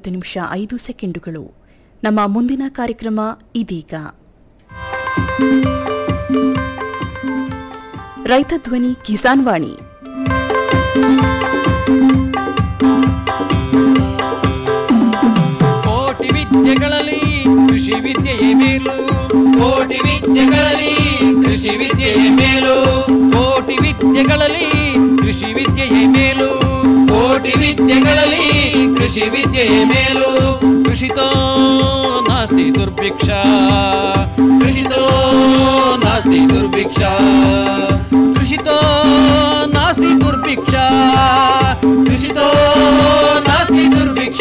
ಮೂವತ್ತು ನಿಮಿಷ ಐದು ಸೆಕೆಂಡುಗಳು ನಮ್ಮ ಮುಂದಿನ ಕಾರ್ಯಕ್ರಮ ಇದೀಗ ರೈತ ಧ್ವನಿ ಕಿಸಾನ್ ವಾಣಿ ಕೋಟಿ ವಿದ್ಯೆಗಳಲ್ಲಿ ಕೃಷಿ ವಿದ್ಯೆಯೇ ಮೇಲು ಕೋಟಿ ವಿದ್ಯೆಗಳಲ್ಲಿ ಕೃಷಿ ವಿದ್ಯೆಯೇ ಮೇಲು ಕೋಟಿ ವಿದ್ಯೆಗಳಲ್ಲಿ ಕೃಷಿ ವಿದ್ಯೆಯೇ ಮೇಲು ಕೋಟಿ ವಿದ್ಯೆಗಳಲ್ಲಿ ಕೃಷಿ ವಿದ್ಯೆಯೇ ಮೇಲು ಕೃಷಿತೋ ನಾಸ್ತಿ ದುರ್ಭಿಕ್ಷ ಕೃಷಿತೋ ನಾಸ್ತಿ ದುರ್ಭಿಕ್ಷ ಕೃಷಿತೋ ನಾಸ್ತಿ ದುರ್ಭಿಕ್ಷ ಕೃಷಿತೋ ನಾಸ್ತಿ ದುರ್ಭಿಕ್ಷ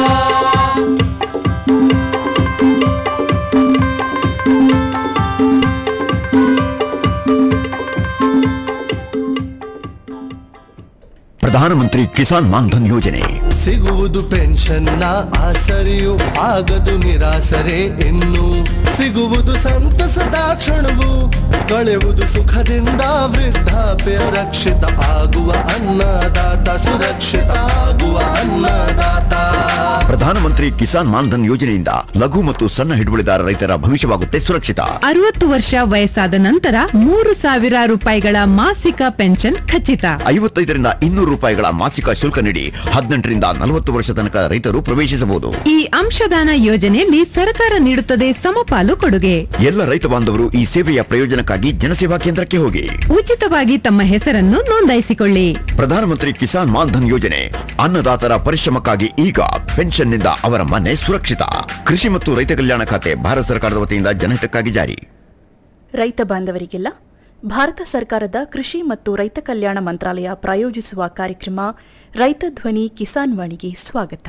ಪ್ರಧಾನಮಂತ್ರಿ ಕಿಸಾನ್ ಮಾನ್ಧನ್ ಯೋಜನೆ ಸಿಗುವುದು ಪೆನ್ಷನ್ನ ಆಸರೆಯು ಆಗದು ನಿರಾಸರೆ ಇನ್ನು ಸಿಗುವುದು ಸಂತಸದ ಕ್ಷಣವು ಕಳೆಯುವುದು ಸುಖದಿಂದ ವೃದ್ಧಾಪ್ಯ ರಕ್ಷಿತ ಆಗುವ ಅನ್ನದಾತ ಸುರಕ್ಷಿತ ಆಗುವ ಅನ್ನದಾತ ಪ್ರಧಾನಮಂತ್ರಿ ಕಿಸಾನ್ ಮಾನ್ಧನ್ ಯೋಜನೆಯಿಂದ ಲಘು ಮತ್ತು ಸಣ್ಣ ಹಿಡುವಳಿದಾರ ರೈತರ ಭವಿಷ್ಯವಾಗುತ್ತೆ ಸುರಕ್ಷಿತ ಅರವತ್ತು ವರ್ಷ ವಯಸ್ಸಾದ ನಂತರ ಮೂರು ಸಾವಿರ ರೂಪಾಯಿಗಳ ಮಾಸಿಕ ಪೆನ್ಷನ್ ಖಚಿತ ಐವತ್ತೈದರಿಂದ ಇನ್ನೂರು ರೂಪಾಯಿಗಳ ಮಾಸಿಕ ಶುಲ್ಕ ನೀಡಿ ಹದಿನೆಂಟರಿಂದ ನಲವತ್ತು ವರ್ಷ ತನಕ ರೈತರು ಪ್ರವೇಶಿಸಬಹುದು ಈ ಅಂಶದಾನ ಯೋಜನೆಯಲ್ಲಿ ಸರ್ಕಾರ ನೀಡುತ್ತದೆ ಸಮಪಾಲು ಕೊಡುಗೆ ಎಲ್ಲ ರೈತ ಬಾಂಧವರು ಈ ಸೇವೆಯ ಪ್ರಯೋಜನಕ್ಕಾಗಿ ಜನಸೇವಾ ಕೇಂದ್ರಕ್ಕೆ ಹೋಗಿ ಉಚಿತವಾಗಿ ತಮ್ಮ ಹೆಸರನ್ನು ನೋಂದಾಯಿಸಿಕೊಳ್ಳಿ ಪ್ರಧಾನಮಂತ್ರಿ ಕಿಸಾನ್ ಮಾನ್ಧನ್ ಯೋಜನೆ ಅನ್ನದಾತರ ಪರಿಶ್ರಮಕ್ಕಾಗಿ ಈಗ ಪೆನ್ಷನ್ನಿಂದ ಅವರ ಮನೆ ಸುರಕ್ಷಿತ ಕೃಷಿ ಮತ್ತು ರೈತ ಕಲ್ಯಾಣ ಖಾತೆ ಭಾರತ ಸರ್ಕಾರದ ವತಿಯಿಂದ ಜನಹಿತಕ್ಕಾಗಿ ಜಾರಿ ರೈತ ಬಾಂಧವರಿಗೆಲ್ಲ ಭಾರತ ಸರ್ಕಾರದ ಕೃಷಿ ಮತ್ತು ರೈತ ಕಲ್ಯಾಣ ಮಂತ್ರಾಲಯ ಪ್ರಾಯೋಜಿಸುವ ಕಾರ್ಯಕ್ರಮ ರೈತ ಧ್ವನಿ ಕಿಸಾನ್ ವಾಣಿಗೆ ಸ್ವಾಗತ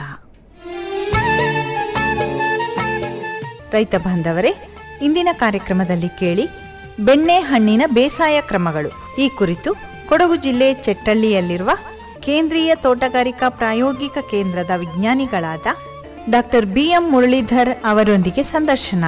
ರೈತ ಬಾಂಧವರೇ ಇಂದಿನ ಕಾರ್ಯಕ್ರಮದಲ್ಲಿ ಕೇಳಿ ಬೆಣ್ಣೆ ಹಣ್ಣಿನ ಬೇಸಾಯ ಕ್ರಮಗಳು ಈ ಕುರಿತು ಕೊಡಗು ಜಿಲ್ಲೆ ಚೆಟ್ಟಳ್ಳಿಯಲ್ಲಿರುವ ಕೇಂದ್ರೀಯ ತೋಟಗಾರಿಕಾ ಪ್ರಾಯೋಗಿಕ ಕೇಂದ್ರದ ವಿಜ್ಞಾನಿಗಳಾದ ಡಾಕ್ಟರ್ ಬಿಎಂ ಮುರಳೀಧರ್ ಅವರೊಂದಿಗೆ ಸಂದರ್ಶನ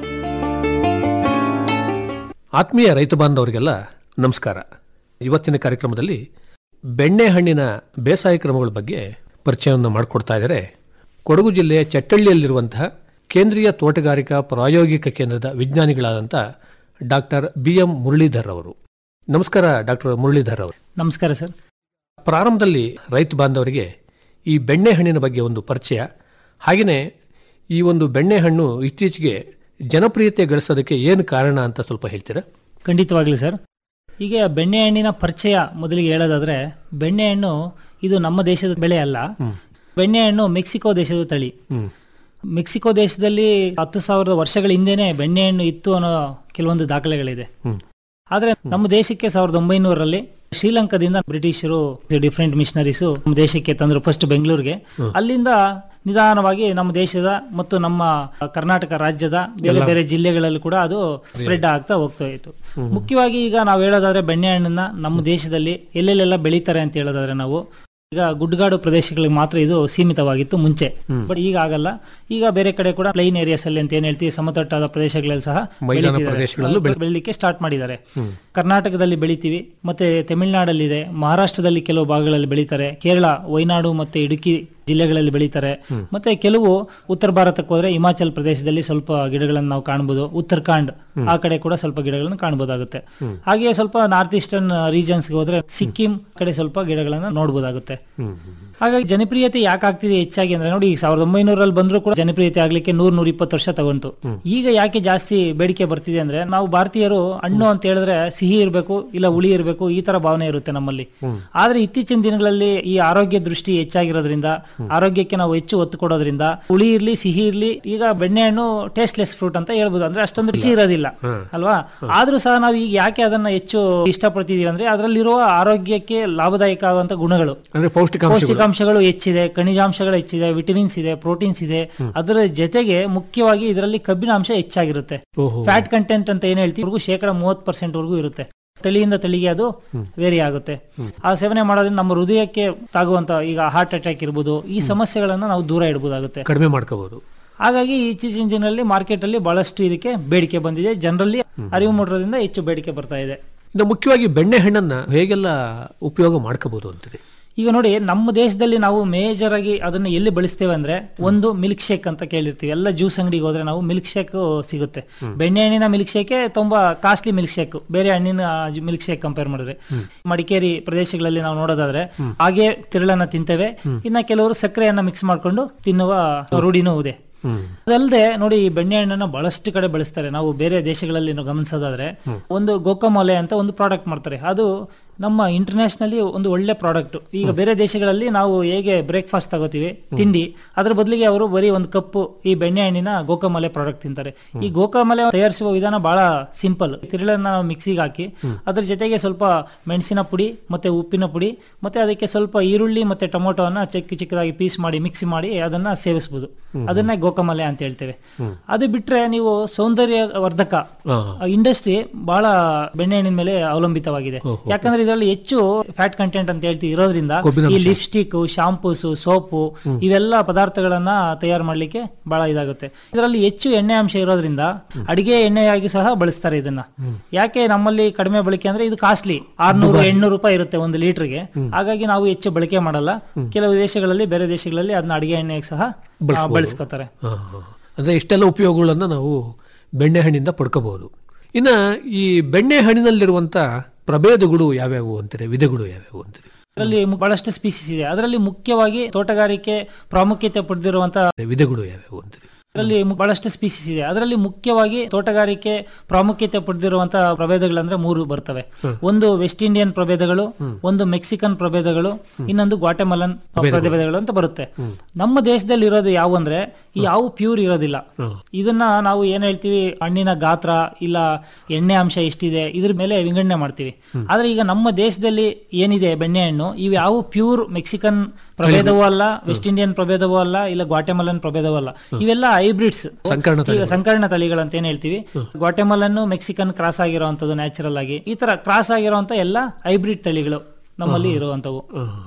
ಆತ್ಮೀಯ ರೈತ ಬಾಂಧವರಿಗೆಲ್ಲ ನಮಸ್ಕಾರ ಇವತ್ತಿನ ಕಾರ್ಯಕ್ರಮದಲ್ಲಿ ಬೆಣ್ಣೆಹಣ್ಣಿನ ಬೇಸಾಯ ಕ್ರಮಗಳ ಬಗ್ಗೆ ಪರಿಚಯವನ್ನು ಮಾಡಿಕೊಡ್ತಾ ಇದ್ದಾರೆ ಕೊಡಗು ಜಿಲ್ಲೆಯ ಚಟ್ಟಳ್ಳಿಯಲ್ಲಿರುವಂತಹ ಕೇಂದ್ರೀಯ ತೋಟಗಾರಿಕಾ ಪ್ರಾಯೋಗಿಕ ಕೇಂದ್ರದ ವಿಜ್ಞಾನಿಗಳಾದಂಥ ಡಾಕ್ಟರ್ ಬಿ ಎಂ ಮುರಳೀಧರ್ ಅವರು ನಮಸ್ಕಾರ ಡಾಕ್ಟರ್ ಮುರಳೀಧರ್ ಅವರು ನಮಸ್ಕಾರ ಸರ್ ಪ್ರಾರಂಭದಲ್ಲಿ ರೈತ ಬಾಂಧವರಿಗೆ ಈ ಬೆಣ್ಣೆಹಣ್ಣಿನ ಬಗ್ಗೆ ಒಂದು ಪರಿಚಯ ಹಾಗೆಯೇ ಈ ಒಂದು ಬೆಣ್ಣೆಹಣ್ಣು ಇತ್ತೀಚೆಗೆ ಜನಪ್ರಿಯತೆ ಗಳಿಸೋದಕ್ಕೆ ಏನು ಕಾರಣ ಅಂತ ಸ್ವಲ್ಪ ಹೇಳ್ತೀರಾ ಖಂಡಿತವಾಗ್ಲಿ ಸರ್ ಈಗ ಬೆಣ್ಣೆಹಣ್ಣಿನ ಪರಿಚಯ ಮೊದಲಿಗೆ ಹೇಳೋದಾದ್ರೆ ಬೆಣ್ಣೆಹಣ್ಣು ಇದು ನಮ್ಮ ದೇಶದ ಬೆಳೆ ಅಲ್ಲ ಬೆಣ್ಣೆಹಣ್ಣು ಮೆಕ್ಸಿಕೋ ದೇಶದ ತಳಿ ಮೆಕ್ಸಿಕೋ ದೇಶದಲ್ಲಿ ಹತ್ತು ಸಾವಿರದ ವರ್ಷಗಳ ಹಿಂದೆನೆ ಬೆಣ್ಣೆಹಣ್ಣು ಇತ್ತು ಅನ್ನೋ ಕೆಲವೊಂದು ದಾಖಲೆಗಳಿದೆ ಆದ್ರೆ ನಮ್ಮ ದೇಶಕ್ಕೆ ಸಾವಿರದ ಒಂಬೈನೂರರಲ್ಲಿ ಶ್ರೀಲಂಕಾದಿಂದ ಬ್ರಿಟಿಷರು ಡಿಫ್ರೆಂಟ್ ಮಿಷನರೀಸು ನಮ್ಮ ದೇಶಕ್ಕೆ ತಂದ್ರು ಫಸ್ಟ್ ಬೆಂಗಳೂರಿಗೆ ಅಲ್ಲಿಂದ ನಿಧಾನವಾಗಿ ನಮ್ಮ ದೇಶದ ಮತ್ತು ನಮ್ಮ ಕರ್ನಾಟಕ ರಾಜ್ಯದ ಬೇರೆ ಬೇರೆ ಜಿಲ್ಲೆಗಳಲ್ಲಿ ಕೂಡ ಅದು ಸ್ಪ್ರೆಡ್ ಆಗ್ತಾ ಹೋಗ್ತಾ ಇತ್ತು ಮುಖ್ಯವಾಗಿ ಈಗ ನಾವು ಹೇಳೋದಾದ್ರೆ ಬೆಣ್ಣೆಹಣ್ಣನ್ನ ನಮ್ಮ ದೇಶದಲ್ಲಿ ಎಲ್ಲೆಲ್ಲೆಲ್ಲ ಬೆಳೀತಾರೆ ಅಂತ ಹೇಳೋದಾದ್ರೆ ನಾವು ಈಗ ಗುಡ್ಡಗಾಡು ಪ್ರದೇಶಗಳಿಗೆ ಮಾತ್ರ ಇದು ಸೀಮಿತವಾಗಿತ್ತು ಮುಂಚೆ ಬಟ್ ಈಗ ಆಗಲ್ಲ ಈಗ ಬೇರೆ ಕಡೆ ಕೂಡ ಪ್ಲೈನ್ ಏರಿಯಾಸ್ ಅಲ್ಲಿ ಅಂತ ಏನ್ ಹೇಳ್ತೀವಿ ಸಮತಟ್ಟಾದ ಪ್ರದೇಶಗಳಲ್ಲಿ ಸಹ ಮೈದಾನ ಬೆಳೀತಿದ್ದಾರೆ. ಪ್ರದೇಶಗಳಲ್ಲೂ ಬೆಳೆ- ಬೆಳಿಲಿಕ್ಕೆ ಸ್ಟಾರ್ಟ್ ಮಾಡಿದ್ದಾರೆ ಕರ್ನಾಟಕದಲ್ಲಿ ಬೆಳಿತೀವಿ ಮತ್ತೆ ತಮಿಳುನಾಡಲ್ಲಿದೆ ಮಹಾರಾಷ್ಟ್ರದಲ್ಲಿ ಕೆಲವು ಭಾಗಗಳಲ್ಲಿ ಬೆಳೀತಾರೆ ಕೇರಳ ವಯನಾಡು ಮತ್ತೆ ಇಡುಕಿ ಜಿಲ್ಲೆಗಳಲ್ಲಿ ಬೆಳೀತಾರೆ ಮತ್ತೆ ಕೆಲವು ಉತ್ತರ ಭಾರತಕ್ಕೆ ಹೋದ್ರೆ ಹಿಮಾಚಲ್ ಪ್ರದೇಶದಲ್ಲಿ ಸ್ವಲ್ಪ ಗಿಡಗಳನ್ನು ನಾವು ಕಾಣಬಹುದು ಉತ್ತರಾಖಂಡ್ ಆ ಕಡೆ ಕೂಡ ಸ್ವಲ್ಪ ಗಿಡಗಳನ್ನು ಕಾಣಬಹುದಾಗುತ್ತೆ ಹಾಗೆಯೇ ಸ್ವಲ್ಪ ನಾರ್ತ್ ಈಸ್ಟರ್ನ್ ರೀಜನ್ಸ್ಗೆ ಹೋದ್ರೆ ಸಿಕ್ಕಿಂ ಕಡೆ ಸ್ವಲ್ಪ ಗಿಡಗಳನ್ನ ನೋಡಬಹುದಾಗುತ್ತೆ ಹಾಗಾಗಿ ಜನಪ್ರಿಯತೆ ಯಾಕೆ ಆಗ್ತಿದೆ ಹೆಚ್ಚಾಗಿ ಅಂದ್ರೆ ನೋಡಿ ಈಗ ಸಾವಿರದ ಒಂಬೈನೂರಲ್ಲಿ ಬಂದ್ರು ಕೂಡ ಜನಪ್ರಿಯತೆ ಆಗ್ಲಿಕ್ಕೆ ನೂರ್ ನೂರ ಇಪ್ಪತ್ತು ವರ್ಷ ತಗೊಂತು ಈಗ ಯಾಕೆ ಜಾಸ್ತಿ ಬೇಡಿಕೆ ಬರ್ತಿದೆ ಅಂದ್ರೆ ನಾವು ಭಾರತೀಯರು ಹಣ್ಣು ಅಂತ ಹೇಳಿದ್ರೆ ಸಿಹಿ ಇರಬೇಕು ಇಲ್ಲ ಹುಳಿ ಇರಬೇಕು ಈ ತರ ಭಾವನೆ ಇರುತ್ತೆ ನಮ್ಮಲ್ಲಿ ಆದ್ರೆ ಇತ್ತೀಚಿನ ದಿನಗಳಲ್ಲಿ ಈ ಆರೋಗ್ಯ ದೃಷ್ಟಿ ಹೆಚ್ಚಾಗಿರೋದ್ರಿಂದ ಆರೋಗ್ಯಕ್ಕೆ ನಾವು ಹೆಚ್ಚು ಒತ್ತು ಕೊಡೋದ್ರಿಂದ ಹುಳಿ ಇರ್ಲಿ ಸಿಹಿ ಇರ್ಲಿ ಈಗ ಬೆಣ್ಣೆಹಣ್ಣು ಟೇಸ್ಟ್ಲೆಸ್ ಫ್ರೂಟ್ ಅಂತ ಹೇಳ್ಬೋದು ಅಂದ್ರೆ ಅಷ್ಟೊಂದು ರುಚಿ ಇರೋದಿಲ್ಲ ಅಲ್ವಾ ಆದ್ರೂ ಸಹ ನಾವು ಈಗ ಯಾಕೆ ಅದನ್ನ ಹೆಚ್ಚು ಇಷ್ಟಪಡ್ತಿದೀವಿ ಅಂದ್ರೆ ಅದರಲ್ಲಿರುವ ಆರೋಗ್ಯಕ್ಕೆ ಲಾಭದಾಯಕ ಆಗುವಂತ ಗುಣಗಳು ಅಂದ್ರೆ ಪೌಷ್ಟಿಕಾಂಶ ಪೌಷ್ಟಿಕಾಂಶಗಳು ಹೆಚ್ಚಿದೆ ಖನಿಜಾಂಶಗಳು ಹೆಚ್ಚಿದೆ ವಿಟಮಿನ್ಸ್ ಇದೆ ಪ್ರೋಟೀನ್ಸ್ ಇದೆ ಅದರ ಜೊತೆಗೆ ಮುಖ್ಯವಾಗಿ ಇದರಲ್ಲಿ ಕಬ್ಬಿನ ಅಂಶ ಹೆಚ್ಚಾಗಿರುತ್ತೆ ಫ್ಯಾಟ್ ಕಂಟೆಂಟ್ ಅಂತ ಏನ್ ಹೇಳ್ತೀವಿ ಇವ್ರಿಗೂ ಶೇಕಡ ಮೂವತ್ ಪರ್ಸೆಂಟ್ ವರೆಗೂ ಇರುತ್ತೆ ತಳಿಯಿಂದ ತಳಿಗೆ ಅದು ವೇರಿ ಆಗುತ್ತೆ ಆ ಸೇವನೆ ಮಾಡೋದ್ರಿಂದ ನಮ್ಮ ಹೃದಯಕ್ಕೆ ತಾಗುವಂತ ಈಗ ಹಾರ್ಟ್ ಅಟ್ಯಾಕ್ ಇರ್ಬೋದು ಈ ಸಮಸ್ಯೆಗಳನ್ನ ನಾವು ದೂರ ಇಡಬಹುದಾಗುತ್ತೆ ಕಡಿಮೆ ಮಾಡ್ಕೋಬಹುದು ಹಾಗಾಗಿ ಇತ್ತೀಚಿನ ದಿನಗಳಲ್ಲಿ ಮಾರ್ಕೆಟ್ ಅಲ್ಲಿ ಬಹಳಷ್ಟು ಇದಕ್ಕೆ ಬೇಡಿಕೆ ಬಂದಿದೆ ಜನರಲ್ಲಿ ಅರಿವು ಮೂಡೋದ್ರಿಂದ ಹೆಚ್ಚು ಬೇಡಿಕೆ ಬರ್ತಾ ಇದೆ ಇನ್ನು ಮುಖ್ಯವಾಗಿ ಬೆಣ್ಣೆಹಣ್ಣನ್ನ ಹೇಗೆಲ್ಲ ಉಪಯೋಗ ಮಾಡ್ಕೋಬಹುದು ಅಂತೀರಿ ಈಗ ನೋಡಿ ನಮ್ಮ ದೇಶದಲ್ಲಿ ನಾವು ಮೇಜರ್ ಆಗಿ ಅದನ್ನ ಎಲ್ಲಿ ಬಳಸ್ತೇವೆ ಅಂದ್ರೆ ಒಂದು ಮಿಲ್ಕ್ ಶೇಕ್ ಅಂತ ಕೇಳಿರ್ತೀವಿ ಎಲ್ಲ ಜ್ಯೂಸ್ ಅಂಗಡಿಗೆ ಹೋದ್ರೆ ನಾವು ಮಿಲ್ಕ್ ಶೇಕ್ ಸಿಗುತ್ತೆ ಬೆಣ್ಣೆ ಹಣ್ಣಿನ ಮಿಲ್ಕ್ ಶೇಕೆ ತುಂಬಾ ಕಾಸ್ಟ್ಲಿ ಮಿಲ್ಕ್ ಶೇಕ್ ಬೇರೆ ಹಣ್ಣಿನ ಮಿಲ್ಕ್ ಶೇಕ್ ಕಂಪೇರ್ ಮಾಡಿದ್ರೆ ಮಡಿಕೇರಿ ಪ್ರದೇಶಗಳಲ್ಲಿ ನಾವು ನೋಡೋದಾದ್ರೆ ಹಾಗೆ ತಿರುಳನ್ನ ತಿಂತೇವೆ ಇನ್ನ ಕೆಲವರು ಸಕ್ಕರೆಯನ್ನ ಮಿಕ್ಸ್ ಮಾಡ್ಕೊಂಡು ತಿನ್ನುವ ರೂಢಿನೂ ಇದೆ ಅದಲ್ಲದೆ ನೋಡಿ ಈ ಬೆಣ್ಣೆ ಹಣ್ಣನ್ನ ಬಹಳಷ್ಟು ಕಡೆ ಬಳಸ್ತಾರೆ ನಾವು ಬೇರೆ ದೇಶಗಳಲ್ಲಿ ನಾವು ಗಮನಿಸೋದಾದ್ರೆ ಒಂದು ಗೋಕಮೊಲೆ ಅಂತ ಒಂದು ಪ್ರಾಡಕ್ಟ್ ಮಾಡ್ತಾರೆ ಅದು ನಮ್ಮ ಇಂಟರ್ನ್ಯಾಷನಲಿ ಒಂದು ಒಳ್ಳೆ ಪ್ರಾಡಕ್ಟ್ ಈಗ ಬೇರೆ ದೇಶಗಳಲ್ಲಿ ನಾವು ಹೇಗೆ ಬ್ರೇಕ್ಫಾಸ್ಟ್ ತಗೋತೀವಿ ತಿಂಡಿ ಅದ್ರ ಬದಲಿಗೆ ಅವರು ಬರೀ ಒಂದು ಕಪ್ಪು ಈ ಬೆಣ್ಣೆ ಹಣ್ಣಿನ ಗೋಕಮಲೆ ಪ್ರಾಡಕ್ಟ್ ತಿಂತಾರೆ ಈ ಗೋಕಮಲೆ ತಯಾರಿಸುವ ವಿಧಾನ ಬಹಳ ಸಿಂಪಲ್ ತಿರುಳನ್ನ ನಾವು ಮಿಕ್ಸಿಗೆ ಹಾಕಿ ಅದ್ರ ಜೊತೆಗೆ ಸ್ವಲ್ಪ ಮೆಣಸಿನ ಪುಡಿ ಮತ್ತೆ ಉಪ್ಪಿನ ಪುಡಿ ಮತ್ತೆ ಅದಕ್ಕೆ ಸ್ವಲ್ಪ ಈರುಳ್ಳಿ ಮತ್ತೆ ಟೊಮೊಟೊವನ್ನ ಚಿಕ್ಕ ಚಿಕ್ಕದಾಗಿ ಪೀಸ್ ಮಾಡಿ ಮಿಕ್ಸ್ ಮಾಡಿ ಅದನ್ನ ಸೇವಿಸಬಹುದು ಅದನ್ನ ಗೋಕಮಲೆ ಅಂತ ಹೇಳ್ತೇವೆ ಅದು ಬಿಟ್ರೆ ನೀವು ಸೌಂದರ್ಯ ವರ್ಧಕ ಇಂಡಸ್ಟ್ರಿ ಬಹಳ ಬೆಣ್ಣೆ ಹಣ್ಣಿನ ಮೇಲೆ ಅವಲಂಬಿತವಾಗಿದೆ ಯಾಕಂದ್ರೆ ಇದರಲ್ಲಿ ಹೆಚ್ಚು ಫ್ಯಾಟ್ ಕಂಟೆಂಟ್ ಅಂತ ಹೇಳ್ತೀವಿ ಇರೋದ್ರಿಂದ ಈ ಲಿಪ್ಸ್ಟಿಕ್ ಶಾಂಪೂಸ್ ಸೋಪು ಇವೆಲ್ಲ ಪದಾರ್ಥಗಳನ್ನ ತಯಾರು ಮಾಡ್ಲಿಕ್ಕೆ ಬಹಳ ಇದಾಗುತ್ತೆ ಇದರಲ್ಲಿ ಹೆಚ್ಚು ಎಣ್ಣೆ ಅಂಶ ಇರೋದ್ರಿಂದ ಅಡಿಗೆ ಎಣ್ಣೆಯಾಗಿ ಸಹ ಬಳಸ್ತಾರೆ ಇದನ್ನ ಯಾಕೆ ನಮ್ಮಲ್ಲಿ ಕಡಿಮೆ ಬಳಕೆ ಅಂದ್ರೆ ಇದು ಕಾಸ್ಟ್ಲಿ ಆರ್ನೂರು ಎಂಟ್ನೂರು ರೂಪಾಯಿ ಇರುತ್ತೆ ಒಂದು ಲೀಟರ್ಗೆ ಹಾಗಾಗಿ ನಾವು ಹೆಚ್ಚು ಬಳಕೆ ಮಾಡಲ್ಲ ಕೆಲವು ದೇಶಗಳಲ್ಲಿ ಬೇರೆ ದೇಶಗಳಲ್ಲಿ ಅದನ್ನ ಅಡಿಗೆ ಎಣ್ಣೆಗೆ ಸಹ ಆ, ಬಳಸ್ಕೊತಾರೆ ಹಾ, ಹಾ. ಅಂದ್ರೆ ಇಷ್ಟೆಲ್ಲ ಉಪಯೋಗಗಳನ್ನು ನಾವು ಬೆಣ್ಣೆ ಹಣ್ಣಿಂದ ಪಡ್ಕೋಬಹುದು ಇನ್ನ ಈ ಬೆಣ್ಣೆ ಹಣ್ಣಿನಲ್ಲಿರುವಂತ ಪ್ರಭೇದಗಳು ಯಾವ್ಯಾವು ಅಂತಾರೆ ವಿಧಗಳು ಯಾವ್ಯಾವು ಅಂತಾರೆ ಅದರಲ್ಲಿ ಮು- ಬಹಳಷ್ಟು ಸ್ಪೀಸೀಸ್ ಇದೆ ಅದರಲ್ಲಿ ಮುಖ್ಯವಾಗಿ ತೋಟಗಾರಿಕೆ ಪ್ರಾಮುಖ್ಯತೆ ಪಡೆದಿರುವಂತ ವಿಧಗಳು ಯಾವ್ಯಾವು ಅಂತಾರೆ ಅದರಲ್ಲಿ ಮು- ಬಹಳಷ್ಟು ಸ್ಪೀಸೀಸ್ ಇದೆ ಅದರಲ್ಲಿ ಮುಖ್ಯವಾಗಿ ತೋಟಗಾರಿಕೆ ಪ್ರಾಮುಖ್ಯತೆ ಪಡೆದಿರುವಂತಹ ಪ್ರಭೇದಗಳಂದ್ರೆ ಮೂರು ಬರ್ತವೆ ಒಂದು ವೆಸ್ಟ್ ಇಂಡಿಯನ್ ಪ್ರಭೇದಗಳು ಒಂದು ಮೆಕ್ಸಿಕನ್ ಪ್ರಭೇದಗಳು ಇನ್ನೊಂದು ಗ್ವಾಟೆಮಲನ್ ಪ್ರಭೇದಗಳು ಅಂತ ಬರುತ್ತೆ ನಮ್ಮ ದೇಶದಲ್ಲಿ ಇರೋದು ಯಾವ ಅಂದ್ರೆ ಈ ಯಾವ ಪ್ಯೂರ್ ಇರೋದಿಲ್ಲ ಇದನ್ನ ನಾವು ಏನ್ ಹೇಳ್ತೀವಿ ಹಣ್ಣಿನ ಗಾತ್ರ ಇಲ್ಲ ಎಣ್ಣೆ ಅಂಶ ಎಷ್ಟಿದೆ ಇದ್ರ ಮೇಲೆ ವಿಂಗಡಣೆ ಮಾಡ್ತೀವಿ ಆದ್ರೆ ಈಗ ನಮ್ಮ ದೇಶದಲ್ಲಿ ಏನಿದೆ ಬೆಣ್ಣೆ ಹಣ್ಣು ಇವು ಯಾವ ಪ್ಯೂರ್ ಮೆಕ್ಸಿಕನ್ ಪ್ರಭೇದವೂ ಅಲ್ಲ ವೆಸ್ಟ್ ಇಂಡಿಯನ್ ಪ್ರಭೇದವೂ ಅಲ್ಲ ಇಲ್ಲ ಗ್ವಾಟೆಮಲನ್ ಪ್ರಭೇದವೂ ಅಲ್ಲ ಇವೆಲ್ಲ ಹೈಬ್ರಿಡ್ಸ್ ಸಂಕರಣ ಈಗ ಸಂಕರಣ ತಳಿಗಳಂತ ಏನ್ ಹೇಳ್ತೀವಿ ಗ್ವಾಟೆಮಲನ್ನು ಮೆಕ್ಸಿಕನ್ ಕ್ರಾಸ್ ಆಗಿರುವಂತದ್ದು ನ್ಯಾಚುರಲ್ ಆಗಿ ಈ ತರ ಕ್ರಾಸ್ ಆಗಿರುವಂತ ಎಲ್ಲ ಹೈಬ್ರಿಡ್ ತಳಿಗಳು ನಮ್ಮಲ್ಲಿ ಇರುವಂತವು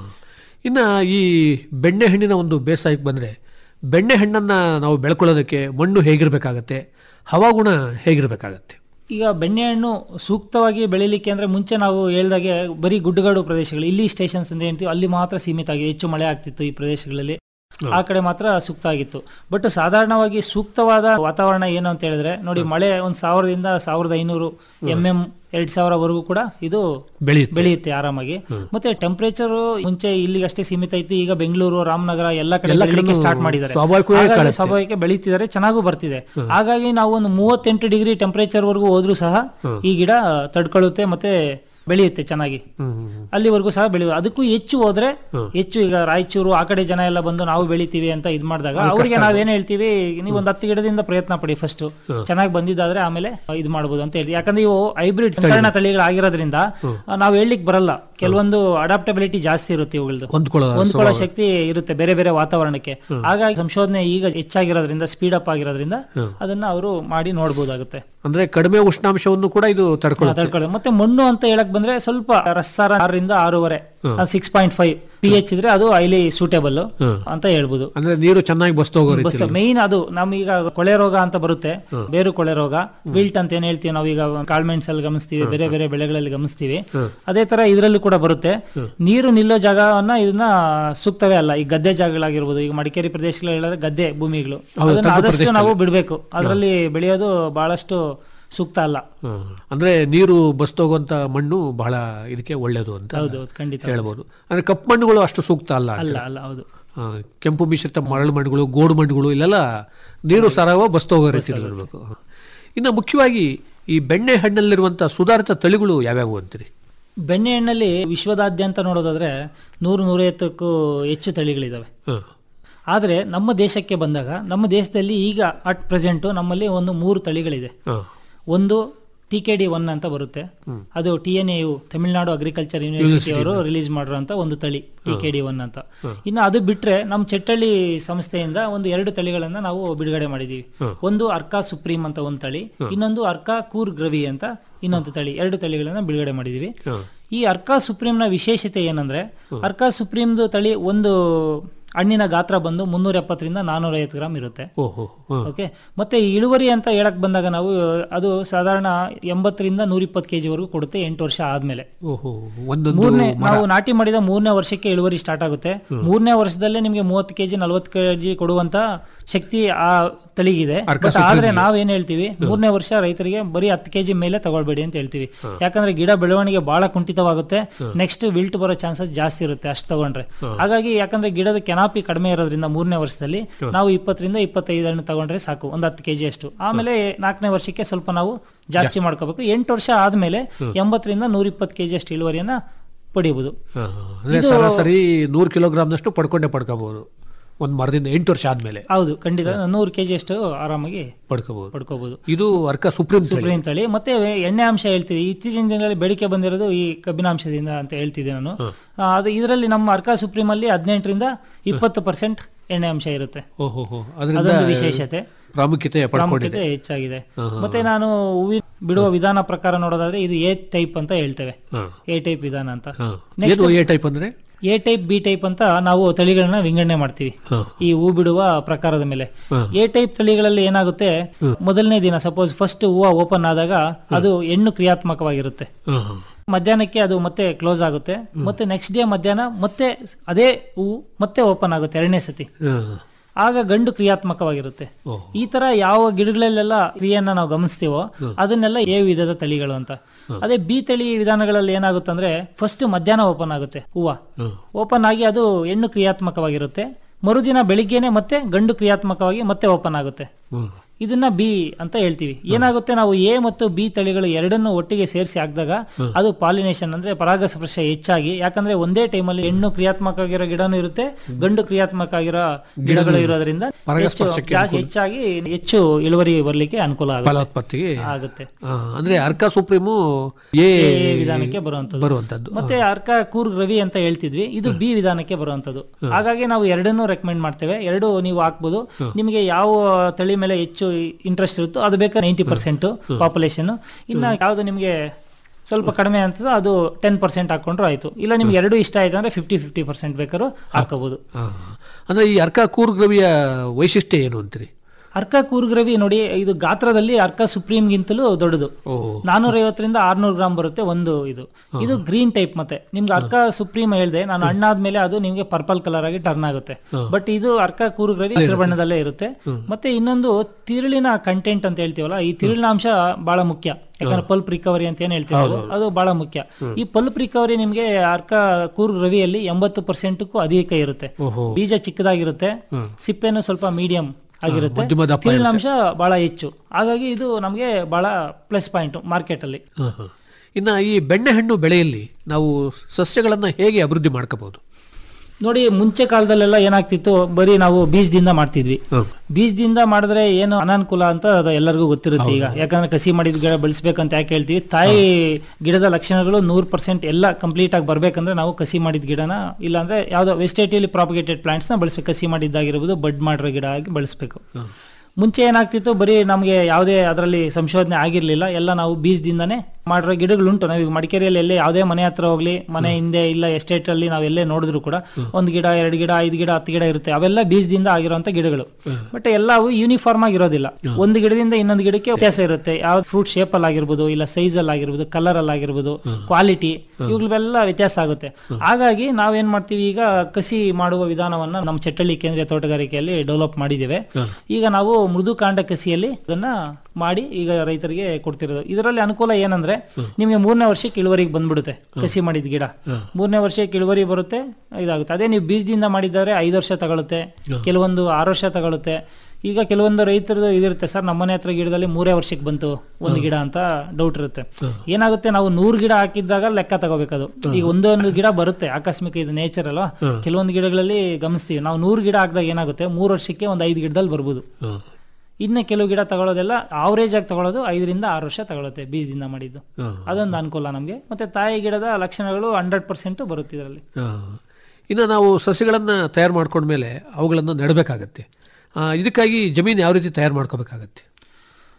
ಇನ್ನ ಈ ಬೆಣ್ಣೆ ಹಣ್ಣಿನ ಒಂದು ಬೇಸಾಯಕ್ಕೆ ಬಂದ್ರೆ ಬೆಣ್ಣೆ ಹಣ್ಣನ್ನ ನಾವು ಬೆಳ್ಕೊಳ್ಳೋದಕ್ಕೆ ಮಣ್ಣು ಹೇಗಿರ್ಬೇಕಾಗತ್ತೆ ಹವಾಗುಣ ಹೇಗಿರ್ಬೇಕಾಗತ್ತೆ ಈಗ ಬೆಣ್ಣೆಹಣ್ಣು ಸೂಕ್ತವಾಗಿ ಬೆಳಿಲಿಕ್ಕೆ ಅಂದ್ರೆ ಮುಂಚೆ ನಾವು ಹೇಳ್ದಾಗೆ ಬರೀ ಗುಡ್ಡಗಾಡು ಪ್ರದೇಶಗಳು ಇಲ್ಲಿ ಸ್ಟೇಷನ್ಸ್ ಅಂತ ಹೇಳ್ತೀವಿ ಅಲ್ಲಿ ಮಾತ್ರ ಸೀಮಿತ ಆಗಿದೆ ಹೆಚ್ಚು ಮಳೆ ಆಗ್ತಿತ್ತು ಈ ಪ್ರದೇಶಗಳಲ್ಲಿ ಆ ಕಡೆ ಮಾತ್ರ ಸೂಕ್ತ ಆಗಿತ್ತು ಬಟ್ ಸಾಧಾರಣವಾಗಿ ಸೂಕ್ತವಾದ ವಾತಾವರಣ ಏನು ಅಂತ ಹೇಳಿದ್ರೆ ನೋಡಿ ಮಳೆ ಒಂದ್ ಸಾವಿರದಿಂದ ಸಾವಿರದ ಐನೂರು ಎಂ ಎಂ ಎರಡ್ ಸಾವಿರವರೆಗೂ ಕೂಡ ಇದು ಬೆಳೆಯುತ್ತೆ ಬೆಳೆಯುತ್ತೆ ಆರಾಮಾಗಿ ಮತ್ತೆ ಟೆಂಪರೇಚರ್ ಮುಂಚೆ ಇಲ್ಲಿಗೆ ಅಷ್ಟೇ ಸೀಮಿತ ಇತ್ತು ಈಗ ಬೆಂಗಳೂರು ರಾಮನಗರ ಎಲ್ಲ ಕಡೆ ಎಲ್ಲ ಬೆಳಿಲಿಕ್ಕೆ ಕಡೆನೂ ಸ್ಟಾರ್ಟ್ ಮಾಡಿದ್ದಾರೆ ಸ್ವಾಭಾವಿಕವಾಗಿ ಹಾಗಾಗಿ ಕಾಣುತ್ತೆ. ಸ್ವಾಭಾವಿಕ ಬೆಳೀತಿದ್ದಾರೆ ಚೆನ್ನಾಗೂ ಬರ್ತಿದೆ ಹಾಗಾಗಿ ನಾವು ಒಂದು ಮೂವತ್ತೆಂಟು ಡಿಗ್ರಿ ಟೆಂಪರೇಚರ್ ವರೆಗೂ ಹೋದ್ರೂ ಸಹ ಈ ಗಿಡ ತಡ್ಕೊಳ್ಳುತ್ತೆ ಮತ್ತೆ ಬೆಳೆಯುತ್ತೆ ಚೆನ್ನಾಗಿ ಅಲ್ಲಿವರೆಗೂ ಸಹ ಬೆಳೆಯುವ ಅದಕ್ಕೂ ಹೆಚ್ಚು ಹೋದ್ರೆ ಹೆಚ್ಚು ಈಗ ರಾಯಚೂರು ಆ ಕಡೆ ಜನ ಎಲ್ಲ ಬಂದು ನಾವು ಬೆಳಿತೀವಿ ಅಂತ ಇದ್ ಮಾಡಿದಾಗ ಅವ್ರಿಗೆ ನಾವೇನ್ ಹೇಳ್ತೀವಿ ನೀವು ಒಂದು ಹತ್ತು ಗಿಡದಿಂದ ಪ್ರಯತ್ನ ಪಡಿ ಫಸ್ಟ್ ಚೆನ್ನಾಗಿ ಬಂದಿದ್ದಾದ್ರೆ ಆಮೇಲೆ ಇದು ಮಾಡ್ಬೋದು ಅಂತ ಹೇಳ್ತೀವಿ ಯಾಕಂದ್ರೆ ಇವು ಹೈಬ್ರಿಡ್ ಸಂಕರಣ ತಳಿಗಳಾಗಿರೋದ್ರಿಂದ ನಾವು ಹೇಳಲಿಕ್ಕೆ ಬರಲ್ಲ ಕೆಲವೊಂದು ಅಡಾಪ್ಟಬಿಲಿಟಿ ಜಾಸ್ತಿ ಇರುತ್ತೆ ಇವುಗಳದ್ದು ಹೊಂದ್ಕೊಳ್ಳೋ ಹೊಂದ್ಕೊಳ್ಳೋ ಶಕ್ತಿ ಇರುತ್ತೆ ಬೇರೆ ಬೇರೆ ವಾತಾವರಣಕ್ಕೆ ಹಾಗಾಗಿ ಸಂಶೋಧನೆ ಈಗ ಹೆಚ್ಚಾಗಿರೋದ್ರಿಂದ ಸ್ಪೀಡ್ ಅಪ್ ಆಗಿರೋದ್ರಿಂದ ಅದನ್ನ ಅವರು ಮಾಡಿ ನೋಡ್ಬೋದಾಗುತ್ತೆ ಅಂದ್ರೆ ಕಡಿಮೆ ಉಷ್ಣಾಂಶವನ್ನು ಕೂಡ ಇದು ತಡ್ಕೊಳ್ಳುತ್ತೆ ತಡ್ಕೊಳ್ಳೋದು ಮತ್ತೆ ಮಣ್ಣು ಅಂತ ಹೇಳಕ್ ಬಂದ್ರೆ ಸ್ವಲ್ಪ ರಸಾರ ಆರರಿಂದ ಆರೂವರೆ six point five p H ಇದ್ರೆ ಅದು ಐಲಿ ಸೂಟೇಬಲ್ ಅಂತ ಹೇಳ್ಬೋದು ಅಂದ್ರೆ ನೀರು ಚೆನ್ನಾಗಿ ಬಸ್ತೋಗೋ ರೀತಿ ಮೈನ್ ಅದು ನಮೀಗ ಕೊಳೆ ರೋಗ ಅಂತ ಬರುತ್ತೆ ಬೇರು ಕೊಳೆ ರೋಗ ವಿಲ್ಟ್ ಅಂತ ಏನ್ ಹೇಳ್ತೀವಿ ನಾವೀಗ ಕಾಳ್ಮೆಣ್ಸ್ ಅಲ್ಲಿ ಗಮನಿಸ್ತೀವಿ ಬೇರೆ ಬೇರೆ ಬೆಳೆಗಳಲ್ಲಿ ಗಮನಿಸ್ತೀವಿ ಅದೇ ತರ ಇದರಲ್ಲೂ ಕೂಡ ಬರುತ್ತೆ ನೀರು ನಿಲ್ಲೋ ಜಾಗವನ್ನ ಇದನ್ನ ಸೂಕ್ತವೇ ಅಲ್ಲ ಈ ಗದ್ದೆ ಜಾಗಗಳಾಗಿರ್ಬೋದು ಈಗ ಮಡಿಕೇರಿ ಪ್ರದೇಶಗಳು ಹೇಳಿದ್ರೆ ಗದ್ದೆ ಭೂಮಿಗಳು ಅದನ್ನ ಆದಷ್ಟು ನಾವು ಬಿಡ್ಬೇಕು ಅದರಲ್ಲಿ ಬೆಳೆಯೋದು ಬಹಳಷ್ಟು ಸೂಕ್ತ ಅಲ್ಲ ಹ್ಮ್. ಅಂದ್ರೆ ನೀರು ಬಸ್ತೋಗುವಂತ ಮಣ್ಣು ಬಹಳ ಇದಕ್ಕೆ ಒಳ್ಳೇದು ಅಂತ ಹೌದು ಹೌದು, ಖಂಡಿತ ಹೇಳ್ಬೋದು ಅಂದ್ರೆ ಕಪ್ಪು ಮಣ್ಣುಗಳು ಅಷ್ಟು ಸೂಕ್ತ ಅಲ್ಲ ಅಂತ. ಅಲ್ಲ ಅಲ್ಲ ಹೌದು ಆ, ಕೆಂಪು ಮಿಶ್ರಿತ ಮರಳು ಮಣ್ಣುಗಳು ಗೋಡು ಮಣ್ಣುಗಳು ಇಲ್ಲೆಲ್ಲ ನೀರು ಸರಾವ ಬಸ್ತೋಗೋ ರೀತಿಯಲ್ಲಿ ಇರಬೇಕು ಇನ್ನು ಮುಖ್ಯವಾಗಿ ಈ ಬೆಣ್ಣೆ ಹಣ್ಣಲ್ಲಿರುವಂತ ಸುಧಾರಿತ ತಳಿಗಳು ಯಾವ್ಯಾವು ಅಂತೀರಿ ಬೆಣ್ಣೆ ಹಣ್ಣಲ್ಲಿ ವಿಶ್ವದಾದ್ಯಂತ ನೋಡೋದಾದ್ರೆ ನೂರು ನೂರೈವತ್ತಕ್ಕೂ ಹೆಚ್ಚು ತಳಿಗಳಿದಾವೆ ಹ್ಮ್. ಆದರೆ ನಮ್ಮ ದೇಶಕ್ಕೆ ಬಂದಾಗ ನಮ್ಮ ದೇಶದಲ್ಲಿ ಈಗ ಅಟ್ ಪ್ರೆಸೆಂಟು ನಮ್ಮಲ್ಲಿ ಒಂದು ಮೂರು ತಳಿಗಳಿದೆ ಹ್ಮ್. ಒಂದು ಟಿ ಕೆ ಡಿ ಒನ್ ಅಂತ ಬರುತ್ತೆ ಅದು T N U Tamil Nadu agriculture university ಅವರು ರಿಲೀಸ್ ಮಾಡಿರುವಂತ ಒಂದು ತಳಿ ಟಿ ಕೆ ಡಿ ಒನ್ ಅಂತ ಇನ್ನು ಅದು ಬಿಟ್ರೆ ನಮ್ಮ ಚೆಟ್ಟಳ್ಳಿ ಸಂಸ್ಥೆಯಿಂದ ಒಂದು ಎರಡು ತಳಿಗಳನ್ನ ನಾವು ಬಿಡುಗಡೆ ಮಾಡಿದೀವಿ ಒಂದು ಅರ್ಕಾ ಸುಪ್ರೀಂ ಅಂತ ಒಂದು ತಳಿ ಇನ್ನೊಂದು ಅರ್ಕಾ ಕೂರ್ ಗ್ರವಿ ಅಂತ ಇನ್ನೊಂದು ತಳಿ ಎರಡು ತಳಿಗಳನ್ನ ಬಿಡುಗಡೆ ಮಾಡಿದೀವಿ ಈ ಅರ್ಕಾ ಸುಪ್ರೀಂನ ವಿಶೇಷತೆ ಏನಂದ್ರೆ ಅರ್ಕಾ ಸುಪ್ರೀಂದು ತಳಿ ಒಂದು ಹಣ್ಣಿನ ಗಾತ್ರ ಬಂದು ಮುನ್ನೂರ ಎಪ್ಪತ್ತರಿಂದ ನಾನೂರ ಐವತ್ತು ಗ್ರಾಮ್ ಇರುತ್ತೆ ಓಹೋ ಹಾ. ಓಕೆ ಮತ್ತೆ ಈ ಇಳುವರಿ ಅಂತ ಹೇಳಕ್ ಬಂದಾಗ ನಾವು ಅದು ಸಾಧಾರಣ ಎಂಬತ್ತರಿಂದ ನೂರ ಇಪ್ಪತ್ತು ಕೆಜಿ ವರೆಗೂ ಕೊಡುತ್ತೆ ಎಂಟು ವರ್ಷ ಆದ್ಮೇಲೆ ಓಹೋ ಒಂದೊಂದು ಮೂರನೇ ಮರ. ನಾವು ನಾಟಿ ಮಾಡಿದ ಮೂರನೇ ವರ್ಷಕ್ಕೆ ಇಳುವರಿ ಸ್ಟಾರ್ಟ್ ಆಗುತ್ತೆ ಮೂರನೇ ವರ್ಷದಲ್ಲೇ ನಿಮಗೆ ಮೂವತ್ತು ಕೆಜಿ ನಲ್ವತ್ತು ಕೆಜಿ ಕೊಡುವಂತ ಶಕ್ತಿ ಆ ತಳಿಗಿದೆ ಅರ್ಕ ಬಟ್ ಸುಪ್ರೀಂಗೆ. ಆದ್ರೆ ನಾವೇನ್ ಹೇಳ್ತೀವಿ ಮೂರನೇ ವರ್ಷ ರೈತರಿಗೆ ಬರೀ ಹತ್ತು ಕೆಜಿ ಮೇಲೆ ತಗೊಳ್ಬೇಡಿ ಅಂತ ಹೇಳ್ತೀವಿ ಯಾಕಂದ್ರೆ ಗಿಡ ಬೆಳವಣಿಗೆ ಬಹಳ ಕುಂಠಿತವಾಗುತ್ತೆ ನೆಕ್ಸ್ಟ್ ವಿಲ್ಟ್ ಬರೋ ಚಾನ್ಸಸ್ ಜಾಸ್ತಿ ಇರುತ್ತೆ ಅಷ್ಟು ತಗೊಂಡ್ರೆ ಹಾಗಾಗಿ ಯಾಕಂದ್ರೆ ಗಿಡದ ಕೆನಾಪಿ ಕಡಿಮೆ ಇರೋದ್ರಿಂದ ಮೂರನೇ ವರ್ಷದಲ್ಲಿ ನಾವು ಇಪ್ಪತ್ತರಿಂದ ಇಪ್ಪತ್ತೈದು ಹಣ್ಣು ತಗೊಂಡ್ರೆ ಸಾಕು ಒಂದು ಹತ್ತು ಕೆಜಿ ಅಷ್ಟು ಆಮೇಲೆ ನಾಲ್ಕನೇ ವರ್ಷಕ್ಕೆ ಸ್ವಲ್ಪ ನಾವು ಜಾಸ್ತಿ ಮಾಡ್ಕೋಬೇಕು ಎಂಟು ವರ್ಷ ಆದ್ಮೇಲೆ ಎಂಬತ್ತರಿಂದ ನೂರ ಇಪ್ಪತ್ತು ಕೆಜಿ ಅಷ್ಟು ಇಳುವರಿಯನ್ನ ಪಡಿಬಹುದು ಹಾ, ಅಂದ್ರೆ ಸರಾಸರಿ ನೂರು ಕಿಲೋಗ್ರಾಮ್ನಷ್ಟು ಪಡ್ಕೊಂಡೇ ಪಡ್ಕೋಬಹುದು ಒಂದು ಮರದಿಂದ ಎಂಟು ವರ್ಷ ಆದ್ಮೇಲೆ ಹೌದು ಖಂಡಿತ ನೂರು ಕೆಜಿ ಅಷ್ಟು ಆರಾಮಾಗಿ ಪಡ್ಕೋಬಹುದು ಪಡ್ಕೋಬಹುದು ಇದು ಅರ್ಕ ಸುಪ್ರೀಂ ತಳಿ. ಸುಪ್ರೀಂ ತಳಿ ಮತ್ತೆ ಎಣ್ಣೆ ಅಂಶ ಹೇಳ್ತೀವಿ ಇತ್ತೀಚಿನ ದಿನಗಳಲ್ಲಿ ಬೇಡಿಕೆ ಬಂದಿರೋದು ಈ ಕಬ್ಬಿನಾಂಶದಿಂದ ಅಂತ ಹೇಳ್ತಿದ್ದೆ ನಾನು ಆ, ಅದು ಇದರಲ್ಲಿ ನಮ್ಮ ಅರ್ಕಾ ಸುಪ್ರೀಂ ಅಲ್ಲಿ ಹದಿನೆಂಟರಿಂದ ಇಪ್ಪತ್ತು ಪರ್ಸೆಂಟ್ ಎಣ್ಣೆ ಅಂಶ ಇರುತ್ತೆ ಓಹೋ ಹೋ ಅದರಿಂದ ಅದೊಂದು ವಿಶೇಷತೆ ಪ್ರಾಮುಖ್ಯತೆ ಪ್ರಾಮುಖ್ಯತೆ ಪಡ್ಕೊಂಡಿದೆ ಹೆಚ್ಚಾಗಿದೆ ಮತ್ತೆ ನಾನು ಹೂವಿ ಬಿಡುವ ವಿಧಾನ ಪ್ರಕಾರ ನೋಡೋದಾದ್ರೆ ಇದು ಎ ಟೈಪ್ ಅಂತ ಹೇಳ್ತೇವೆ ಹಾ. ಎ ಟೈಪ್ ವಿಧಾನ ಅಂತ ಹಾ. Next- ಏನು ಎ ಟೈಪ್ ಅಂದ್ರೆ ಎ ಟೈಪ್ ಬಿ ಟೈಪ್ ಅಂತ ನಾವು ತಳಿಗಳನ್ನ ವಿಂಗಡಣೆ ಮಾಡ್ತೀವಿ ಹಾ. ಈ ಹೂ ಬಿಡುವ ಪ್ರಕಾರದ ಮೇಲೆ ಹಾ. ಎ ಟೈಪ್ ತಳಿಗಳಲ್ಲಿ ಏನಾಗುತ್ತೆ ಮೊದಲನೇ ದಿನ ಸಪೋಸ್ ಫಸ್ಟ್ ಹೂವು ಓಪನ್ ಆದಾಗ ಅದು ಹೆಣ್ಣು ಕ್ರಿಯಾತ್ಮಕವಾಗಿರುತ್ತೆ ಹಾ, ಹಾ. ಮಧ್ಯಾಹ್ನಕ್ಕೆ ಅದು ಮತ್ತೆ ಕ್ಲೋಸ್ ಆಗುತ್ತೆ ಮತ್ತೆ ನೆಕ್ಸ್ಟ್ ಡೇ ಮಧ್ಯಾಹ್ನ ಮತ್ತೆ ಅದೇ ಹೂವು ಮತ್ತೆ ಓಪನ್ ಆಗುತ್ತೆ ಎರಡನೇ ಸತಿ ಹಾ. ಆಗ ಗಂಡು ಕ್ರಿಯಾತ್ಮಕವಾಗಿರುತ್ತೆ ಓಹ್. ಈ ತರ ಯಾವ ಗಿಡಗಳಲ್ಲೆಲ್ಲ ಕ್ರಿಯೆಯನ್ನ ನಾವು ಗಮನಿಸ್ತೀವೋ ಅದನ್ನೆಲ್ಲ ಎ ವಿಧದ ತಳಿಗಳು ಅಂತ ಅದೇ ಬಿ ತಳಿ ವಿಧಾನಗಳಲ್ಲಿ ಏನಾಗುತ್ತೆ ಅಂದ್ರೆ ಫಸ್ಟ್ ಮಧ್ಯಾಹ್ನ ಓಪನ್ ಆಗುತ್ತೆ ಹೂವ ಓಪನ್ ಆಗಿ ಅದು ಹೆಣ್ಣು ಕ್ರಿಯಾತ್ಮಕವಾಗಿರುತ್ತೆ ಮರುದಿನ ಬೆಳಿಗ್ಗೆನೆ ಮತ್ತೆ ಗಂಡು ಕ್ರಿಯಾತ್ಮಕವಾಗಿ ಮತ್ತೆ ಓಪನ್ ಆಗುತ್ತೆ ಹ್ಮ್. ಇದನ್ನ ಬಿ ಅಂತ ಹೇಳ್ತೀವಿ ಏನಾಗುತ್ತೆ ನಾವು ಎ ಮತ್ತು ಬಿ ತಳಿಗಳು ಎರಡನ್ನು ಒಟ್ಟಿಗೆ ಸೇರಿಸಿ ಹಾಕಿದಾಗ ಅದು ಪಾಲಿನೇಷನ್ ಅಂದ್ರೆ ಪರಾಗಸ್ಪರ್ಶ ಹೆಚ್ಚಾಗಿ ಯಾಕಂದ್ರೆ ಒಂದೇ ಟೈಮಲ್ಲಿ ಹೆಣ್ಣು ಕ್ರಿಯಾತ್ಮಕ ಆಗಿರೋ ಗಿಡನೂ ಇರುತ್ತೆ ಗಂಡು ಕ್ರಿಯಾತ್ಮಕ ಆಗಿರೋ ಗಿಡಗಳು ಇರೋದ್ರಿಂದ ಹೆಚ್ಚು ಪರಾಗಸ್ಪರ್ಶಕ್ಕೆ ಜಾಸ್ತಿ ಹೆಚ್ಚಾಗಿ ಹೆಚ್ಚು ಇಳುವರಿ ಬರ್ಲಿಕ್ಕೆ ಅನುಕೂಲ ಆಗುತ್ತೆ ಫಲೋತ್ಪತ್ತಿಗೆ ಆಗುತ್ತೆ ಆ, ಅಂದ್ರೆ ಅರ್ಕ ಸುಪ್ರೀಮು ಎ ಎ ವಿಧಾನಕ್ಕೆ ಬರುವಂತದ್ದು ಬರುವಂತದ್ದು ಮತ್ತೆ ಅರ್ಕ ಕೂರ್ಗ್ ರವಿ ಅಂತ ಹೇಳ್ತಿದ್ವಿ ಇದು ಬಿ ವಿಧಾನಕ್ಕೆ ಬರುವಂತದ್ದು ಹಾಗಾಗಿ ನಾವು ಎರಡನ್ನೂ ರೆಕಮೆಂಡ್ ಮಾಡ್ತೇವೆ ಎರಡು ನೀವು ಹಾಕ್ಬೋದು ನಿಮಗೆ ಯಾವ ತಳಿ ಮೇಲೆ ಹೆಚ್ಚು ಇಂಟ್ರೆಸ್ಟ್ ಇರುತ್ತೋ ಅದು ಬೇಕಾದ್ರೆ ನೈಂಟಿ ಪರ್ಸೆಂಟ್ ಪಾಪ್ಯುಲೇಷನ್ ಇನ್ನ ಯಾವ್ದು ನಿಮಗೆ ಸ್ವಲ್ಪ ಕಡಿಮೆ ಅಂತ ಅದು ಟೆನ್ ಪರ್ಸೆಂಟ್ ಹಾಕೊಂಡ್ರು ಆಯ್ತು ಇಲ್ಲ ನಿಮ್ಗೆ ಎರಡು ಇಷ್ಟ ಆಯ್ತು ಅಂದ್ರೆ ಫಿಫ್ಟಿ ಫಿಫ್ಟಿ ಪರ್ಸೆಂಟ್ ಬೇಕಾದ್ರೂ ಹಾಕೋಬಹುದು ಆ, ಅಂದ್ರೆ ಈ ಅರ್ಕ ಕೂರ್ಗ್ರವಿಯ ವೈಶಿಷ್ಟ್ಯ ಏನು ಅಂತೀರಿ ಅರ್ಕ ಕೂರ್ಗ್ ರವಿ ನೋಡಿ ಇದು ಗಾತ್ರದಲ್ಲಿ ಅರ್ಕ ಸುಪ್ರೀಂಗಿಂತಲೂ ದೊಡ್ಡದು ಓ ನಾನೂರ ಐವತ್ತರಿಂದ ಆರ್ನೂರು ಗ್ರಾಮ್ ಬರುತ್ತೆ ಒಂದು ಇದು ಇದು ಗ್ರೀನ್ ಟೈಪ್ ಮತ್ತೆ ನಿಮ್ಗೆ ಅರ್ಕ ಸುಪ್ರೀಂ ಹೇಳ್ದೆ ನಾನು ಹಣ್ಣಾದ್ಮೇಲೆ ಅದು ನಿಮ್ಗೆ ಪರ್ಪಲ್ ಕಲರ್ ಆಗಿ ಟರ್ನ್ ಆಗುತ್ತೆ ಬಟ್ ಇದು ಅರ್ಕ ಕೂರುಗ್ರವಿ ಹಸಿರು ಬಣ್ಣದಲ್ಲೇ ಇರುತ್ತೆ ಮತ್ತೆ ಇನ್ನೊಂದು ತಿರುಳಿನ ಕಂಟೆಂಟ್ ಅಂತ ಹೇಳ್ತೀವಲ್ಲ ಈ ತಿರುಳಿನ ಅಂಶ ಬಹಳ ಮುಖ್ಯ ಯಾಕಂದ್ರೆ ಪಲ್ಪ್ ರಿಕವರಿ ಅಂತ ಏನ್ ಹೇಳ್ತೀವಿ ಅದು ಬಹಳ ಮುಖ್ಯ ಈ ಪಲ್ಪ್ ರಿಕವರಿ ನಿಮ್ಗೆ ಅರ್ಕ ಕೂರ್ಗ್ ರವಿಯಲ್ಲಿ ಎಂಬತ್ತು ಪರ್ಸೆಂಟ್ಗೂ ಅಧಿಕ ಇರುತ್ತೆ ಓಹೋ. ಬೀಜ ಚಿಕ್ಕದಾಗಿರುತ್ತೆ ಸಿಪ್ಪೆನು ಸ್ವಲ್ಪ ಮೀಡಿಯಂ ಆಗಿರುತ್ತೆ ಮಧ್ಯಮ ದಪ್ಪ ತಿರುಳಿನ ಅಂಶ ಬಹಳ ಹೆಚ್ಚು ಹಾಗಾಗಿ ಇದು ನಮಗೆ ಬಹಳ ಪ್ಲಸ್ ಪಾಯಿಂಟ್ ಮಾರ್ಕೆಟ್ ಅಲ್ಲಿ ಆ, ಹಾ. ಇನ್ನ ಈ ಬೆಣ್ಣೆಹಣ್ಣು ಬೆಳೆಯಲ್ಲಿ ನಾವು ಸಸ್ಯಗಳನ್ನ ಹೇಗೆ ಅಭಿವೃದ್ಧಿ ಮಾಡ್ಕೋಬಹುದು ನೋಡಿ ಮುಂಚೆ ಕಾಲದಲ್ಲೆಲ್ಲ ಏನಾಗ್ತಿತ್ತು ಬರೀ ನಾವು ಬೀಜದಿಂದ ಮಾಡ್ತಿದ್ವಿ ಬೀಜದಿಂದ ಮಾಡಿದ್ರೆ ಏನು ಅನಾನುಕೂಲ ಅಂತ ಅದು ಎಲ್ಲರಿಗೂ ಗೊತ್ತಿರುತ್ತೆ ಈಗ ಯಾಕಂದ್ರೆ ಕಸಿ ಮಾಡಿದ ಗಿಡ ಬೆಳೆಸ್ಬೇಕಂತ ಯಾಕೆ ಹೇಳ್ತೀವಿ ತಾಯಿ ಗಿಡದ ಲಕ್ಷಣಗಳು ನೂರು ಪರ್ಸೆಂಟ್ ಎಲ್ಲ ಕಂಪ್ಲೀಟ್ ಆಗಿ ಬರ್ಬೇಕಂದ್ರೆ ನಾವು ಕಸಿ ಮಾಡಿದ ಗಿಡನ ಇಲ್ಲಾಂದ್ರೆ ಯಾವ್ದೋ ವೆಸ್ಟೇಟಿಯಲ್ಲಿ ಪ್ರಾಪಗೇಟೆಡ್ ಪ್ಲಾಂಟ್ಸ್ನ ಬೆಳೆಸ್ಬೇಕು ಕಸಿ ಮಾಡಿದ್ದಾಗಿರ್ಬೋದು ಬಡ್ ಮಾಡಿರೋ ಗಿಡ ಆಗಿ ಬೆಳೆಸ್ಬೇಕು ಮುಂಚೆ ಏನಾಗ್ತಿತ್ತು ಬರೀ ನಮಗೆ ಯಾವುದೇ ಅದರಲ್ಲಿ ಸಂಶೋಧನೆ ಆಗಿರ್ಲಿಲ್ಲ ಎಲ್ಲ ನಾವು ಬೀಜದಿಂದಾನೇ ಮಾಡಿರೋ ಗಿಡಗಳುಂಟು ನಾವೀಗ ಮಡಿಕೇರಿಯಲ್ಲಿ ಎಲ್ಲೇ ಯಾವುದೇ ಮನೆ ಹತ್ರ ಹೋಗ್ಲಿ ಮನೆ ಹಿಂದೆ ಇಲ್ಲ ಎಸ್ಟೇಟ್ ಅಲ್ಲಿ ನಾವೆಲ್ಲೇ ನೋಡಿದ್ರು ಕೂಡ ಒಂದು ಗಿಡ ಎರಡು ಗಿಡ ಐದು ಗಿಡ ಹತ್ತು ಗಿಡ ಇರುತ್ತೆ ಅವೆಲ್ಲ ಬೀಜದಿಂದ ಆಗಿರುವಂತ ಗಿಡಗಳು ಬಟ್ ಎಲ್ಲವೂ ಯೂನಿಫಾರ್ಮ್ ಆಗಿರೋದಿಲ್ಲ ಒಂದು ಗಿಡದಿಂದ ಇನ್ನೊಂದು ಗಿಡಕ್ಕೆ ವ್ಯತ್ಯಾಸ ಇರುತ್ತೆ ಯಾವ ಫ್ರೂಟ್ ಶೇಪ್ ಅಲ್ಲಿ ಆಗಿರ್ಬೋದು ಇಲ್ಲ ಸೈಜ್ ಅಲ್ಲಿ ಆಗಿರ್ಬೋದು ಕಲರ್ ಅಲ್ಲಿ ಆಗಿರ್ಬೋದು ಕ್ವಾಲಿಟಿ ಇವುಗಳೆಲ್ಲ ವ್ಯತ್ಯಾಸ ಆಗುತ್ತೆ ಹಾಗಾಗಿ ನಾವೇನ್ ಮಾಡ್ತೀವಿ ಈಗ ಕಸಿ ಮಾಡುವ ವಿಧಾನವನ್ನ ನಮ್ಮ ಚಟ್ಟಳ್ಳಿ ಕೇಂದ್ರೀಯ ತೋಟಗಾರಿಕೆಯಲ್ಲಿ ಡೆವಲಪ್ ಮಾಡಿದ್ದೇವೆ ಈಗ ನಾವು ಮೃದು ಕಾಂಡ ಕಸಿಯಲ್ಲಿ ಅದನ್ನ ಮಾಡಿ ಈಗ ರೈತರಿಗೆ ಕೊಡ್ತಿರೋದು ಇದರಲ್ಲಿ ಅನುಕೂಲ ಏನಂದ್ರೆ ನಿಮಗೆ ಮೂರನೇ ವರ್ಷಕ್ಕೆ ಇಳುವರಿಗೆ ಬಂದ್ಬಿಡುತ್ತೆ ಕಸಿ ಮಾಡಿದ ಗಿಡ ಮೂರನೇ ವರ್ಷಕ್ಕೆ ಇಳುವರಿ ಬರುತ್ತೆ ಇದಾಗುತ್ತೆ ಅದೇ ನೀವು ಬೀಜದಿಂದ ಮಾಡಿದ್ದಾರೆ ಐದು ವರ್ಷ ತಗೊಳುತ್ತೆ ಕೆಲವೊಂದು ಆರು ವರ್ಷ ತಗೊಳುತ್ತೆ ಈಗ ಕೆಲವೊಂದು ರೈತರದು ಇದಿರುತ್ತೆ ಸರ್ ನಮ್ಮನೆ ಹತ್ರ ಗಿಡದಲ್ಲಿ ಮೂರೇ ವರ್ಷಕ್ಕೆ ಬಂತು ಒಂದು ಗಿಡ ಅಂತ ಡೌಟ್ ಇರುತ್ತೆ ಏನಾಗುತ್ತೆ ನಾವು ನೂರು ಗಿಡ ಹಾಕಿದ್ದಾಗ ಲೆಕ್ಕ ತಗೋಬೇಕದು ಈಗ ಒಂದೊಂದು ಗಿಡ ಬರುತ್ತೆ ಆಕಸ್ಮಿಕ ಇದು ನೇಚರ್ ಅಲ್ವಾ ಕೆಲವೊಂದು ಗಿಡಗಳಲ್ಲಿ ಗಮನಿಸ್ತೀವಿ ನಾವು ನೂರು ಗಿಡ ಹಾಕಿದಾಗ ಏನಾಗುತ್ತೆ ಮೂರು ವರ್ಷಕ್ಕೆ ಒಂದು ಐದು ಗಿಡದಲ್ಲಿ ಬರ್ಬೋದು ಇನ್ನು ಕೆಲವು ಗಿಡ ತಗೊಳ್ಳೋದೆಲ್ಲ ಆವರೇಜ್ ಆಗಿ ತಗೊಳ್ಳೋದು ಐದರಿಂದ ಆರು ವರ್ಷ ತಗೊಳುತ್ತೆ ಬೀಜದಿಂದ ಮಾಡಿದ್ದು ಅದೊಂದು ಅನುಕೂಲ ನಮಗೆ ಮತ್ತೆ ತಾಯಿ ಗಿಡದ ಲಕ್ಷಣಗಳು ಹಂಡ್ರೆಡ್ ಪರ್ಸೆಂಟ್ ಬರುತ್ತೆ ಇದರಲ್ಲಿ ಆ, ಇನ್ನು ನಾವು ಸಸ್ಯಗಳನ್ನು ತಯಾರು ಮಾಡ್ಕೊಂಡ್ಮೇಲೆ ಅವುಗಳನ್ನು ನೆಡಬೇಕಾಗತ್ತೆ ಆ, ಇದಕ್ಕಾಗಿ ಜಮೀನು ಯಾವ ರೀತಿ ತಯಾರು ಮಾಡ್ಕೋಬೇಕಾಗತ್ತೆ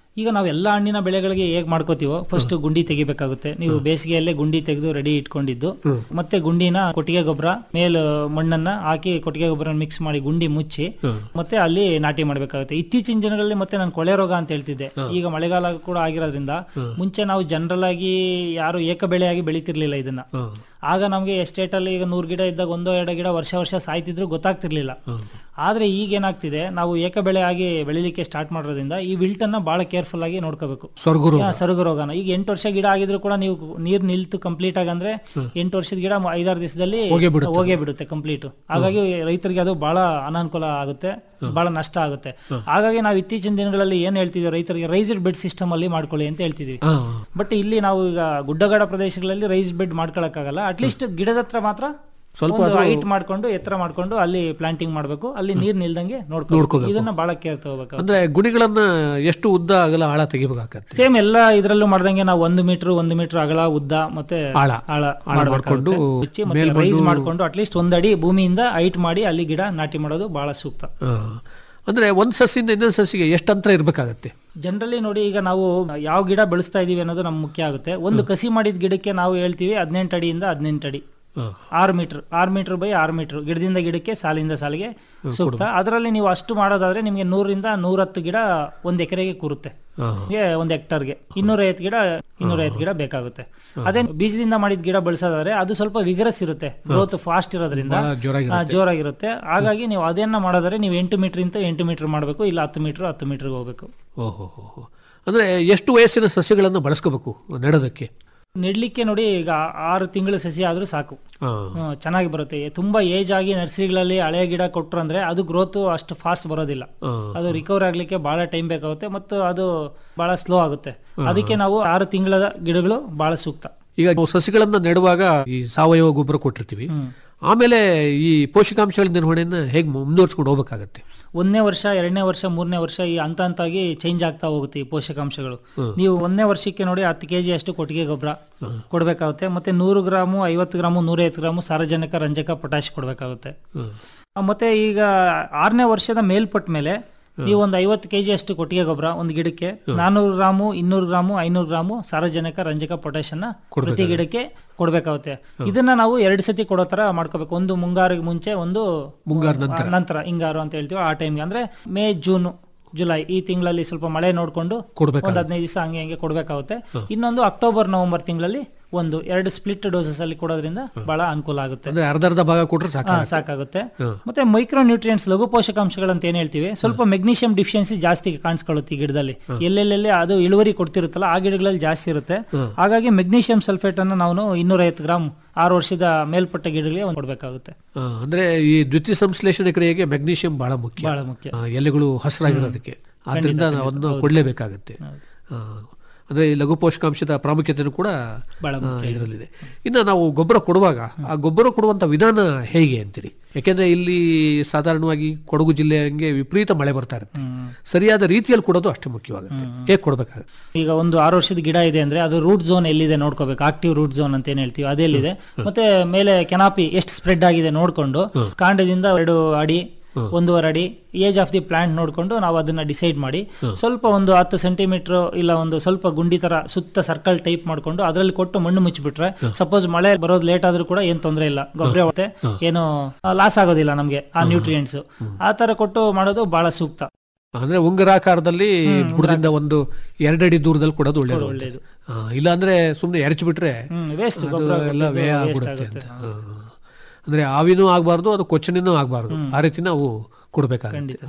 ಈಗ ನಾವು ಎಲ್ಲ ಹಣ್ಣಿನ ಬೆಳೆಗಳಿಗೆ ಹೇಗ್ ಮಾಡ್ಕೋತೀವೋ ಫಸ್ಟ್ ಗುಂಡಿ ತೆಗಿಬೇಕಾಗುತ್ತೆ ನೀವು ಬೇಸಿಗೆಯಲ್ಲೇ ಗುಂಡಿ ತೆಗೆದು ರೆಡಿ ಇಟ್ಕೊಂಡಿದ್ದು ಮತ್ತೆ ಗುಂಡಿನ ಕೊಟ್ಟಿಗೆ ಗೊಬ್ಬರ ಮೇಲ್ ಮಣ್ಣನ್ನ ಹಾಕಿ ಕೊಟ್ಟಿಗೆ ಗೊಬ್ಬರ ಮಿಕ್ಸ್ ಮಾಡಿ ಗುಂಡಿ ಮುಚ್ಚಿ ಮತ್ತೆ ಅಲ್ಲಿ ನಾಟಿ ಮಾಡ್ಬೇಕಾಗುತ್ತೆ ಇತ್ತೀಚಿನ ದಿನಗಳಲ್ಲಿ ಮತ್ತೆ ನಾನು ಕೊಳೆ ರೋಗ ಅಂತ ಹೇಳ್ತಿದ್ದೆ ಈಗ ಮಳೆಗಾಲ ಕೂಡ ಆಗಿರೋದ್ರಿಂದ ಮುಂಚೆ ನಾವು ಜನರಲ್ ಆಗಿ ಯಾರು ಏಕ ಬೆಳೆಯಾಗಿ ಬೆಳಿತಿರ್ಲಿಲ್ಲ ಇದನ್ನ ಆಗ ನಮಗೆ ಎಸ್ಟೇಟ್ ಅಲ್ಲಿ ಈಗ ನೂರ್ ಗಿಡ ಇದ್ದಾಗ ಒಂದೋ ಎರಡು ಗಿಡ ವರ್ಷ ವರ್ಷ ಸಾಯ್ತಿದ್ರು ಗೊತ್ತಾಗ್ತಿರ್ಲಿಲ್ಲ ಆದ್ರೆ ಈಗ ಏನಾಗ್ತಿದೆ ನಾವು ಏಕ ಬೆಳೆ ಆಗಿ ಬೆಳಿಲಿಕ್ಕೆ ಸ್ಟಾರ್ಟ್ ಮಾಡೋದ್ರಿಂದ ಈ ವಿಲ್ಟ್ ಅನ್ನ ಬಹಳ ಕೇರ್ಫುಲ್ ಆಗಿ ನೋಡ್ಕೋಬೇಕು ಸ್ವರ್ಗುರು ಯಾ, ಸೊರಗು ರೋಗನ ಈಗ ಎಂಟು ವರ್ಷ ಗಿಡ ಆಗಿದ್ರು ಕೂಡ ನೀವು ನೀರ್ ನಿಲ್ತು ಕಂಪ್ಲೀಟ್ ಆಗಂದ್ರೆ ಎಂಟು ವರ್ಷದ ಗಿಡ ಮ- ಐದಾರು ದಿವಸದಲ್ಲಿ ಹೋಗೇ ಬಿಡುತ್ತೆ. ಹೋಗೇ ಬಿಡುತ್ತೆ ಕಂಪ್ಲೀಟ್ ಹಾಗಾಗಿ ರೈತರಿಗೆ ಅದು ಬಹಳ ಅನಾನುಕೂಲ ಆಗುತ್ತೆ ಬಹಳ ನಷ್ಟ ಆಗುತ್ತೆ ಹಾಗಾಗಿ ನಾವು ಇತ್ತೀಚಿನ ದಿನಗಳಲ್ಲಿ ಏನ್ ಹೇಳ್ತಿದ್ವಿ ರೈತರಿಗೆ ರೈಸ್ಡ್ ಬೆಡ್ ಸಿಸ್ಟಮ್ ಅಲ್ಲಿ ಮಾಡ್ಕೊಳ್ಳಿ ಅಂತ ಹೇಳ್ತಿದ್ವಿ ಹಾ ಬಟ್ ಇಲ್ಲಿ ನಾವು ಈಗ ಗುಡ್ಡಗಾಡ ಪ್ರದೇಶಗಳಲ್ಲಿ ರೈಸ್ ಬೆಡ್ ಮಾಡ್ಕೊಳಕ್ಕಾಗಲ್ಲ ಅಟ್ಲೀಸ್ಟ್ ಗಿಡದ ಹತ್ರ ಮಾತ್ರ ಸ್ವಲ್ಪ ಸ್ವಲ್ಪ ಅದು- ಹೈಟ್ ಮಾಡ್ಕೊಂಡು ಎತ್ತರ ಮಾಡ್ಕೊಂಡು ಅಲ್ಲಿ ಪ್ಲಾಂಟಿಂಗ್ ಮಾಡ್ಬೇಕು ಅಲ್ಲಿ ನೀರ್ ನಿಲ್ದಂಗೆ ನೋಡ್ಕೋಬೇಕು ನೋಡ್ಕೋಬೇಕು. ಇದನ್ನ ಬಹಳ ಕೇರ್ ತಗೋಬೇಕು ಅಂದ್ರೆ ಗುಣಿಗಳನ್ನ ಎಷ್ಟು ಉದ್ದ ಅಗಲ ಆಳ ತೆಗಿಬೇಕಾಗತ್ತೆ ಸೇಮ್ ಎಲ್ಲ ಇದ್ರಲ್ಲೂ ಮಾಡ್ದಂಗೆ ನಾವು ಒಂದು ಮೀಟರ್ ಒಂದು ಮೀಟರ್ ಅಗಲ ಉದ್ದ ಮತ್ತೆ ಆಳ. ಆಳ ಆಳ ಮಾಡ್ಕೊಂಡು ರೈಸ್ ಮೇಲ್ಮಣ್ಣು- ಮಾಡ್ಕೊಂಡು ಅಟ್ಲೀಸ್ಟ್ ಒಂದ್ ಅಡಿ ಭೂಮಿಯಿಂದ ಹೈಟ್ ಮಾಡಿ ಅಲ್ಲಿ ಗಿಡ ನಾಟಿ ಮಾಡೋದು ಬಹಳ ಸೂಕ್ತ ಹಾ. ಅಂದ್ರೆ ಒಂದ್ ಸಸಿಯಿಂದ ಇನ್ನೊಂದ್ ಸಸಿಗೆ ಎಷ್ಟು ಅಂತರ ಇರ್ಬೇಕಾಗತ್ತೆ ಜನರಲಿ ನೋಡಿ ಈಗ ನಾವು ಯಾವ ಗಿಡ ಬೆಳೆಸ್ತಾ ಇದೀವಿ ಅನ್ನೋದು ನಮ್ಗೆ ಮುಖ್ಯ ಆಗುತ್ತೆ ಒಂದು ಕಸಿ ಮಾಡಿದ ಗಿಡಕ್ಕೆ ನಾವು ಹೇಳ್ತೀವಿ ಹದಿನೆಂಟು ಅಡಿಯಿಂದ ಹದಿನೆಂಟು ಅಡಿ ಹಾ. ಆರು ಮೀಟರ್ ಆರು ಮೀಟರ್ ಬೈ ಆರು ಮೀಟರ್ ಗಿಡದಿಂದ ಗಿಡಕ್ಕೆ ಸಾಲಿಂದ ಸಾಲಿಗೆ ಸೂಕ್ತ ಅದರಲ್ಲಿ ನೀವು ಅಷ್ಟು ಮಾಡೋದಾದ್ರೆ ನಿಮಗೆ ನೂರಿಂದ ನೂರತ್ತು ಗಿಡ ಒಂದ್ ಎಕರೆಗೆ ಕೂರುತ್ತೆ ಹಾ. ನಿಮ್ಗೆ ಒಂದ್ ಹೆಕ್ಟರ್ಗೆ ಇನ್ನೂರೈವತ್ತು ಗಿಡ ಇನ್ನೂರೈವತ್ತು ಗಿಡ ಬೇಕಾಗುತ್ತೆ ಅದೇ ಬೀಜದಿಂದ ಮಾಡಿದ ಗಿಡ ಬೆಳೆಸೋದಾದ್ರೆ ಅದು ಸ್ವಲ್ಪ ವಿಗರಸ್ ಇರುತ್ತೆ ಗ್ರೋತ್ ಫಾಸ್ಟ್ ಇರೋದ್ರಿಂದ ಬಹಳ ಜೋರಾಗಿರುತ್ತೆ. ಆ, ಜೋರಾಗಿರುತ್ತೆ ಹಾಗಾಗಿ ನೀವು ಅದನ್ನ ಮಾಡೋದಾದ್ರೆ ನೀವು ಎಂಟು ಮೀಟರ್ ಇಂತ ಎಂಟು ಮೀಟರ್ ಮಾಡಬೇಕು ಇಲ್ಲ ಹತ್ತು ಮೀಟರ್ ಹತ್ತು ಮೀಟರ್ಗೆ ಹೋಗ್ಬೇಕು ಓಹೋ ಹೋ ಹೋ. ಅಂದ್ರೆ ಎಷ್ಟು ವಯಸ್ಸಿನ ಸಸ್ಯಗಳನ್ನು ಬಳಸ್ಕೋಬೇಕು ನೆಡೋದಕ್ಕೆ ನೆಡ್ಲಿಕ್ಕೆ ನೋಡಿ ಈಗ ಆರು ತಿಂಗಳ ಸಸಿ ಆದ್ರೂ ಸಾಕು ಹಾ. ಹ್ಮ್, ಚೆನ್ನಾಗಿ ಬರುತ್ತೆ ತುಂಬಾ ಏಜ್ ಆಗಿ ನರ್ಸರಿಗಳಲ್ಲಿ ಹಳೆಯ ಗಿಡ ಕೊಟ್ರು ಅಂದ್ರೆ ಅದು ಗ್ರೋತ್ ಅಷ್ಟು ಫಾಸ್ಟ್ ಬರೋದಿಲ್ಲ ಹಾ. ಅದು ರಿಕವರ್ ಆಗ್ಲಿಕ್ಕೆ ಬಹಳ ಟೈಮ್ ಬೇಕಾಗುತ್ತೆ ಮತ್ತು ಅದು ಬಹಳ ಸ್ಲೋ ಆಗುತ್ತೆ ಅದಕ್ಕೆ ನಾವು ಆರು ತಿಂಗಳ ಗಿಡಗಳು ಬಹಳ ಸೂಕ್ತ ಈಗ ನಾವು ಸಸಿಗಳನ್ನ ನೆಡುವಾಗ ಈ ಸಾವಯವ ಗೊಬ್ಬರ ಕೊಟ್ಟಿರ್ತೀವಿ ಆಮೇಲೆ ಈ ಪೋಷಕಾಂಶಗಳ ನಿರ್ವಹಣೆಯನ್ನ ಹೇಗೆ ಮುಂದುವರ್ಸ್ಕೊಂಡು ಹೋಗ್ಬೇಕಾಗತ್ತೆ ಒಂದನೇ ವರ್ಷ ಎರಡನೇ ವರ್ಷ ಮೂರನೇ ವರ್ಷ ಈ ಹಂತ ಹಂತಾಗಿ ಚೇಂಜ್ ಆಗ್ತಾ ಹೋಗುತ್ತೆ ಈ ಪೋಷಕಾಂಶಗಳು ನೀವು ಒಂದನೇ ವರ್ಷಕ್ಕೆ ನೋಡಿ ಹತ್ತು ಕೆಜಿ ಅಷ್ಟು ಕೊಟ್ಟಿಗೆ ಗೊಬ್ಬರ ಕೊಡಬೇಕಾಗುತ್ತೆ ಮತ್ತೆ ನೂರು ಗ್ರಾಮು ಐವತ್ತು ಗ್ರಾಮು ನೂರೈವತ್ತು ಗ್ರಾಮು ಸಾರಜನಕ ರಂಜಕ ಪೊಟ್ಯಾಶ್ ಕೊಡಬೇಕಾಗುತ್ತೆ ಆ, ಮತ್ತೆ ಈಗ ಆರನೇ ವರ್ಷದ ಮೇಲ್ಪಟ್ಟ ಮೇಲೆ ನೀವು ಒಂದು ಐವತ್ತು ಕೆಜಿ ಅಷ್ಟು ಕೊಟ್ಟಿಗೆ ಗೊಬ್ಬರ ಒಂದು ಗಿಡಕ್ಕೆ ನಾನೂರು ಗ್ರಾಮು ಇನ್ನೂರು ಗ್ರಾಮು ಐನೂರು ಗ್ರಾಮು ಸಾರಜನಕ ರಂಜಕ ಪೊಟ್ಯಾಶ್ ಅನ್ನ ಪ್ರತಿ ಗಿಡಕ್ಕೆ ಕೊಡ್ಬೇಕಾಗುತ್ತೆ ಇದನ್ನ ನಾವು ಎರಡು ಸತಿ ಕೊಡೋ ತರ ಮಾಡ್ಕೋಬೇಕು ಒಂದು ಮುಂಗಾರಿಗೆ ಮುಂಚೆ ಒಂದು ಮುಂಗಾರು ನಂತರ. ಆ, ನಂತರ ಹಿಂಗಾರು ಅಂತ ಹೇಳ್ತೀವಿ ಆ ಟೈಮ್ಗೆ ಅಂದ್ರೆ ಮೇ ಜೂನ್ ಜುಲೈ ಈ ತಿಂಗಳಲ್ಲಿ ಸ್ವಲ್ಪ ಮಳೆ ನೋಡ್ಕೊಂಡು ಕೊಡ್ಬೇಕಾಗುತ್ತೆ. ಒಂದು ಹದಿನೈದು ದಿವಸ ಹಂಗೆ ಹಂಗೆ ಕೊಡ್ಬೇಕಾಗುತ್ತೆ ಇನ್ನೊಂದು ಅಕ್ಟೋಬರ್ ನವೆಂಬರ್ ತಿಂಗಳಲ್ಲಿ ಒಂದು ಎರಡು ಸ್ಪ್ಲಿಟ್ ಡೋಸಸ್ ಅಲ್ಲಿ ಕೊಡೋದ್ರಿಂದ ಬಹಳ ಅನುಕೂಲ ಆಗುತ್ತೆ ಅಂದ್ರೆ ಅರ್ಧ ಅರ್ಧ ಭಾಗ ಕೊಟ್ರೆ ಸಾಕು ಹಾ, ಸಾಕಾಗುತ್ತೆ ಮತ್ತೆ ಮೈಕ್ರೋ ನ್ಯೂಟ್ರಿಯೆಂಟ್ಸ್ ಲಘು ಪೋಷಕಾಂಶಗಳಂತ ಏನ್ ಹೇಳ್ತೀವಿ ಸ್ವಲ್ಪ ಮೆಗ್ನೀಷಿಯಂ ಡಿಫಿಷಿಯನ್ಸಿ ಜಾಸ್ತಿ ಕಾಣಿಸ್ಕೊಳ್ಳುತ್ತೆ ಈ ಗಿಡದಲ್ಲಿ ಎಲ್ಲೆಲ್ಲೆಲ್ಲಿ ಅದು ಇಳುವರಿ ಕೊಡ್ತಿರುತ್ತಲ್ಲ ಆ ಗಿಡಗಳಲ್ಲಿ ಜಾಸ್ತಿ ಇರುತ್ತೆ ಹಾಗಾಗಿ ಮೆಗ್ನೀಷಿಯಂ ಸಲ್ಫೇಟ್ ಅನ್ನು ನಾವು ಇನ್ನೂರೈವತ್ತು ಗ್ರಾಮ್ ಆರು ವರ್ಷದ ಮೇಲ್ಪಟ್ಟ ಗಿಡಗಳಿಗೆ ಒಂದು ಕೊಡ್ಬೇಕಾಗುತ್ತೆ ಆ, ಅಂದ್ರೆ ಈ ದ್ವಿತೀಯ ಸಂಶ್ಲೇಷಣೆ ಕ್ರಿಯೆಗೆ ಮೆಗ್ನೀಷಿಯಂ ಬಹಳ ಮುಖ್ಯ ಬಹಳ ಮುಖ್ಯ. ಆ, ಎಲೆಗಳು ಹಸಿರಾಗಿರೋದಕ್ಕೆ ಆದ್ರಿಂದ ನಾವು ಅದನ್ನು ಕೊಡಲೇಬೇಕಾಗತ್ತೆ ಆ, ಅಂದ್ರೆ ಈ ಲಘು ಪೋಷಕಾಂಶದ ಪ್ರಾಮುಖ್ಯತೆನೂ ಕೂಡ ಬಹಳ ಆ, ಇದರಲ್ಲಿದೆ ಇನ್ನು ನಾವು ಗೊಬ್ಬರ ಕೊಡುವಾಗ ಆ ಗೊಬ್ಬರ ಕೊಡುವಂತ ವಿಧಾನ ಹೇಗೆ ಅಂತೀರಿ ಯಾಕೆಂದ್ರೆ ಇಲ್ಲಿ ಸಾಧಾರಣವಾಗಿ ಕೊಡಗು ಜಿಲ್ಲೆ ಹಂಗೆ ವಿಪರೀತ ಮಳೆ ಬರ್ತಾ ಇರುತ್ತೆ ಸರಿಯಾದ ರೀತಿಯಲ್ಲಿ ಕೊಡೋದು ಅಷ್ಟೇ ಮುಖ್ಯವಾಗುತ್ತೆ ಹೇಗೆ ಕೊಡ್ಬೇಕಾಗುತ್ತೆ ಈಗ ಒಂದು ಆರು ವರ್ಷದ ಗಿಡ ಇದೆ ಅಂದ್ರೆ ಅದು ರೂಟ್ ಝೋನ್ ಎಲ್ಲಿದೆ ನೋಡ್ಕೋಬೇಕು ಆಕ್ಟಿವ್ ರೂಟ್ ಝೋನ್ ಅಂತ ಏನ್ ಹೇಳ್ತೀವಿ ಅದೆಲ್ಲಿದೆ ಮತ್ತೆ ಮೇಲೆ ಕೆನಾಪಿ ಎಷ್ಟು ಸ್ಪ್ರೆಡ್ ಆಗಿದೆ ನೋಡ್ಕೊಂಡು ಕಾಂಡದಿಂದ ಎರಡು ಅಡಿ ಒಂದೂವರೆ ಅಡಿ ಏಜ್ ಆಫ್ ದಿ ಪ್ಲಾಂಟ್ ನೋಡ್ಕೊಂಡು ನಾವು ಅದನ್ನ ಡಿಸೈಡ್ ಮಾಡಿ ಸ್ವಲ್ಪ ಒಂದು ಹತ್ತು ಸೆಂಟಿಮೀಟರ್ ಇಲ್ಲ ಒಂದು ಸ್ವಲ್ಪ ಗುಂಡಿ ತರ ಸುತ್ತ ಸರ್ಕಲ್ ಟೈಪ್ ಮಾಡ್ಕೊಂಡು ಅದರಲ್ಲಿ ಕೊಟ್ಟು ಮಣ್ಣು ಮುಚ್ಚಿಬಿಟ್ರೆ ಸಪೋಸ್ ಮಳೆ ಬರೋದು ಲೇಟ್ ಆದ್ರೂ ಕೂಡ ಏನ್ ತೊಂದರೆ ಇಲ್ಲ ಗೊಬ್ಬರ ಹೊತ್ತೆ ಏನು ಲಾಸ್ ಆಗೋದಿಲ್ಲ ನಮ್ಗೆ ಆ ನ್ಯೂಟ್ರಿಯೆಂಟ್ಸ್ ಆ ತರ ಕೊಟ್ಟು ಮಾಡೋದು ಬಹಳ ಸೂಕ್ತ ಅಂದ್ರೆ ಉಂಗುರಾಕಾರದಲ್ಲಿ ಬುಡದಿಂದ ಒಂದು ಎರಡಡಿ ದೂರದಲ್ಲಿ ಕೊಡೋದು ಒಳ್ಳೇದು ಒಳ್ಳೇದು. ಆ, ಇಲ್ಲ ಅಂದ್ರೆ ಸುಮ್ಮನೆ ಎರಚಿ ಬಿಟ್ರೆ ಹ್ಮ್ ವೇಸ್ಟ್ ಅದು ಗೊಬ್ಬರ ಎಲ್ಲ ವ್ಯಯ ಆಗ್ಬಿಡುತ್ತೆ ಅಂತ ಆ. ಅಂದ್ರೆ ಆವಿನೂ ಆಗಬಾರ್ದು ಅದು ಕೊಚ್ಚನಿನೂ ಆಗಬಾರ್ದು ಆ ರೀತಿ ನಾವು ಕೊಡಬೇಕಾಗುತ್ತೆ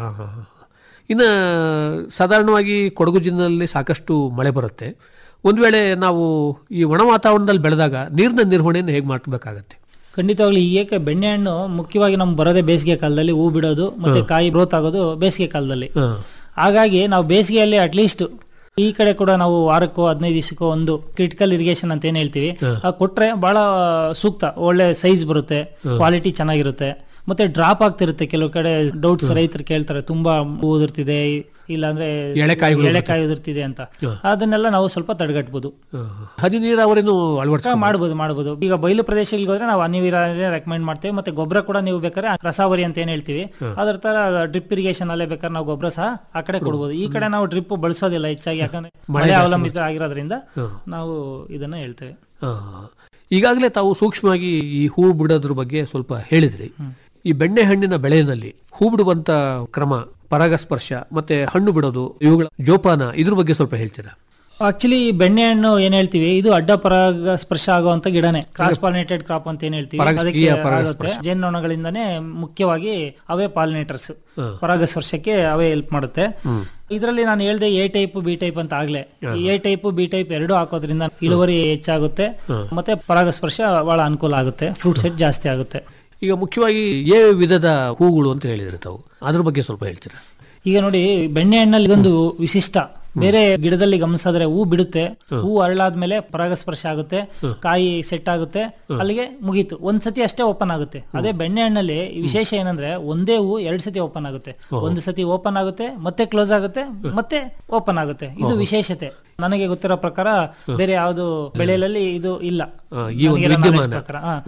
ಇನ್ನು ಸಾಧಾರಣವಾಗಿ ಕೊಡಗು ಜಿಲ್ಲೆಯಲ್ಲಿ ಸಾಕಷ್ಟು ಮಳೆ ಬರುತ್ತೆ ಒಂದು ವೇಳೆ ನಾವು ಈ ಒಣ ವಾತಾವರಣದಲ್ಲಿ ಬೆಳೆದಾಗ ನೀರಿನ ನಿರ್ವಹಣೆಯನ್ನು ಹೇಗೆ ಮಾಡಬೇಕಾಗತ್ತೆ ಖಂಡಿತವಾಗ್ಲೂ ಈ ಏಕೆ ಬೆಣ್ಣೆಹಣ್ಣು ಮುಖ್ಯವಾಗಿ ನಮ್ಗೆ ಬರೋದೇ ಬೇಸಿಗೆ ಕಾಲದಲ್ಲಿ ಹೂ ಬಿಡೋದು ಮತ್ತೆ ಕಾಯಿ ಗ್ರೋತ್ ಆಗೋದು ಬೇಸಿಗೆ ಕಾಲದಲ್ಲಿ ಹಾಗಾಗಿ ನಾವು ಬೇಸಿಗೆಯಲ್ಲಿ ಅಟ್ಲೀಸ್ಟ್ ಈ ಕಡೆ ಕೂಡ ನಾವು ವಾರಕ್ಕೋ ಹದಿನೈದು ದಿವಸಕ್ಕೋ ಒಂದು ಕ್ರಿಟಿಕಲ್ ಇರಿಗೇಷನ್ ಅಂತ ಏನ್ ಹೇಳ್ತೀವಿ ಆ ಕೊಟ್ರೆ ಬಹಳ ಸೂಕ್ತ ಒಳ್ಳೆ ಸೈಜ್ ಬರುತ್ತೆ ಕ್ವಾಲಿಟಿ ಚೆನ್ನಾಗಿರುತ್ತೆ ಮತ್ತೆ ಡ್ರಾಪ್ ಆಗ್ತಿರುತ್ತೆ ಕೆಲವು ಕಡೆ ಡೌಟ್ಸ್ ರೈತರು ಕೇಳ್ತಾರೆ ತುಂಬಾ ಓದಿರ್ತಿದೆ ಇಲ್ಲಾಂದ್ರೆ ಎಳೆಕಾಯಿಗಳು ಎಳೆಕಾಯಿ ಉದುರ್ತಿದೆ ಅಂತ ಅದನ್ನೆಲ್ಲ ನಾವು ಸ್ವಲ್ಪ ತಡೆಗಟ್ಬೋದು ಹನಿ ನೀರಾವರಿನೂ ಅಳವಡಿಸ ಮಾಡ್ಬೋದು ಮಾಡ್ಬೋದು ಈಗ ಬಯಲು ಪ್ರದೇಶಗಳಿಗೆ ಹೋದ್ರೆ ನಾವು ಹನಿ ನೀರಾವರಿ ರೆಕಮೆಂಡ್ ಮಾಡ್ತೇವೆ ಮತ್ತೆ ಗೊಬ್ಬರ ಕೂಡ ನೀವು ಬೇಕಾದ್ರೆ ರಸಾವರಿ ಅಂತ ಏನ್ ಹೇಳ್ತೀವಿ ಅದ್ರ ತರ ಡ್ರಿಪ್ ಇರಿಗೇಷನ್ ಅಲ್ಲೇ ಬೇಕಾದ್ರೆ ನಾವು ಗೊಬ್ಬರ ಸಹ ಆ ಕಡೆ ಕೊಡ್ಬೋದು ಈ ಕಡೆ ನಾವು ಡ್ರಿಪ್ ಬಳಸೋದಿಲ್ಲ ಹೆಚ್ಚಾಗಿ ಯಾಕಂದ್ರೆ ಮಳೆ ಅವಲಂಬಿತ ಆಗಿರೋದ್ರಿಂದ ನಾವು ಇದನ್ನ ಹೇಳ್ತೇವೆ ಈಗಾಗಲೇ ತಾವು ಸೂಕ್ಷ್ಮವಾಗಿ ಈ ಹೂ ಬಿಡೋದ್ರ ಬಗ್ಗೆ ಸ್ವಲ್ಪ ಹೇಳಿದ್ರಿ ಈ ಬೆಣ್ಣೆ ಹಣ್ಣಿನ ಬೆಳೆಯಲ್ಲಿ ಹೂ ಬಿಡುವಂತ ಕ್ರಮ ಪರಾಗಸ್ಪರ್ಶ ಮತ್ತೆ ಹಣ್ಣು ಬಿಡೋದು ಇವುಗಳ ಜೋಪಾನ ಇದ್ರ ಬಗ್ಗೆ ಸ್ವಲ್ಪ ಹೇಳ್ತೀರಾ ಆಕ್ಚುಲಿ ಬೆಣ್ಣೆ ಹಣ್ಣು ಏನ್ ಹೇಳ್ತೀವಿ ಇದು ಅಡ್ಡ ಪರಾಗ ಸ್ಪರ್ಶ ಆಗುವಂತ ಗಿಡನೇ ಕ್ರಾಸ್ ಪಾಲಿನೇಟೆಡ್ ಕ್ರಾಪ್ ಅಂತ ಏನ್ ಹೇಳ್ತೀವಿ ಪರಾಗ- ಅದಕ್ಕೆ ಈ ಆಗುತ್ತೆ ಪರಾಗಸ್ಪರ್ಶ. ಜೇನ್ನೊಣಗಳಿಂದಾನೇ ಮುಖ್ಯವಾಗಿ ಅವೇ ಪಾಲಿನೇಟರ್ಸ್ ಪರಾಗಸ್ಪರ್ಶಕ್ಕೆ ಅವೇ ಹೆಲ್ಪ್ ಮಾಡುತ್ತೆ ಇದರಲ್ಲಿ ನಾನು ಹೇಳ್ದೆ ಎ ಟೈಪ್ ಬಿ ಟೈಪ್ ಅಂತ ಆಗ್ಲೇ ಎ ಟೈಪ್ ಬಿ ಟೈಪ್ ಎರಡು ಹಾಕೋದ್ರಿಂದ ಇಳುವರಿ ಹೆಚ್ಚಾಗುತ್ತೆ ಮತ್ತೆ ಪರಾಗಸ್ಪರ್ಶ ಬಹಳ ಅನುಕೂಲ ಆಗುತ್ತೆ ಫ್ರೂಟ್ ಸೆಟ್ ಜಾಸ್ತಿ ಆಗುತ್ತೆ ಈಗ ಮುಖ್ಯವಾಗಿ ಏ ವಿಧದ ಹೂಗಳು ಅಂತ ಹೇಳಿದ್ರಿ ತಾವು ಅದ್ರ ಬಗ್ಗೆ ಸ್ವಲ್ಪ ಹೇಳ್ತೀರಾ ಈಗ ನೋಡಿ ಬೆಣ್ಣೆ ಹಣ್ಣಲ್ಲಿ ಇದೊಂದು ವಿಶಿಷ್ಟ ಬೇರೆ ಗಿಡದಲ್ಲಿ ಗಮನಿಸಿದ್ರೆ ಹೂ ಬಿಡುತ್ತೆ ಹೂ ಅರಳಾದ್ಮೇಲೆ ಪರಾಗಸ್ಪರ್ಶ ಆಗುತ್ತೆ ಕಾಯಿ ಸೆಟ್ ಆಗುತ್ತೆ ಅಲ್ಲಿಗೆ ಮುಗೀತು ಒಂದ್ ಸತಿ ಅಷ್ಟೇ ಓಪನ್ ಆಗುತ್ತೆ ಅದೇ ಬೆಣ್ಣೆ ಹಣ್ಣಲ್ಲಿ ವಿಶೇಷ ಏನಂದ್ರೆ ಒಂದೇ ಹೂ ಎರಡ್ ಸತಿ ಓಪನ್ ಆಗುತ್ತೆ ಒಂದು ಸತಿ ಓಪನ್ ಆಗುತ್ತೆ ಮತ್ತೆ ಕ್ಲೋಸ್ ಆಗುತ್ತೆ ಮತ್ತೆ ಓಪನ್ ಆಗುತ್ತೆ ಇದು ವಿಶೇಷತೆ ನನಗೆ ಗೊತ್ತಿರೋ ಪ್ರಕಾರ ಬೇರೆ ಯಾವ್ದು ಬೆಳೆಯಲ್ಲಿ ಇದು ಇಲ್ಲ ಆ, ಈ ಒಂದು ನನಗಿರೋ knowledge ವಿದ್ಯಮಾನ. ಪ್ರಕಾರ ಹಾ.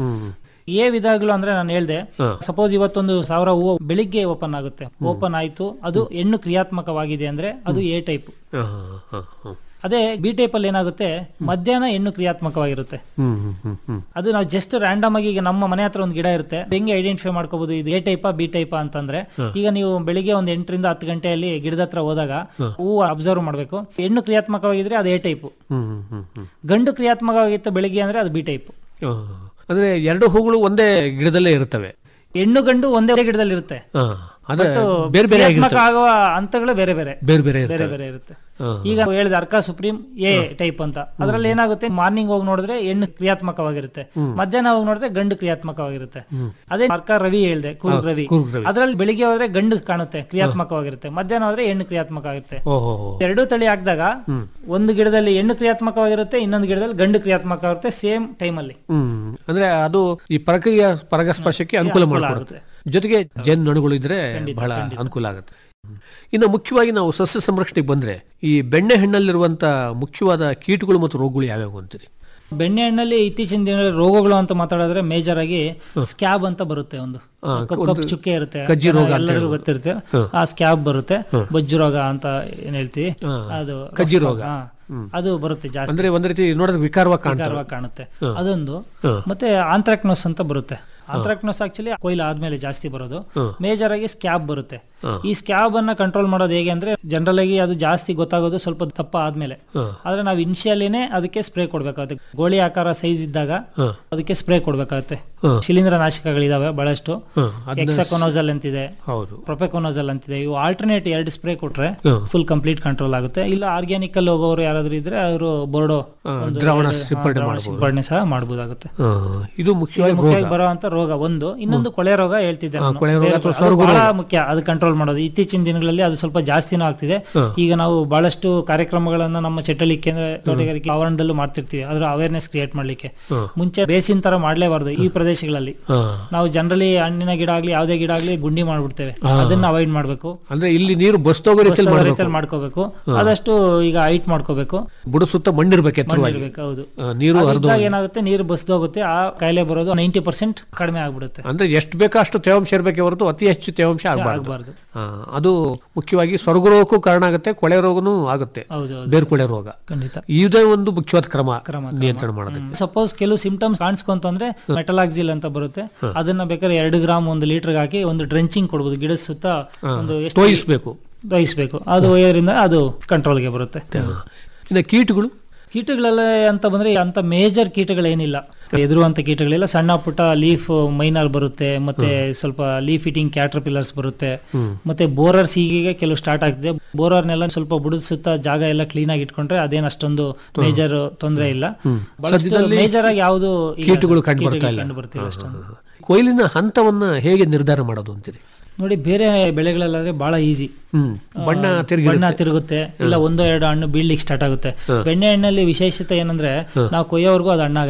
ಏ ವಿಧಗಳು ಅಂದ್ರೆ ನಾನು ಹೇಳ್ದೆ ಸಪೋಸ್ ಇವತ್ತೊಂದು ಸಾವಿರ ಹೂವು ಬೆಳಿಗ್ಗೆ ಓಪನ್ ಆಗುತ್ತೆ ಓಪನ್ ಆಯ್ತು ಅದು ಹೆಣ್ಣು ಕ್ರಿಯಾತ್ಮಕವಾಗಿದೆ ಅಂದ್ರೆ ಅದು ಎ ಟೈಪ್ ಹ, ಹ, ಹ. ಅದೇ ಬಿ ಟೈಪ್ ಅಲ್ಲಿ ಏನಾಗುತ್ತೆ ಮಧ್ಯಾಹ್ನ ಹೆಣ್ಣು ಕ್ರಿಯಾತ್ಮಕವಾಗಿರುತ್ತೆ ಹ್ಮ್ ಹ್ಮ್ ಹ್ಮ್ ಹ್ಮ್ ಅದು ನಾವು ಜಸ್ಟ್ ರ್ಯಾಂಡಮ್ ಆಗಿ ಈಗ ನಮ್ಮ ಮನೆ ಹತ್ರ ಒಂದು ಗಿಡ ಇರುತ್ತೆ ಹೆಂಗೆ ಐಡೆಂಟಿಫೈ ಮಾಡ್ಕೋಬಹುದು ಇದು ಎ ಟೈಪಾ ಬಿ ಟೈಪಾ ಅಂತಂದ್ರೆ ಈಗ ನೀವು ಬೆಳಿಗ್ಗೆ ಒಂದ್ ಎಂಟರಿಂದ ಹತ್ತು ಗಂಟೆಯಲ್ಲಿ ಗಿಡದ ಹತ್ರ ಹೋದಾಗ ಹೂವು ಅಬ್ಸರ್ವ್ ಮಾಡ್ಬೇಕು ಹೆಣ್ಣು ಕ್ರಿಯಾತ್ಮಕವಾಗಿದ್ರೆ ಅದು ಎ ಟೈಪ್ ಹ್ಮ್ ಹ್ಮ್ ಹ್ಮ್ ಹ್ಮ್ ಗಂಡು ಕ್ರಿಯಾತ್ಮಕವಾಗಿತ್ತು ಬೆಳಿಗ್ಗೆ ಅಂದ್ರೆ ಅದು ಬಿ ಟೈಪ್ ಆ, ಅಂದ್ರೆ ಎರಡು ಹೂಗಳು ಒಂದೇ ಗಿಡದಲ್ಲೇ ಇರ್ತವೆ ಹೆಣ್ಣು ಗಂಡು ಒಂದೇ ಗಿಡದಲ್ಲಿ ಇರುತ್ತೆ ಆ, ಆದ್ರೆ But ಬೇರೆ ಬೇರೆ ಕ್ರಿಯಾತ್ಮಕ ಆಗಿರ್ತವೆ ಆಗುವ ಹಂತಗಳು ಬೇರೆ ಬೇರೆ ಬೇರೆ ಬೇರೆ ಬೇರೆ ಇರ್ತವೆ ಬೇರೆ ಇರುತ್ತೆ ಹಾ. ಈಗ ಹೇಳಿದ ಅರ್ಕಾ ಸುಪ್ರೀಂ ಎ ಟೈಪ್ ಅಂತ ಅದ್ರಲ್ಲಿ ಏನಾಗುತ್ತೆ ಮಾರ್ನಿಂಗ್ ಹೋಗಿ ನೋಡಿದ್ರೆ ಹೆಣ್ಣು ಕ್ರಿಯಾತ್ಮಕವಾಗಿರುತ್ತೆ ಮಧ್ಯಾಹ್ನ ಹೋಗಿ ನೋಡಿದ್ರೆ ಗಂಡು ಕ್ರಿಯಾತ್ಮಕವಾಗಿರುತ್ತೆ ಅದೇ ಅರ್ಕಾ ರವಿ ಹೇಳ್ದೆ ಕೂರ್ಗ್ ರವಿ ಕೂರ್ಗ್ ರವಿ. ಅದ್ರಲ್ಲಿ ಬೆಳಿಗ್ಗೆ ಹೋದ್ರೆ ಗಂಡು ಕಾಣುತ್ತೆ ಕ್ರಿಯಾತ್ಮಕವಾಗಿರುತ್ತೆ ಮಧ್ಯಾಹ್ನ ಹೋದ್ರೆ ಹೆಣ್ಣು ಕ್ರಿಯಾತ್ಮಕ ಆಗುತ್ತೆ ಓಹೋ ಎರಡೂ ತಳಿ ಹಾಕಿದಾಗ ಒಂದು ಗಿಡದಲ್ಲಿ ಹೆಣ್ಣು ಕ್ರಿಯಾತ್ಮಕವಾಗಿರುತ್ತೆ ಇನ್ನೊಂದು ಗಿಡದಲ್ಲಿ ಗಂಡು ಕ್ರಿಯಾತ್ಮಕವಾಗಿರುತ್ತೆ ಸೇಮ್ ಟೈಮ್ ಅಲ್ಲಿ ಹ್ಮ್ ಅಂದ್ರೆ ಅದು ಈ ಪ್ರಕ್ರಿಯೆ ಪರಾಗಸ್ಪರ್ಶಕ್ಕೆ ಅನುಕೂಲ ಅನುಕೂಲ ಮಾಡಿಕೊಡುತ್ತೆ ಜೊತೆಗೆ ಜೇನುನೊಣಗಳು ಇದ್ರೆ ಬಹಳ ಅನುಕೂಲ ಆಗುತ್ತೆ ಇನ್ನು ಮುಖ್ಯವಾಗಿ ನಾವು ಸಸ್ಯ ಸಂರಕ್ಷಣೆಗೆ ಬಂದ್ರೆ ಈ ಬೆಣ್ಣೆ ಹಣ್ಣಲ್ಲಿರುವಂತ ಮುಖ್ಯವಾದ ಕೀಟಗಳು ಮತ್ತು ರೋಗಗಳು ಯಾವ್ಯಾವು ಅಂತೀರಿ ಬೆಣ್ಣೆ ಹಣ್ಣಲ್ಲಿ ಇತ್ತೀಚಿನ ದಿನಗಳಲ್ಲಿ ರೋಗಗಳು ಅಂತ ಮಾತಾಡಿದ್ರೆ ಮೇಜರ್ ಆಗಿ ಸ್ಕ್ಯಾಬ್ ಅಂತ ಬರುತ್ತೆ ಒಂದು ಆ, ಕಪ್ಪು ಒಂದು ಕಪ್ಪು ಚುಕ್ಕೆ ಇರುತ್ತೆ ಕಜ್ಜಿ ರೋಗ ಅಂತ ಎಲ್ಲರಿಗೂ ಹೇಳ್ಬೋದು. ಗೊತ್ತಿರುತ್ತೆ ಆ ಸ್ಕ್ಯಾಬ್ ಬರುತ್ತೆ ಬೊಜ್ಜು ರೋಗ ಅಂತ ಏನ್ ಹೇಳ್ತೀವಿ ಹಾ. ಅದು ಕಜ್ಜಿ ರೋಗ. ಹಾ. ಅದು ಬರುತ್ತೆ ಜಾಸ್ತಿ ಅಂದ್ರೆ ಒಂದ್ ರೀತಿ ನೋಡೋದಕ್ಕೆ ವಿಕಾರವಾಗಿ ಕಾಣ್ತವೆ ವಿಕಾರವಾಗಿ ಕಾಣುತ್ತೆ ಅದೊಂದು ಮತ್ತೆ ಆಂಥ್ರಾಕ್ನೋಸ್ ಅಂತ ಬರುತ್ತೆ ಆಂಥ್ರಾಕ್ನೋಸ್ ಆಕ್ಚುಲಿ ಕೊಯ್ಲು ಆದ್ಮೇಲೆ ಜಾಸ್ತಿ ಬರೋದು ಮೇಜರ್ ಆಗಿ ಸ್ಕ್ಯಾಬ್ ಬರುತ್ತೆ ಈ ಸ್ಕ್ಯಾಬ್ ಅನ್ನ ಕಂಟ್ರೋಲ್ ಮಾಡೋದು ಹೇಗೆ ಅಂದ್ರೆ ಜನರಲ್ ಆಗಿ ಅದು ಜಾಸ್ತಿ ಗೊತ್ತಾಗೋದು ಸ್ವಲ್ಪ ದಪ್ಪ ಆದ್ಮೇಲೆ ಆದ್ರೆ ನಾವು ಇನಿಷಿಯಲಿನೇ ಅದಕ್ಕೆ ಸ್ಪ್ರೇ ಕೊಡ್ಬೇಕಾಗುತ್ತೆ ಗೋಳಿ ಆಕಾರ ಸೈಜ್ ಇದ್ದಾಗ ಅದಕ್ಕೆ ಸ್ಪ್ರೇ ಕೊಡ್ಬೇಕಾಗುತ್ತೆ ಶಿಲೀಂಧ್ರ ನಾಶಕಗಳಿದಾವೆ ಬಹಳಷ್ಟು ಹ್ಮ್, ಅದನ್ನ ಎಕ್ಸಕೊನೋಸಲ್ ಅಂತಿದೆ ಹೌದು ಪ್ರೊಪೆಕೊನೋಸಲ್ ಅಂತಿದೆ ಇವು ಆಲ್ಟರ್ನೇಟ್ ಎರಡು ಸ್ಪ್ರೇ ಕೊಟ್ರೆ ಹ್ಮ್. ಫುಲ್ ಕಂಪ್ಲೀಟ್ ಕಂಟ್ರೋಲ್ ಆಗುತ್ತೆ ಇಲ್ಲ ಆರ್ಗ್ಯಾನಿಕ್ ಅಲ್ಲಿ ಹೋಗೋರು ಯಾರಾದ್ರೂ ಇದ್ರೆ ಅವರು ಬೋರ್ಡೋ ಒಂದು ದ್ರಾವಣ ಎರಡು, ಹಾ, ಸಿಂಪಡಣೆ ದ್ರಾವಣ ಮಾಡ್ಬೋದು. ಸಿಂಪಡಣೆ ಸಹ ಮಾಡಬಹುದಾಗುತ್ತೆ ಆ, ಇದು ಮುಖ್ಯವಾಗಿ ಮುಖ್ಯವಾಗಿ ರೋಗ. ಬರುವಂತ ರೋಗ ಒಂದು ಇನ್ನೊಂದು ಕೊಳೆ ರೋಗ ಹೇಳ್ತಿದ್ದೆ ಹಾ, ನಾನು. ಕೊಳೆ ರೋಗ ಬೇರೆ ಅಥವಾ ಅದು ಸೊರಗು ಬಹಳ ರೋಗ. ಮುಖ್ಯ ಅದು ಕಂಟ್ರೋಲ್ ಮಾಡೋದು ಇತ್ತೀಚಿನ ದಿನಗಳಲ್ಲಿ ಅದು ಸ್ವಲ್ಪ ಜಾಸ್ತಿನೂ ಆಗ್ತಿದೆ ಈಗ ನಾವು ಬಹಳಷ್ಟು ಕಾರ್ಯಕ್ರಮಗಳನ್ನ ನಮ್ಮ ಚಟ್ಟಳಿ ಕೇಂದ್ರ ತೋಟಗಾರಿಕೆ ಆವರಣದಲ್ಲೂ ಮಾಡ್ತಿರ್ತೀವಿ ಅದ್ರ ಅವೇರ್ನೆಸ್ ಕ್ರಿಯೇಟ್ ಮಾಡ್ಲಿಕ್ಕೆ ಮುಂಚೆ ಬೇಸಿನ ತರ ಮಾಡ್ಲೇಬಾರ್ದು ಈ ಪ್ರದೇಶಗಳಲ್ಲಿ ಆ, ನಾವು ಜನರಲಿ ಹಣ್ಣಿನ ಗಿಡ ಆಗ್ಲಿ ಯಾವ್ದೇ ಗಿಡ ಆಗ್ಲಿ ಗುಂಡಿ ಮಾಡ್ಬಿಡ್ತೇವೆ ಅದನ್ನ ಅವಾಯ್ಡ್ ಮಾಡ್ಬೇಕು ಅಂದ್ರೆ ಇಲ್ಲಿ ನೀರು ಬಸ್ತೋಗೋ ರೀತಿಯಲ್ಲಿ ಹೊಸ ಮಾಡಬೇಕು ರೀತಿಯಲ್ಲಿ ಮಾಡ್ಕೋಬೇಕು ಆದಷ್ಟು ಈಗ ಹೈಟ್ ಮಾಡ್ಕೋಬೇಕು ಬುಡ ಸುತ್ತ ಮಣ್ಣಿರ್ಬೇಕು ಎತ್ತರವಾಗಿ ಇರ್ಬೇಕು ಹೌದು ಆ, ನೀರು ಅದು ಹರಿದು ಇದ್ದಾಗ ಏನಾಗುತ್ತೆ ನೀರು ಬಸ್ದೋಗುತ್ತೆ ಆ ಕಾಯಿಲೆ ಬರೋದು ನೈಂಟಿ ಪರ್ಸೆಂಟ್ ಕಡಿಮೆ ಆಗ್ಬಿಡುತ್ತೆ ಅಂದ್ರೆ ಎಷ್ಟು ಬೇಕೋ ಅಷ್ಟು ತೇವಾಂಶ ಇರಬೇಕೆ ಹೊರತು ಅತಿ ಹೆಚ್ಚು ತೇವಾಂಶ ಆಗಬಾರ್ದು ಆಗ್ಬಾರ್ದು ಅದು ಮುಖ್ಯವಾಗಿ ಸ್ವರ್ಗ ರೋಗಕ್ಕೂ ಕಾರಣ ಆಗುತ್ತೆ ಕೊಳೆ ರೋಗನೂ ಆಗುತ್ತೆ ಹೌದು ಹೌದು ಬೇರ್ ಕೊಳೆ ರೋಗ ಖಂಡಿತ ಇದೇ ಒಂದು ಮುಖ್ಯವಾದ ಕ್ರಮ ನಿಯಂತ್ರಣ ಮಾಡೋದಕ್ಕೆ ಸಪೋಸ್ ಕೆಲವು ಸಿಂಪ್ಟಮ್ಸ್ ಕಾಣಿಸ್ಕೊಂತಂದ್ರೆ ಮೆಟಲಾಕ್ಸಿಲ್ ಅಂತ ಬರುತ್ತೆ ಅದನ್ನ ಬೇಕಾದ್ರೆ ಎರಡು ಗ್ರಾಮ್ ಒಂದು ಲೀಟರ್ ಹಾಕಿ ಒಂದು ಡ್ರೆಂಚಿಂಗ್ ಕೊಡ್ಬೋದು ಗಿಡದ ಸುತ್ತ ಒಂದು ಎಷ್ಟು ತೋಯಿಸ್ಬೇಕು ದಹಿಸ್ಬೇಕು ಅದು ಒಯ್ಯರಿಂದ ಅದು ಕಂಟ್ರೋಲ್ಗೆ ಬರುತ್ತೆ ಇನ್ನು ಕೀಟಗಳು ಕೀಟಗಳೆಲ್ಲ ಅಂತ ಬಂದ್ರೆ ಅಂತ ಮೇಜರ್ ಕೀಟಗಳೇನಿಲ್ಲ ಎದುರುವಂತ ಕೀಟಗಳಿಲ್ಲ ಸಣ್ಣ ಪುಟ್ಟ ಲೀಫ್ ಮೈನರ್ ಬರುತ್ತೆ ಮತ್ತೆ ಸ್ವಲ್ಪ ಲೀಫ್ ಇಟಿಂಗ್ ಕ್ಯಾಟರ್ ಪಿಲ್ಲರ್ಸ್ ಬರುತ್ತೆ ಮತ್ತೆ ಬೋರರ್ಸ್ ಈಗೀಗ ಕೆಲವು ಸ್ಟಾರ್ಟ್ ಆಗ್ತಿದೆ ಬೋರರ್ನೆಲ್ಲ ಸ್ವಲ್ಪ ಬುಡದ ಸುತ್ತ ಜಾಗ ಎಲ್ಲ ಕ್ಲೀನ್ ಆಗಿ ಇಟ್ಕೊಂಡ್ರೆ ಅದೇನ್ ಅಷ್ಟೊಂದು ಮೇಜರ್ ತೊಂದರೆ ಇಲ್ಲ ಸದ್ಯದಲ್ಲಿ ಮೇಜರ್ ಆಗಿ ಯಾವುದು ಕೀಟಗಳು ಕಂಡು ಬರ್ತಾ ಇಲ್ಲ ಕಂಡು ಬರ್ತಿಲ್ಲ ಅಷ್ಟೊಂದು ಕೊಯ್ಲಿನ ಹಂತವನ್ನ ಹೇಗೆ ನಿರ್ಧಾರ ಮಾಡೋದು ಅಂತೀರಿ ನೋಡಿ ಬೇರೆ ಬೆಳೆಗಳಲ್ಲಾದ್ರೆ ಬಹಳ ಈಸಿ ಹ್ಮ್ ಬಣ್ಣ ತಿರುಗಿ ಬಣ್ಣ ತಿರುಗುತ್ತೆ ಇಲ್ಲ ಒಂದೋ ಎರಡು ಹಣ್ಣು ಬೀಳ್ಲಿಕ್ಕೆ ಸ್ಟಾರ್ಟ್ ಆಗುತ್ತೆ ಬೆಣ್ಣೆ ಹಣ್ಣಲ್ಲಿ ವಿಶೇಷತೆ ಏನಂದ್ರೆ ನಾವು ಕೊಯ್ಯೋವರೆಗೂ ಅದು ಹಣ್ಣಾಗಲ್ಲ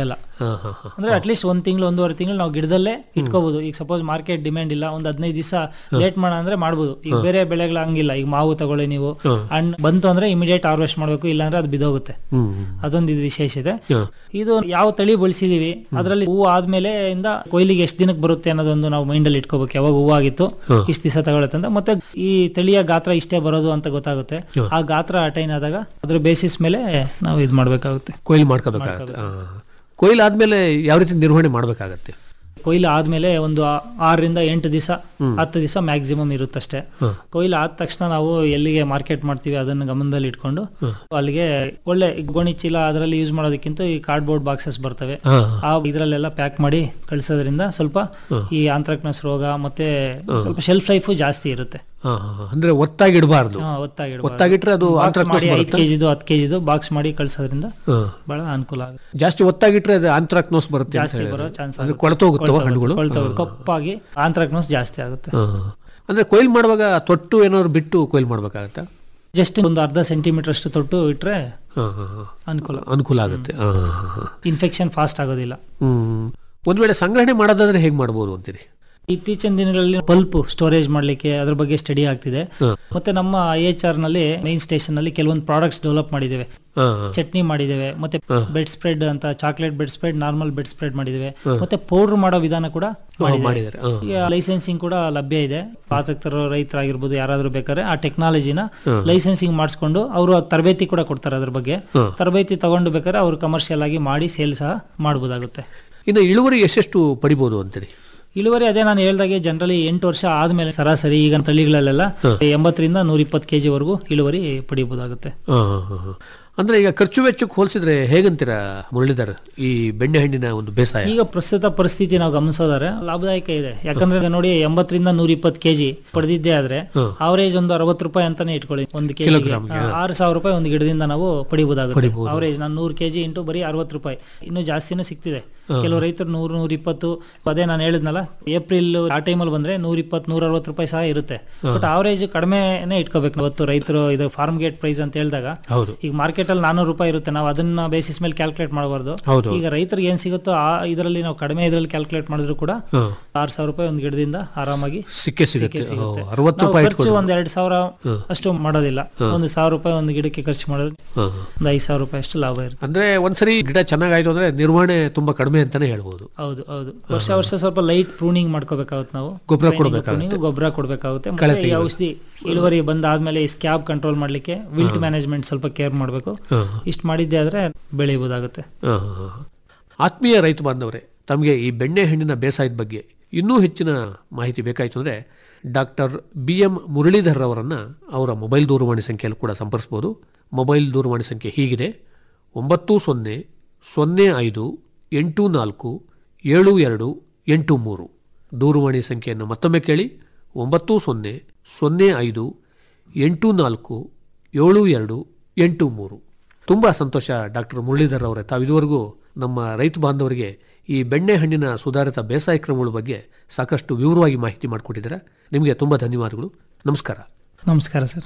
ಹಾ ಹಾ ಹಾ ಅಂದ್ರೆ ಅಟ್ಲೀಸ್ಟ್ ಒಂದ್ ತಿಂಗಳು ಒಂದೂವರೆ ತಿಂಗಳು ನಾವು ಗಿಡದಲ್ಲೇ ಇಟ್ಕೋಬಹುದು ಈಗ ಸಪೋಸ್ ಮಾರ್ಕೆಟ್ ಡಿಮ್ಯಾಂಡ್ ಇಲ್ಲ ಒಂದ್ ಹದಿನೈದು ದಿವಸ ಲೇಟ್ ಮಾಡ ಅಂದ್ರೆ ಮಾಡ್ಬೋದು ಈಗ ಬೇರೆ ಬೆಳೆಗಳು ಹಂಗಿಲ್ಲ ಈಗ ಮಾವು ತಗೊಳ್ಳಿ ನೀವು ಹಣ್ಣು ಬಂತು ಅಂದ್ರೆ ಇಮಿಡಿಯೇಟ್ ಹಾರ್ವೆಸ್ಟ್ ಮಾಡ್ಬೇಕು ಇಲ್ಲಾಂದ್ರೆ ಅದು ಬಿದೋಗುತ್ತೆ ಹ್ಮ್ ಅದೊಂದು ಇದು ವಿಶೇಷತೆ ಹಾ. ಇದು ಯಾವ ತಳಿ ಬಳಸಿದೀವಿ ಅದರಲ್ಲಿ ಹೂವು ಆದ್ಮೇಲೆ ಇಂದ ಕೊಯ್ಲಿಗೆ ಎಷ್ಟು ದಿನಕ್ಕೆ ಬರುತ್ತೆ ಅನ್ನೋದೊಂದು ನಾವು ಮೈಂಡ್ ಅಲ್ಲಿ ಇಟ್ಕೋಬೇಕು ಯಾವಾಗ ಹೂವು ಆಗಿತ್ತು ಇಷ್ಟು ದಿವಸ ತಗೊಳುತ್ತೆ ಅಂತ ಮತ್ತೆ ಈ ತಳಿಯ ಗಾತ್ರ ಇಷ್ಟೇ ಬರೋದು ಅಂತ ಗೊತ್ತಾಗುತ್ತೆ ಆ ಗಾತ್ರ ಅಟೈನ್ ಆದಾಗ ಅದ್ರ ಬೇಸಿಸ್ ಮೇಲೆ ನಾವು ಇದು ಮಾಡ್ಬೇಕಾಗುತ್ತೆ ಕೊಯ್ಲು ಮಾಡ್ಕೋಬೇಕಾಗತ್ತೆ ಹಾ. ಕೊಯ್ಲು ಆದ್ಮೇಲೆ ಯಾವ ರೀತಿ ನಿರ್ವಹಣೆ ಮಾಡ್ಬೇಕಾಗತ್ತೆ ಕೊಯ್ಲು ಆದ್ಮೇಲೆ ಒಂದು ಆ- ಆರರಿಂದ ಎಂಟು ದಿವಸ ಹತ್ತು ದಿವಸ ಮ್ಯಾಕ್ಸಿಮಮ್ ಇರುತ್ತಷ್ಟೇ ಕೊಯ್ಲು ಆದ ತಕ್ಷಣ ನಾವು ಎಲ್ಲಿಗೆ ಮಾರ್ಕೆಟ್ ಮಾಡ್ತೀವಿ ಅದನ್ನ ಗಮನದಲ್ಲಿ ಇಟ್ಕೊಂಡು ಅಲ್ಲಿಗೆ ಒಳ್ಳೆ ಈ ಗೋಣಿ ಚೀಲ ಅದರಲ್ಲಿ ಯೂಸ್ ಮಾಡೋದಕ್ಕಿಂತ ಈ ಕಾರ್ಡ್ಬೋರ್ಡ್ ಬಾಕ್ಸಸ್ ಬರ್ತವೆ ಹಾ. ಆ ಇದ್ರಲ್ಲೆಲ್ಲ ಪ್ಯಾಕ್ ಮಾಡಿ ಕಳಿಸೋದ್ರಿಂದ ಸ್ವಲ್ಪ ಈ ಆಂಥ್ರಾಕ್ನಸ್ ರೋಗ ಮತ್ತೆ ಸ್ವಲ್ಪ ಶೆಲ್ಫ್ ಲೈಫು ಜಾಸ್ತಿ ಇರುತ್ತೆ ಹಾ, ಹಾ, ಹಾ. ಅಂದ್ರೆ ಒತ್ತಾಗಿ ಇಡಬಾರ್ದು ಹಾ, ಒತ್ತಾಗಿ ಒತ್ತಾಗಿಟ್ರೆ ಅದು anthracnose ಮಾಡಿ ಐದು ಬರುತ್ತೆ? ಕೆಜಿದು ಹತ್ತು ಕೆಜಿದು ಬಾಕ್ಸ್ ಮಾಡಿ ಕಳ್ಸೋದ್ರಿಂದ ಬಹಳ ಅನುಕೂಲ ಆಗುತ್ತೆ ಜಾಸ್ತಿ ಒತ್ತಾಗಿಟ್ರೆ ಅದು ಆಂಥ್ರಾಕ್ನೋಸ್ ಬರುತ್ತೆ ಅಂತ ಜಾಸ್ತಿ ಹೇಳಿದ್ರು. ಬರೋ ಚಾನ್ಸ್ ಅಂದ್ರೆ ಕೊಳ್ತೋಗುತ್ತವ ಹಣ್ಣುಗಳು ಕೊಳ್ತೋಗುತ್ತೆ ಕಪ್ಪಾಗಿ ಆಂಥ್ರಾಕ್ನೋಸ್ ಜಾಸ್ತಿ ಆಗುತ್ತೆ ಹಾ. ಅಂದ್ರೆ ಕೊಯ್ಲು ಮಾಡುವಾಗ ತೊಟ್ಟು ಏನಾದ್ರು ಬಿಟ್ಟು ಕೊಯ್ಲು ಮಾಡ್ಬೇಕಾಗತ್ತಾ ಜಸ್ಟ್ ಒಂದು ಅರ್ಧ ಸೆಂಟಿಮೀಟರ್ ಅಷ್ಟು ತೊಟ್ಟು ಇಟ್ರೆ ಹಾ, ಹಾ, ಹಾ. ಅನುಕೂಲ ಅನುಕೂಲ ಆಗುತ್ತೆ ಹಾ, ಹಾ, ಹಾ. ಇನ್ಫೆಕ್ಷನ್ ಫಾಸ್ಟ್ ಆಗೋದಿಲ್ಲ ಹ್ಮ್ ಒಂದ್ ವೇಳೆ ಸಂಗ್ರಹಣೆ ಮಾಡೋದಾದ್ರೆ ಹೇಗ್ ಮಾಡ್ಬೋದು ಅಂತೀರಿ ಇತ್ತೀಚಿನ ದಿನಗಳಲ್ಲಿ ಪಲ್ಪ್ ಸ್ಟೋರೇಜ್ ಮಾಡ್ಲಿಕ್ಕೆ ಅದ್ರ ಬಗ್ಗೆ ಸ್ಟಡಿ ಆಗ್ತಿದೆ ಹ್ಮ್. ಮತ್ತೆ ನಮ್ಮ ಐ ಎಚ್ ಆರ್ ನಲ್ಲಿ ಮೈನ್ ಸ್ಟೇಷನ್ ನಲ್ಲಿ ಕೆಲವೊಂದು ಪ್ರಾಡಕ್ಟ್ಸ್ ಡೆವಲಪ್ ಮಾಡಿದ್ದೇವೆ ಹಾ, ಹಾ. ಚಟ್ನಿ ಮಾಡಿದ್ದೇವೆ ಮತ್ತೆ ಬೆಡ್ ಸ್ಪ್ರೆಡ್ ಅಂತ chocolate bread spread normal bread spread ಮಾಡಿದ್ದೇವೆ ಮತ್ತೆ ಪೌಡರ್ ಮಾಡೋ ವಿಧಾನ ಕೂಡ ಮಾಡಿದ್ದಾರೆ, ಹಾ. ಈಗ ಲೈಸೆನ್ಸಿಂಗ್ ಕೂಡ ಲಭ್ಯ ಇದೆ ಆಸಕ್ತರು ರೈತರಾಗಿರ್ಬೋದು ಯಾರಾದ್ರೂ ಬೇಕಾದ್ರೆ ಆ ಟೆಕ್ನಾಲಜಿನ ಲೈಸೆನ್ಸಿಂಗ್ ಮಾಡಿಸ್ಕೊಂಡು ಅವರು ತರಬೇತಿ ಕೂಡ ಕೊಡ್ತಾರೆ ಅದ್ರ ಬಗ್ಗೆ ತರಬೇತಿ ತಗೊಂಡು ಬೇಕಾದ್ರೆ ಅವರು ಕಮರ್ಷಿಯಲ್ ಆಗಿ ಮಾಡಿ ಸೇಲ್ ಸಹ ಮಾಡಬಹುದಾಗುತ್ತೆ ಇನ್ನು ಇಳುವರಿ ಎಷ್ಟೆಷ್ಟು ಪಡಿಬೋದು ಅಂತೀರಿ ಇಳುವರಿ ಅದೇ ನಾನು ಹೇಳ್ದಾಗೆ ಜನರಲಿ ಎಂಟು ವರ್ಷ ಆದ್ಮೇಲೆ ಸರಾಸರಿ ಈಗ ತಳಿಗಳಲ್ಲೆಲ್ಲ ಎಂಬತ್ತರಿಂದ ನೂರ ಇಪ್ಪತ್ತು ಕೆಜಿ ವರೆಗೂ ಇಳುವರಿ ಪಡಿಬಹುದಾಗುತ್ತೆ ಹಾ, ಹಾ, ಹಾ, ಹಾ. ಅಂದ್ರೆ ಈಗ ಖರ್ಚು ವೆಚ್ಚಕ್ಕೆ ಹೋಲಿಸಿದ್ರೆ ಹೇಗಂತೀರಾ ಮುರಳೀಧರ್ ಈ ಬೆಣ್ಣೆಹಣ್ಣಿನ ಒಂದು ಬೇಸಾಯ ಈಗ ಪ್ರಸ್ತುತ ಪರಿಸ್ಥಿತಿ ನಾವು ಗಮನಿಸೋದಾದ್ರೆ ಲಾಭದಾಯಕ ಇದೆ ಯಾಕಂದ್ರೆ ಈಗ ನೋಡಿ ಎಂಬತ್ತರಿಂದ ನೂರ ಇಪ್ಪತ್ತು ಕೆಜಿ ಪಡೆದಿದ್ದೇ ಆದ್ರೆ ಅವರೇಜ್ ಒಂದು ಅರವತ್ತು ರೂಪಾಯಿ ಅಂತಾನೆ ಇಟ್ಕೊಳ್ಳಿ ಒಂದು ಕೆಜಿ ಆರು ಸಾವಿರ ರೂಪಾಯಿ ಒಂದು ಗಿಡದಿಂದ ನಾವು ಪಡಿಬಹುದಾಗುತ್ತೆ ಅವರೇಜ್ ನಾನು ನೂರು ಕೆಜಿ ಇಂಟು ಬರೀ ಅರವತ್ತು ರೂಪಾಯಿ ಇನ್ನು ಜಾಸ್ತಿನೂ ಸಿಗ್ತಿದೆ ಕೆಲವು ರೈತರು ನೂರು ನೂರ ಇಪ್ಪತ್ತು ಅದೇ ನಾನು ಹೇಳಿದ್ನಲ್ಲ ಏಪ್ರಿಲ್ ಆ ಟೈಮಲ್ಲಿ ಬಂದ್ರೆ ನೂರ ಇಪ್ಪತ್ತು ನೂರ ಅರವತ್ತು ರೂಪಾಯಿ ಸಹ ಇರುತ್ತೆ ಬಟ್ ಅವರೇಜ್ ಕಡಿಮೆನೆ ಇಟ್ಕೋಬೇಕು ಅವತ್ತು ರೈತರು ಇದು ಫಾರ್ಮ್ ಗೇಟ್ ಪ್ರೈಸ್ ಅಂತ ಹೇಳಿದಾಗ ಹೌದು ಈಗ ಮಾರ್ಕೆಟ್ ಅಲ್ಲಿ ನಾನೂರು ರೂಪಾಯಿ ಇರುತ್ತೆ ನಾವು ಅದನ್ನ ಬೇಸಿಸ್ ಮೇಲೆ ಕ್ಯಾಲ್ಕುಲೇಟ್ ಮಾಡಬಾರ್ದು ಹೌದು. ಈಗ ರೈತರಿಗೆ ಏನ್ ಸಿಗುತ್ತೋ ಆ ಇದರಲ್ಲಿ ನಾವು ಕಡಿಮೆ ಇದರಲ್ಲಿ ಕ್ಯಾಲ್ಕುಲೇಟ್ ಮಾಡಿದ್ರು ಕೂಡ ಹಾ. ಆರ್ ಸಾವಿರ ರೂಪಾಯಿ ಒಂದು ಗಿಡದಿಂದ ಆರಾಮಾಗಿ ಸಿಕ್ಕೇ ಸಿಗುತ್ತೆ ಸಿಕ್ಕೇ ಸಿಗುತ್ತೆ. ಓ, ಅರವತ್ತು ನಾವು ರೂಪಾಯಿ ಖರ್ಚು ಇಟ್ಕೊಂಡು ಒಂದ್ ಎರಡ್ ಸಾವಿರ ಅಷ್ಟು ಮಾಡೋದಿಲ್ಲ ಒಂದು ಸಾವಿರ ರೂಪಾಯಿ ಒಂದು ಗಿಡಕ್ಕೆ ಖರ್ಚು ಮಾಡೋದು ಹಾ. ಒಂದು ಐದು ಸಾವಿರ ರೂಪಾಯಿ ಅಷ್ಟು ಲಾಭ ಇರುತ್ತೆ ಅಂದ್ರೆ ಒಂದ್ಸರಿ ಗಿಡ ಚೆನ್ನಾಗಾಯ್ತು ಅಂದ್ರೆ ನಿರ್ವಹಣೆ ತುಂಬಾ ಕಡಿಮೆ ಅಂತಾನೆ ಹೇಳ್ಬೋದು ಹೌದು ಹೌದು ವರ್ಷ ವರ್ಷ ಸ್ವಲ್ಪ ಲೈಟ್ ಪ್ರೂನಿಂಗ್ ಮಾಡ್ಕೋಬೇಕಾಗುತ್ತೆ ನಾವು ಗೊಬ್ರ Training, ಕೊಡ್ಬೇಕಾಗುತ್ತೆ. pruning, ಗೊಬ್ಬರ ಕೊಡ್ಬೇಕಾಗುತ್ತೆ ಮತ್ತೆ ಈ ಔಷಧಿ ಇಳುವರಿ ಬಂದಾದ್ಮೇಲೆ ಈ ಸ್ಕ್ಯಾಬ್ ಕಂಟ್ರೋಲ್ ಮಾಡ್ಲಿಕ್ಕೆ ವಿಲ್ಟ್ ಮ್ಯಾನೇಜ್ಮೆಂಟ್ ಸ್ವಲ್ಪ ಕೇರ್ ಮಾಡಬೇಕು ಹಾ. ಇಷ್ಟು ಮಾಡಿದ್ದೆ ಆದ್ರೆ ಬೆಳೆಯಬಹುದಾಗುತ್ತೆ ಹಾ, ಹಾ, ಹಾ. ಆತ್ಮೀಯ ರೈತ ಬಾಂಧವರೇ ತಮಗೆ ಈ ಬೆಣ್ಣೆಹಣ್ಣಿನ ಬೇಸಾಯದ ಬಗ್ಗೆ ಇನ್ನೂ ಹೆಚ್ಚಿನ ಮಾಹಿತಿ ಬೇಕಾಯಿತು ಅಂದರೆ ಡಾಕ್ಟರ್ ಬಿ ಎಂ ಮುರಳೀಧರ್ ಅವರನ್ನು ಅವರ ಮೊಬೈಲ್ ದೂರವಾಣಿ ಸಂಖ್ಯೆಯಲ್ಲಿ ಕೂಡ ಸಂಪರ್ಸ್ಬೋದು ಮೊಬೈಲ್ ದೂರವಾಣಿ ಸಂಖ್ಯೆ ಹೀಗಿದೆ ಒಂಬತ್ತು ಸೊನ್ನೆ ಸೊನ್ನೆ ಐದು ಎಂಟು ನಾಲ್ಕು ಏಳು ಎರಡು ಎಂಟು ಮೂರು ದೂರವಾಣಿ ಸಂಖ್ಯೆಯನ್ನು ಮತ್ತೊಮ್ಮೆ ಕೇಳಿ ಒಂಬತ್ತು ಸೊನ್ನೆ ಸೊನ್ನೆ ಐದು ಎಂಟು ನಾಲ್ಕು ಏಳು ಎರಡು ಎಂಟು ಮೂರು ತುಂಬ ಸಂತೋಷ ಡಾಕ್ಟರ್ ಮುರಳೀಧರ್ ಅವರೇ ತಾವು ಇದುವರೆಗೂ ನಮ್ಮ ರೈತ ಬಾಂಧವರಿಗೆ ಈ ಬೆಣ್ಣೆಹಣ್ಣಿನ ಸುಧಾರಿತ ಬೇಸಾಯ ಕ್ರಮಗಳ ಬಗ್ಗೆ ಸಾಕಷ್ಟು ವಿವರವಾಗಿ ಮಾಹಿತಿ ಮಾಡಿಕೊಟ್ಟಿದ್ದೀರಾ ನಿಮಗೆ ತುಂಬ ಧನ್ಯವಾದಗಳು ನಮಸ್ಕಾರ ನಮಸ್ಕಾರ ಸರ್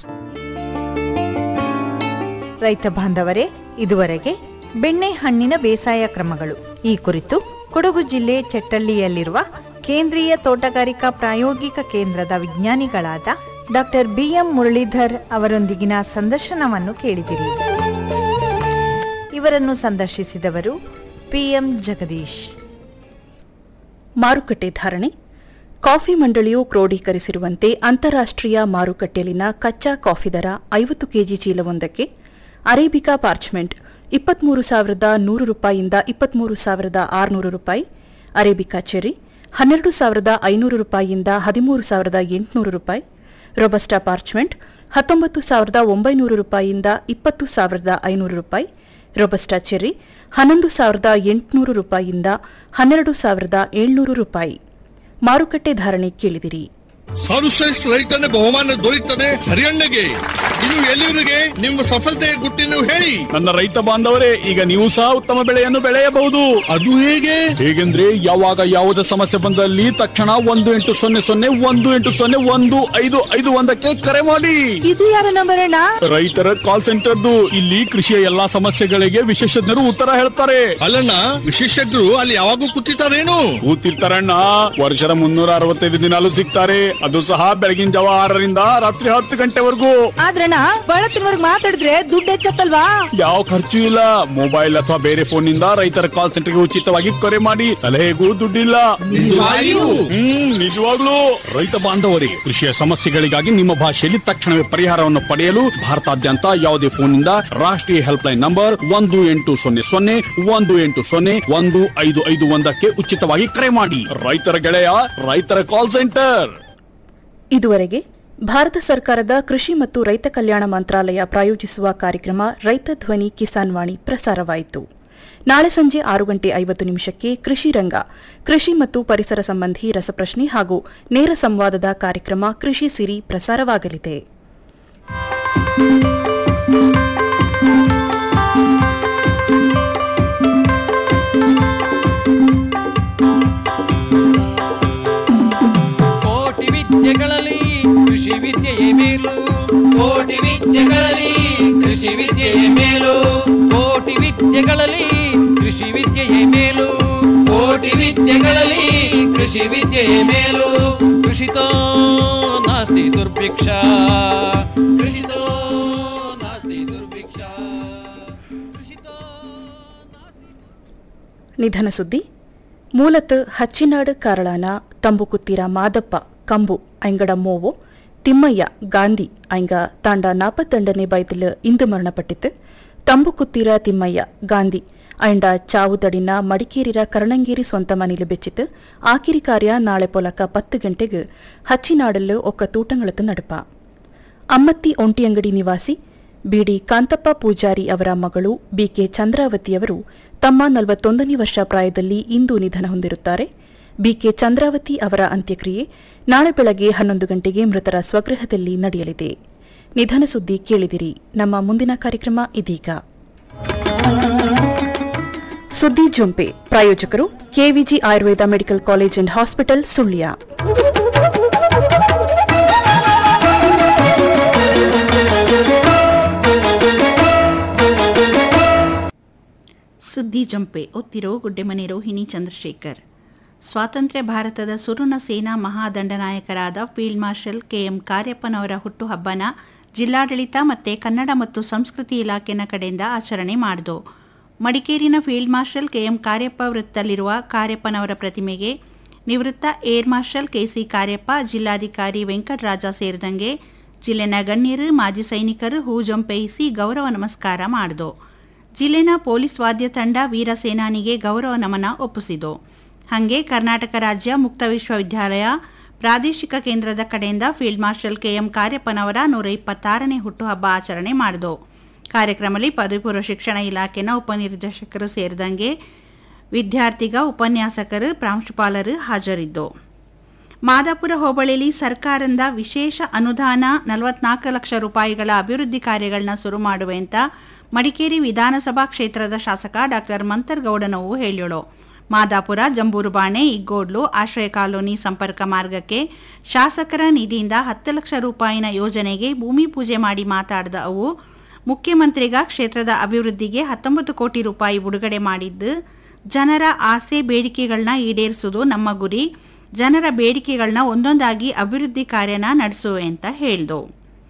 ರೈತ ಬಾಂಧವರೇ ಇದುವರೆಗೆ ಬೆಣ್ಣೆ ಹಣ್ಣಿನ ಬೇಸಾಯ ಕ್ರಮಗಳು ಈ ಕುರಿತು ಕೊಡಗು ಜಿಲ್ಲೆ ಚೆಟ್ಟಳ್ಳಿಯಲ್ಲಿರುವ ಕೇಂದ್ರೀಯ ತೋಟಗಾರಿಕಾ ಪ್ರಾಯೋಗಿಕ ಕೇಂದ್ರದ ವಿಜ್ಞಾನಿಗಳಾದ ಡಾಕ್ಟರ್ ಬಿಎಂ ಮುರಳೀಧರ್ ಅವರೊಂದಿಗಿನ ಸಂದರ್ಶನವನ್ನು ಕೇಳಿದಿರಿ ಇವರನ್ನು ಸಂದರ್ಶಿಸಿದವರು ಪಿಎಂ ಜಗದೀಶ್ ಮಾರುಕಟ್ಟೆ ಧಾರಣೆ ಕಾಫಿ ಮಂಡಳಿಯು ಕ್ರೋಢೀಕರಿಸಿರುವಂತೆ ಅಂತಾರಾಷ್ಟ್ರೀಯ ಮಾರುಕಟ್ಟೆಯಲ್ಲಿನ ಕಚ್ಚಾ ಕಾಫಿ ದರ ಐವತ್ತು ಕೆಜಿ ಚೀಲವೊಂದಕ್ಕೆ ಅರೇಬಿಕಾ ಪಾರ್ಚ್ಮೆಂಟ್ ಇಪ್ಪತ್ಮೂರು ಸಾವಿರದ ನೂರು ರೂಪಾಯಿಯಿಂದ ಇಪ್ಪತ್ಮೂರು ಸಾವಿರದ ಆರುನೂರು ರೂಪಾಯಿ ಅರೇಬಿಕಾ ಚೆರಿ ಹನ್ನೆರಡು ಸಾವಿರದ ಐನೂರು ರೂಪಾಯಿಯಿಂದ ಹದಿಮೂರು ಸಾವಿರದ ಎಂಟುನೂರು ರೂಪಾಯಿ ರೊಬಸ್ಟಾ ಪಾರ್ಚ್ಮೆಂಟ್ ಹತ್ತೊಂಬತ್ತು ಸಾವಿರದ ಒಂಬೈನೂರು ರೂಪಾಯಿಯಿಂದ ಇಪ್ಪತ್ತು ಸಾವಿರದ ಐನೂರು ರೂಪಾಯಿ ರೊಬಸ್ಟಾ ಚೆರಿ ಹನ್ನೊಂದು ಸಾವಿರದ ಎಂಟುನೂರು ರೂಪಾಯಿಯಿಂದ ಹನ್ನೆರಡು ಸಾವಿರದ ಏಳ್ನೂರು ರೂಪಾಯಿ ಮಾರುಕಟ್ಟೆ ಧಾರಣೆ ಕೇಳಿದಿರಿ ಸರ್ವಶ್ರೇಷ್ಠ ರೈತನ ಬಹುಮಾನ ದೊರೆಯುತ್ತದೆ ಹರಿಯಣ್ಣಗೆ ಇನ್ನು ಎಲ್ಲಿವರೆಗೆ ನಿಮ್ಮ ಸಫಲತೆಯ ಗುಟ್ಟಿನ ಹೇಳಿ ನನ್ನ ರೈತ ಬಾಂಧವರೇ ಈಗ ನೀವು ಸಹ ಉತ್ತಮ ಬೆಳೆಯನ್ನು ಬೆಳೆಯಬಹುದು ಅದು ಹೇಗೆ ಹೇಗೆಂದ್ರೆ ಯಾವಾಗ ಯಾವುದೇ ಸಮಸ್ಯೆ ಬಂದಲ್ಲಿ ತಕ್ಷಣ ಒಂದು ಎಂಟು ಸೊನ್ನೆ ಸೊನ್ನೆ ಒಂದು ಎಂಟು ಸೊನ್ನೆ ಒಂದು ಐದು ಐದು ಒಂದಕ್ಕೆ ಕರೆ ಮಾಡಿ ಇದು ಯಾರ ನಂಬರ್ ಅಣ್ಣ ರೈತರ ಕಾಲ್ ಸೆಂಟರ್ದು ಇಲ್ಲಿ ಕೃಷಿಯ ಎಲ್ಲಾ ಸಮಸ್ಯೆಗಳಿಗೆ ವಿಶೇಷಜ್ಞರು ಉತ್ತರ ಹೇಳ್ತಾರೆ ಅಲ್ಲಣ್ಣ ವಿಶೇಷಜ್ಞರು ಅಲ್ಲಿ ಯಾವಾಗೂ ಕೂತಿರ್ತಾರೇನು ಕೂತಿರ್ತಾರಣ್ಣ ವರ್ಷದ ಮುನ್ನೂರ ಅರವತ್ತೈದು ದಿನಾಲು ಸಿಗ್ತಾರೆ ಅದು ಸಹ ಬೆಳಗಿನ ಜಾವ ಆರರಿಂದ ರಾತ್ರಿ ಹತ್ತು ಗಂಟೆವರೆಗೂ ಆದ್ರಣ್ಣ ಬಳತ್ತಿನವರ್ಗ್ ಮಾತಾಡಿದ್ರೆ ದುಡ್ಡು ಹೆಚ್ಚತ್ತಲ್ವಾ ಯಾವ ಖರ್ಚು ಇಲ್ಲ ಮೊಬೈಲ್ ಅಥವಾ ಬೇರೆ ಫೋನ್ ನಿಂದ ರೈತರ ಕಾಲ್ ಸೆಂಟರ್ಗೆ ಉಚಿತವಾಗಿ ಕರೆ ಮಾಡಿ ಸಲಹೆಗೂ ದುಡ್ಡಿಲ್ಲ ನಿಜವಾಗಿಯೂ? ಹ್ಮ್ ನಿಜವಾಗ್ಲೂ ರೈತ ಬಾಂಧವರೇ ಕೃಷಿಯ ಸಮಸ್ಯೆಗಳಿಗಾಗಿ ನಿಮ್ಮ ಭಾಷೆಯಲ್ಲಿ ತಕ್ಷಣವೇ ಪರಿಹಾರವನ್ನು ಪಡೆಯಲು ಭಾರತಾದ್ಯಂತ ಯಾವುದೇ ಫೋನ್ ನಿಂದ ರಾಷ್ಟ್ರೀಯ ಹೆಲ್ಪ್ ಲೈನ್ ನಂಬರ್ ಒಂದು ಎಂಟು ಸೊನ್ನೆ ಸೊನ್ನೆ ಒಂದು ಎಂಟು ಸೊನ್ನೆ ಒಂದು ಐದು ಐದು ಒಂದಕ್ಕೆ ಉಚಿತವಾಗಿ ಕರೆ ಮಾಡಿ ರೈತರ ಗೆಳೆಯ ರೈತರ ಕಾಲ್ ಸೆಂಟರ್ ಇದುವರೆಗೆ ಭಾರತ ಸರ್ಕಾರದ ಕೃಷಿ ಮತ್ತು ರೈತ ಕಲ್ಯಾಣ ಮಂತ್ರಾಲಯ ಪ್ರಾಯೋಜಿಸುವ ಕಾರ್ಯಕ್ರಮ ರೈತ ಧ್ವನಿ ಕಿಸಾನ್ ವಾಣಿ ಪ್ರಸಾರವಾಯಿತು ನಾಳೆ ಸಂಜೆ ಆರು ಗಂಟೆ ಐವತ್ತು ನಿಮಿಷಕ್ಕೆ ಕೃಷಿ ರಂಗ ಕೃಷಿ ಮತ್ತು ಪರಿಸರ ಸಂಬಂಧಿ ರಸಪ್ರಶ್ನೆ ಹಾಗೂ ನೇರ ಸಂವಾದದ ಕಾರ್ಯಕ್ರಮ ಕೃಷಿ ಸಿರಿ ಪ್ರಸಾರವಾಗಲಿದೆ ಕೋಟಿ ವಿದ್ಯೆಗಳಲ್ಲಿ ಕೃಷಿ ವಿದ್ಯೆಯೇ ಮೇಲು ಕೋಟಿ ವಿದ್ಯೆಗಳಲ್ಲಿ ಕೃಷಿ ವಿದ್ಯೆಯೇ ಮೇಲು ಕೋಟಿ ವಿದ್ಯೆಗಳಲ್ಲಿ ಕೃಷಿ ವಿದ್ಯೆಯೇ ಮೇಲು ಕೋಟಿ ವಿದ್ಯೆಗಳಲ್ಲಿ ಕೃಷಿ ವಿದ್ಯೆಯೇ ಮೇಲು ಕೃಷಿತೋ ನಾಸ್ತಿ ದುರ್ಭಿಕ್ಷ ಕೃಷಿತೋ ನಾಸ್ತಿ ದುರ್ಭಿಕ್ಷ ನಿಧನ ಸುದ್ದಿ ಮೂಲತಃ ಹಚ್ಚಿನಾಡು ಕಾರಳಾನ ತಂಬುಕುತ್ತಿರ ಮಾದಪ್ಪ ಕಂಬು ಐಂಗಡ ಮೋವು ತಿಮ್ಮಯ್ಯ ಗಾಂಧಿ ಐಂಗ ತಾಂಡ ನಾಪತ್ತಂಡನೆ ಬೈತಲು ಇಂದು ಮರಣಪಟ್ಟಿತು ತಂಬುಕುತ್ತಿರ ತಿಮ್ಮಯ್ಯ ಗಾಂಧಿ ಐಂಡ ಚಾವು ತಡಿನ ಮಡಿಕೇರಿರ ಕರ್ಣಂಗೇರಿ ಸ್ವಂತ ಮನೆಲು ಬೆಚ್ಚಿತು ಆಕಿರಿ ಕಾರ್ಯ ನಾಳೆ ಪೊಲಕ ಪತ್ತು ಗಂಟೆಗೆ ಹಚ್ಚಿನಾಡಲು ಒಕ್ಕ ತೂಟಂಗಳತ್ತು ನಡಪ ಅಮ್ಮತ್ತಿ ಒಂಟಿಯಂಗಡಿ ನಿವಾಸಿ ಬಿಡಿ ಕಾಂತಪ್ಪ ಪೂಜಾರಿ ಅವರ ಮಗಳು ಬಿಕೆ ಚಂದ್ರಾವತಿಯವರು ತಮ್ಮ ನಲವತ್ತೊಂದನೇ ವರ್ಷ ಪ್ರಾಯದಲ್ಲಿ ಇಂದು ನಿಧನ ಹೊಂದಿರುತ್ತಾರೆ ಬಿಕೆ ಚಂದ್ರಾವತಿ ಅವರ ಅಂತ್ಯಕ್ರಿಯೆ ನಾಳೆ ಬೆಳಗ್ಗೆ ಹನ್ನೊಂದು ಗಂಟೆಗೆ ಮೃತರ ಸ್ವಗೃಹದಲ್ಲಿ ನಡೆಯಲಿದೆ ನಿಧನ ಸುದ್ದಿ ಕೇಳಿದಿರಿ ನಮ್ಮ ಮುಂದಿನ ಕಾರ್ಯಕ್ರಮ ಇದೀಗ ಸುದ್ದಿ ಜುಂಪೆ ಪ್ರಾಯೋಜಕರು KVG Ayurveda medical college and hospital Sullia ಸುದ್ದಿ ಜಂಪೆ ಒತ್ತಿರೋ ಗುಡ್ಡೆಮನೆ ರೋಹಿಣಿ ಚಂದ್ರಶೇಖರ್ ಸ್ವಾತಂತ್ರ್ಯ ಭಾರತದ ಸುರುನ ಸೇನಾ ಮಹಾದಂಡನಾಯಕರಾದ ಫೀಲ್ಡ್ ಮಾರ್ಷಲ್ ಕೆಎಂ ಕಾರ್ಯಪ್ಪನವರ ಹುಟ್ಟುಹಬ್ಬನ ಜಿಲ್ಲಾಡಳಿತ ಮತ್ತು ಕನ್ನಡ ಮತ್ತು ಸಂಸ್ಕೃತಿ ಇಲಾಖೆನ ಕಡೆಯಿಂದ ಆಚರಣೆ ಮಾಡಿದು ಮಡಿಕೇರಿನ ಫೀಲ್ಡ್ ಮಾರ್ಷಲ್ ಕೆಎಂ ಕಾರ್ಯಪ್ಪ ವೃತ್ತದಲ್ಲಿರುವ ಕಾರ್ಯಪ್ಪನವರ ಪ್ರತಿಮೆಗೆ ನಿವೃತ್ತ ಏರ್ ಮಾರ್ಷಲ್ ಕೆಸಿ ಕಾರ್ಯಪ್ಪ ಜಿಲ್ಲಾಧಿಕಾರಿ ವೆಂಕಟರಾಜ ಸೇರಿದಂಗೆ ಜಿಲ್ಲೆನ ಗಣ್ಯರು ಮಾಜಿ ಸೈನಿಕರು ಹೂಜಂಪೇಯಿಸಿ ಗೌರವ ನಮಸ್ಕಾರ ಮಾಡಿದು ಜಿಲ್ಲೆನ ಪೊಲೀಸ್ ವಾದ್ಯ ತಂಡ ವೀರ ಸೇನಾನಿಗೆ ಗೌರವ ನಮನ ಒಪ್ಪಿಸಿತು ಹಾಗೆ ಕರ್ನಾಟಕ ರಾಜ್ಯ ಮುಕ್ತ ವಿಶ್ವವಿದ್ಯಾಲಯ ಪ್ರಾದೇಶಿಕ ಕೇಂದ್ರದ ಕಡೆಯಿಂದ ಫೀಲ್ಡ್ ಮಾರ್ಷಲ್ ಕೆಎಂ ಕಾರ್ಯಪ್ಪನವರ ನೂರ ಇಪ್ಪತ್ತಾರನೇ ಹುಟ್ಟುಹಬ್ಬ ಆಚರಣೆ ಮಾಡಿದು ಕಾರ್ಯಕ್ರಮದಲ್ಲಿ ಪದವಿ ಪೂರ್ವ ಶಿಕ್ಷಣ ಇಲಾಖೆನ ಉಪನಿರ್ದೇಶಕರು ಸೇರಿದಂಗೆ ವಿದ್ಯಾರ್ಥಿಗ ಉಪನ್ಯಾಸಕರು ಪ್ರಾಂಶುಪಾಲರು ಹಾಜರಿದ್ದು ಮಾದಾಪುರ ಹೋಬಳಿಯಲ್ಲಿ ಸರ್ಕಾರದಿಂದ ವಿಶೇಷ ಅನುದಾನ ನಲವತ್ನಾಲ್ಕು ಲಕ್ಷ ರೂಪಾಯಿಗಳ ಅಭಿವೃದ್ಧಿ ಕಾರ್ಯಗಳನ್ನ ಶುರು ಮಾಡುವೆ ಅಂತ ಮಡಿಕೇರಿ ವಿಧಾನಸಭಾ ಕ್ಷೇತ್ರದ ಶಾಸಕ ಡಾಕ್ಟರ್ ಮಂತರ್ಗೌಡನವು ಹೇಳಿಳು ಮಾದಾಪುರ ಜಂಬೂರು ಬಾಣೆ ಇಗ್ಗೋಡ್ಲು ಆಶ್ರಯ ಕಾಲೋನಿ ಸಂಪರ್ಕ ಮಾರ್ಗಕ್ಕೆ ಶಾಸಕರ ನಿಧಿಯಿಂದ ಹತ್ತು ಲಕ್ಷ ರೂಪಾಯಿನ ಯೋಜನೆಗೆ ಭೂಮಿ ಪೂಜೆ ಮಾಡಿ ಮಾತಾಡಿದ ಅವು ಮುಖ್ಯಮಂತ್ರಿಗ ಕ್ಷೇತ್ರದ ಅಭಿವೃದ್ಧಿಗೆ ಹತ್ತೊಂಬತ್ತು ಕೋಟಿ ರೂಪಾಯಿ ಬಿಡುಗಡೆ ಮಾಡಿದ್ದು ಜನರ ಆಸೆ ಬೇಡಿಕೆಗಳನ್ನ ಈಡೇರಿಸುವುದು ನಮ್ಮ ಗುರಿ ಜನರ ಬೇಡಿಕೆಗಳನ್ನ ಒಂದೊಂದಾಗಿ ಅಭಿವೃದ್ಧಿ ಕಾರ್ಯನ ನಡೆಸುವೆ ಅಂತ ಹೇಳಿದು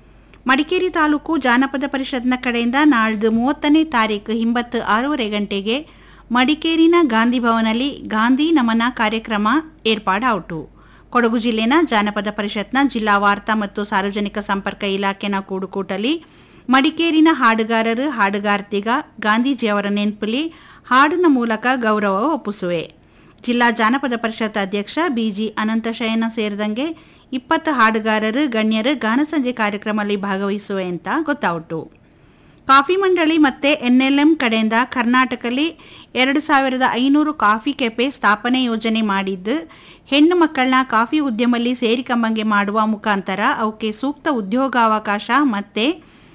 ಮಡಿಕೇರಿ ತಾಲೂಕು ಜಾನಪದ ಪರಿಷತ್ನ ಕಡೆಯಿಂದ ನಾಳ್ದು ಮೂವತ್ತನೇ ತಾರೀಕು ಹಿಂಬತ್ತು ಆರೂವರೆ ಗಂಟೆಗೆ ಮಡಿಕೇರಿನ ಗಾಂಧಿ ಭವನಲ್ಲಿ ಗಾಂಧಿ ನಮನ ಕಾರ್ಯಕ್ರಮ ಏರ್ಪಾಡಾಯಿತು ಕೊಡಗು ಜಿಲ್ಲೆನ ಜಾನಪದ ಪರಿಷತ್ನ ಜಿಲ್ಲಾ ವಾರ್ತಾ ಮತ್ತು ಸಾರ್ವಜನಿಕ ಸಂಪರ್ಕ ಇಲಾಖೆನ ಕೂಡುಕೂಟಲಿ ಮಡಿಕೇರಿನ ಹಾಡುಗಾರರು ಹಾಡುಗಾರ್ತಿಗ ಗಾಂಧೀಜಿಯವರ ನೆನಪಲ್ಲಿ ಹಾಡಿನ ಮೂಲಕ ಗೌರವ ಒಪ್ಪಿಸುವೆ ಜಿಲ್ಲಾ ಜಾನಪದ ಪರಿಷತ್ ಅಧ್ಯಕ್ಷ ಬಿಜಿ ಅನಂತಶಯನ ಸೇರಿದಂಗೆ ಇಪ್ಪತ್ತು ಹಾಡುಗಾರರು ಗಣ್ಯರು ಗಾನಸಂಜೆ ಕಾರ್ಯಕ್ರಮದಲ್ಲಿ ಭಾಗವಹಿಸುವೆ ಅಂತ ಗೊತ್ತಾಯಿತು ಕಾಫಿ ಮಂಡಳಿ ಮತ್ತೆ ಎನ್ಎಲ್ಎಂ ಕಡೆಯಿಂದ ಕರ್ನಾಟಕದಲ್ಲಿ ಎರಡು ಸಾವಿರದ ಐನೂರು ಕಾಫಿ ಕೆಫೆ ಸ್ಥಾಪನೆ ಯೋಜನೆ ಮಾಡಿದ್ದು ಹೆಣ್ಣು ಮಕ್ಕಳನ್ನ ಕಾಫಿ ಉದ್ಯಮದಲ್ಲಿ ಸೇರಿಕಂಬಂಗೆ ಮಾಡುವ ಮುಖಾಂತರ ಅವಕ್ಕೆ ಸೂಕ್ತ ಉದ್ಯೋಗಾವಕಾಶ ಮತ್ತೆ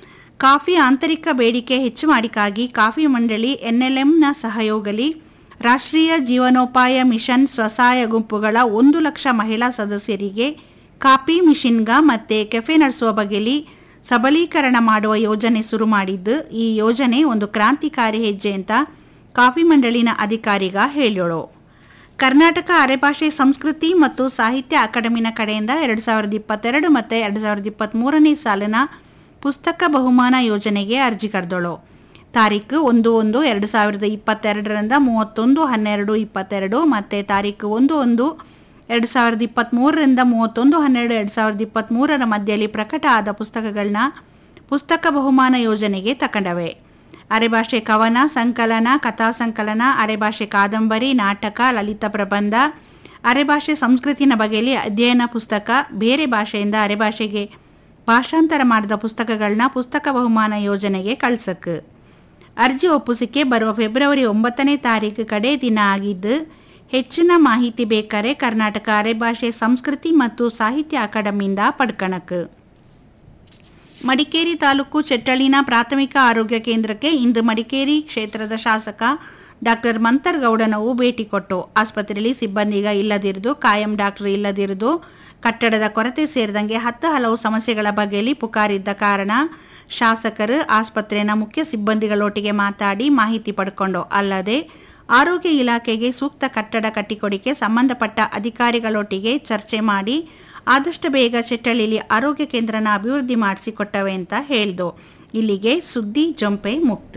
ಕಾಫಿ ಆಂತರಿಕ ಬೇಡಿಕೆ ಹೆಚ್ಚು ಮಾಡಿಕಾಗಿ ಕಾಫಿ ಮಂಡಳಿ ಎನ್ಎಲ್ಎಂನ ಸಹಯೋಗಲಿ ರಾಷ್ಟ್ರೀಯ ಜೀವನೋಪಾಯ ಮಿಷನ್ ಸ್ವಸಹಾಯ ಗುಂಪುಗಳ ಒಂದು ಲಕ್ಷ ಮಹಿಳಾ ಸದಸ್ಯರಿಗೆ ಕಾಫಿ ಮಿಷಿನ್ಗ ಮತ್ತು ಕೆಫೆ ನಡೆಸುವ ಬಗೆಯಲ್ಲಿ ಸಬಲೀಕರಣ ಮಾಡುವ ಯೋಜನೆ ಶುರು ಮಾಡಿದ್ದು ಈ ಯೋಜನೆ ಒಂದು ಕ್ರಾಂತಿಕಾರಿ ಹೆಜ್ಜೆ ಅಂತ ಕಾಫಿ ಮಂಡಳಿನ ಅಧಿಕಾರಿಗ ಹೇಳೋಳು ಕರ್ನಾಟಕ ಅರೆಭಾಷೆ ಸಂಸ್ಕೃತಿ ಮತ್ತು ಸಾಹಿತ್ಯ ಅಕಾಡೆಮಿನ ಕಡೆಯಿಂದ ಎರಡು ಸಾವಿರದ ಇಪ್ಪತ್ತೆರಡು ಮತ್ತು ಎರಡು ಸಾವಿರದ ಇಪ್ಪತ್ತ್ಮೂರನೇ ಸಾಲಿನ ಪುಸ್ತಕ ಬಹುಮಾನ ಯೋಜನೆಗೆ ಅರ್ಜಿ ಕರೆದೋಳು ತಾರೀಕು ಒಂದು ಒಂದು ಎರಡು ಸಾವಿರದ ಇಪ್ಪತ್ತೆರಡರಿಂದ ಮೂವತ್ತೊಂದು ಹನ್ನೆರಡು ಇಪ್ಪತ್ತೆರಡು ಮತ್ತು ತಾರೀಕು ಒಂದು ಒಂದು ಎರಡು ಸಾವಿರದ ಇಪ್ಪತ್ತ್ಮೂರರಿಂದ ಮೂವತ್ತೊಂದು ಹನ್ನೆರಡು ಎರಡು ಸಾವಿರದ ಇಪ್ಪತ್ತ್ಮೂರರ ಮಧ್ಯದಲ್ಲಿ ಪ್ರಕಟ ಆದ ಪುಸ್ತಕಗಳನ್ನ ಪುಸ್ತಕ ಬಹುಮಾನ ಯೋಜನೆಗೆ ತಕೊಂಡವೆ ಅರೆಭಾಷೆ ಕವನ ಸಂಕಲನ ಕಥಾ ಸಂಕಲನ ಅರೆಭಾಷೆ ಕಾದಂಬರಿ ನಾಟಕ ಲಲಿತ ಪ್ರಬಂಧ ಅರೆಭಾಷೆ ಸಂಸ್ಕೃತಿನ ಬಗೆಯಲ್ಲಿ ಅಧ್ಯಯನ ಪುಸ್ತಕ ಬೇರೆ ಭಾಷೆಯಿಂದ ಅರೆಭಾಷೆಗೆ ಭಾಷಾಂತರ ಮಾಡಿದ ಪುಸ್ತಕಗಳನ್ನ ಪುಸ್ತಕ ಬಹುಮಾನ ಯೋಜನೆಗೆ ಕಳ್ಸಕ್ಕೆ ಅರ್ಜಿ ಒಪ್ಪಿಸಿಕೆ ಬರುವ ಫೆಬ್ರವರಿ ಒಂಬತ್ತನೇ ತಾರೀಕು ಕಡೆ ದಿನ ಆಗಿದ್ದು ಹೆಚ್ಚಿನ ಮಾಹಿತಿ ಬೇಕಾರೆ ಕರ್ನಾಟಕ ಅರೆಭಾಷೆ ಸಂಸ್ಕೃತಿ ಮತ್ತು ಸಾಹಿತ್ಯ ಅಕಾಡೆಮಿಯಿಂದ ಪಡ್ಕಣಕ್ಕೆ ಮಡಿಕೇರಿ ತಾಲೂಕು ಚೆಟ್ಟಳಿನ ಪ್ರಾಥಮಿಕ ಆರೋಗ್ಯ ಕೇಂದ್ರಕ್ಕೆ ಇಂದು ಮಡಿಕೇರಿ ಕ್ಷೇತ್ರದ ಶಾಸಕ ಡಾಕ್ಟರ್ ಮಂತರ್ಗೌಡನವು ಭೇಟಿ ಕೊಟ್ಟು ಆಸ್ಪತ್ರೆಯಲ್ಲಿ ಸಿಬ್ಬಂದಿಗ ಇಲ್ಲದಿರುವುದು ಕಾಯಂ ಡಾಕ್ಟರ್ ಇಲ್ಲದಿರುವುದು ಕಟ್ಟಡದ ಕೊರತೆ ಸೇರಿದಂಗೆ ಹತ್ತು ಹಲವು ಸಮಸ್ಯೆಗಳ ಬಗೆಯಲ್ಲಿ ಪುಕಾರಿದ್ದ ಕಾರಣ ಶಾಸಕರು ಆಸ್ಪತ್ರೆಯ ಮುಖ್ಯ ಸಿಬ್ಬಂದಿಗಳೊಟ್ಟಿಗೆ ಮಾತಾಡಿ ಮಾಹಿತಿ ಪಡ್ಕೊಂಡು ಅಲ್ಲದೆ ಆರೋಗ್ಯ ಇಲಾಖೆಗೆ ಸೂಕ್ತ ಕಟ್ಟಡ ಕಟ್ಟಿಕೊಡಿಕೆ ಸಂಬಂಧಪಟ್ಟ ಅಧಿಕಾರಿಗಳೊಟ್ಟಿಗೆ ಚರ್ಚೆ ಮಾಡಿ ಆದಷ್ಟು ಬೇಗ ಚೆಟ್ಟಳ್ಳಿಲಿ ಆರೋಗ್ಯ ಕೇಂದ್ರನ ಅಭಿವೃದ್ಧಿ ಮಾಡಿಸಿಕೊಟ್ಟವೆ ಅಂತ ಹೇಳ್ದು ಇಲ್ಲಿಗೆ ಸುದ್ದಿ ಜೊಂಪೆ ಮುಕ್ತ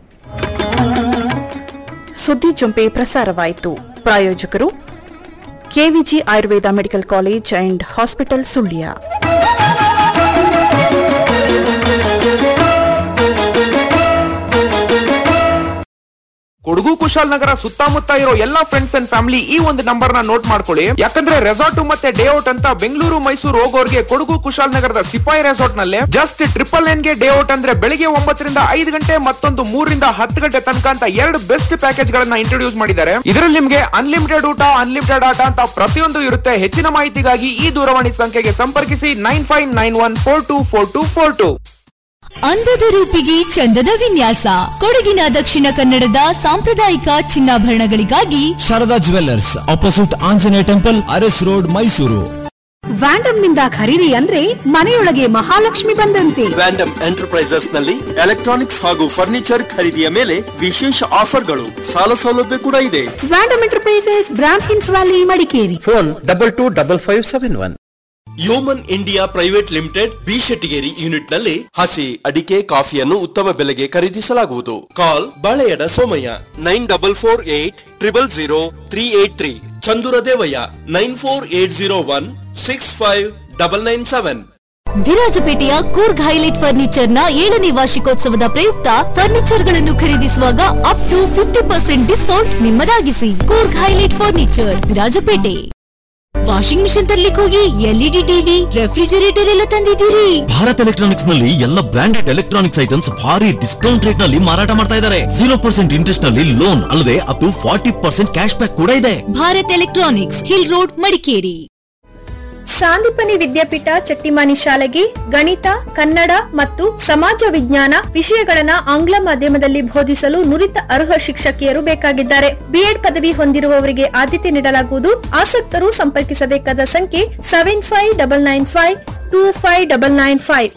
ಸುದ್ದಿ ಜೊಂಪೆ ಪ್ರಸಾರವಾಯಿತು ಪ್ರಾಯೋಜಕರು KVG Ayurveda medical college and hospital Sullia Kodagu Kushalnagar ಸುತ್ತಮುತ್ತ ಇರೋ ಎಲ್ಲಾ ಫ್ರೆಂಡ್ಸ್ ಅಂಡ್ ಫ್ಯಾಮಿಲಿ ಈ ಒಂದು ನಂಬರ್ ನ ನೋಟ್ ಮಾಡ್ಕೊಳ್ಳಿ ಯಾಕಂದ್ರೆ ರೆಸಾರ್ಟ್ ಮತ್ತೆ ಡೇ ಔಟ್ ಅಂತ ಬೆಂಗಳೂರು ಮೈಸೂರು ಹೋಗೋರ್ಗೆ ಕೊಡಗು ಕುಶಾಲನಗರದ ಸಿಪಾಯಿ ರೆಸಾರ್ಟ್ ನಲ್ಲಿ ಜಸ್ಟ್ ಟ್ರಿಪಲ್ ಎನ್ ಗೆ ಡೇ ಔಟ್ ಅಂದ್ರೆ ಬೆಳಿಗ್ಗೆ ಒಂಬತ್ತರಿಂದ ಐದು ಗಂಟೆ ಮತ್ತೊಂದು ಮೂರರಿಂದ ಹತ್ತು ಗಂಟೆ ತನಕ ಅಂತ ಎರಡು ಬೆಸ್ಟ್ ಪ್ಯಾಕೇಜ್ ಗಳನ್ನ ಇಂಟ್ರೊಡ್ಯೂಸ್ ಮಾಡಿದ್ದಾರೆ ಇದರಲ್ಲಿ ನಿಮ್ಗೆ ಅನ್ಲಿಮಿಟೆಡ್ ಊಟ ಅನ್ಲಿಮಿಟೆಡ್ ಆಟ ಅಂತ ಪ್ರತಿಯೊಂದು ಇರುತ್ತೆ ಹೆಚ್ಚಿನ ಮಾಹಿತಿಗಾಗಿ ಈ ದೂರವಾಣಿ ಸಂಖ್ಯೆಗೆ ಸಂಪರ್ಕಿಸಿ nine five nine one four two four two four two ಅಂದದ ರೂಪಿಗೆ ಚಂದದ ವಿನ್ಯಾಸ ಕೊಡಗಿನ ದಕ್ಷಿಣ ಕನ್ನಡದ ಸಾಂಪ್ರದಾಯಿಕ ಚಿನ್ನಾಭರಣಗಳಿಗಾಗಿ Sharada jewellers opposite Anjaneya temple Aras road Mysuru Vandam ನಿಂದ ಖರೀದಿ ಅಂದ್ರೆ ಮನೆಯೊಳಗೆ ಮಹಾಲಕ್ಷ್ಮಿ ಬಂದಂತೆ ವ್ಯಾಂಡಮ್ ಎಂಟರ್ಪ್ರೈಸಸ್ ನಲ್ಲಿ ಎಲೆಕ್ಟ್ರಾನಿಕ್ಸ್ ಹಾಗೂ ಫರ್ನಿಚರ್ ಖರೀದಿಯ ಮೇಲೆ ವಿಶೇಷ ಆಫರ್ಗಳು ಸಾಲ ಸೌಲಭ್ಯ ಕೂಡ ಇದೆ ವ್ಯಾಂಡಮ್ ಎಂಟರ್ಪ್ರೈಸಸ್ ಬ್ರಾಂಡ್ ಹಿನ್ಸ್ valley Madikeri phone double two double five seven one Yeoman India private limited B Shettigeri unit ನಲ್ಲಿ ಹಸಿ ಅಡಿಕೆ ಕಾಫಿಯನ್ನು ಉತ್ತಮ ಬೆಲೆಗೆ ಖರೀದಿಸಲಾಗುವುದು call Baleyada Somaiah nine double four eight triple zero three eight three Chandura Devaiah nine four eight zero one six five double nine seven ವಿರಾಜಪೇಟೆಯ Coorg highlight furniture ನ ಏಳನೇ ವಾರ್ಷಿಕೋತ್ಸವದ ಪ್ರಯುಕ್ತ ಫರ್ನಿಚರ್ ಗಳನ್ನು ಖರೀದಿಸುವಾಗ up to fifty percent discount ನಿಮ್ಮದಾಗಿಸಿ Coorg highlight furniture Virajpet washing machine ತರ್ಲಿಕ್ಕೆ ಹೋಗಿ ಎಲ್ಇಡಿ ಟಿವಿ ರೆಫ್ರಿಜರೇಟರ್ ಎಲ್ಲ ತಂದಿದ್ದೀರಿ ಭಾರತ್ ಎಲೆಕ್ಟ್ರಾನಿಕ್ಸ್ ನಲ್ಲಿ ಎಲ್ಲ ಬ್ರಾಂಡೆಡ್ ಎಲೆಕ್ಟ್ರಾನಿಕ್ಸ್ ಐಟಮ್ಸ್ ಭಾರಿ ಡಿಸ್ಕೌಂಟ್ ರೇಟ್ ನಲ್ಲಿ ಮಾರಾಟ ಮಾಡ್ತಾ ಇದ್ದಾರೆ ಜೀರೋ ಪರ್ಸೆಂಟ್ ಇಂಟ್ರೆಸ್ಟ್ ನಲ್ಲಿ ಲೋನ್ ಅಲ್ಲದೆ up to forty percent cash back ಕೂಡ ಇದೆ Bharat electronics hill road Madikeri Sandipani Vidyapeetha Chattimani ಶಾಲೆಗೆ ಗಣಿತ ಕನ್ನಡ ಮತ್ತು ಸಮಾಜ ವಿಜ್ಞಾನ ವಿಷಯಗಳನ್ನ ಆಂಗ್ಲ ಮಾಧ್ಯಮದಲ್ಲಿ ಬೋಧಿಸಲು ನುರಿತ ಅರ್ಹ ಶಿಕ್ಷಕಿಯರು ಬೇಕಾಗಿದ್ದಾರೆ ಬಿಎಡ್ ಪದವಿ ಹೊಂದಿರುವವರಿಗೆ ಆದ್ಯತೆ ನೀಡಲಾಗುವುದು ಆಸಕ್ತರು ಸಂಪರ್ಕಿಸಬೇಕಾದ ಸಂಖ್ಯೆ seven five double nine five two five double nine five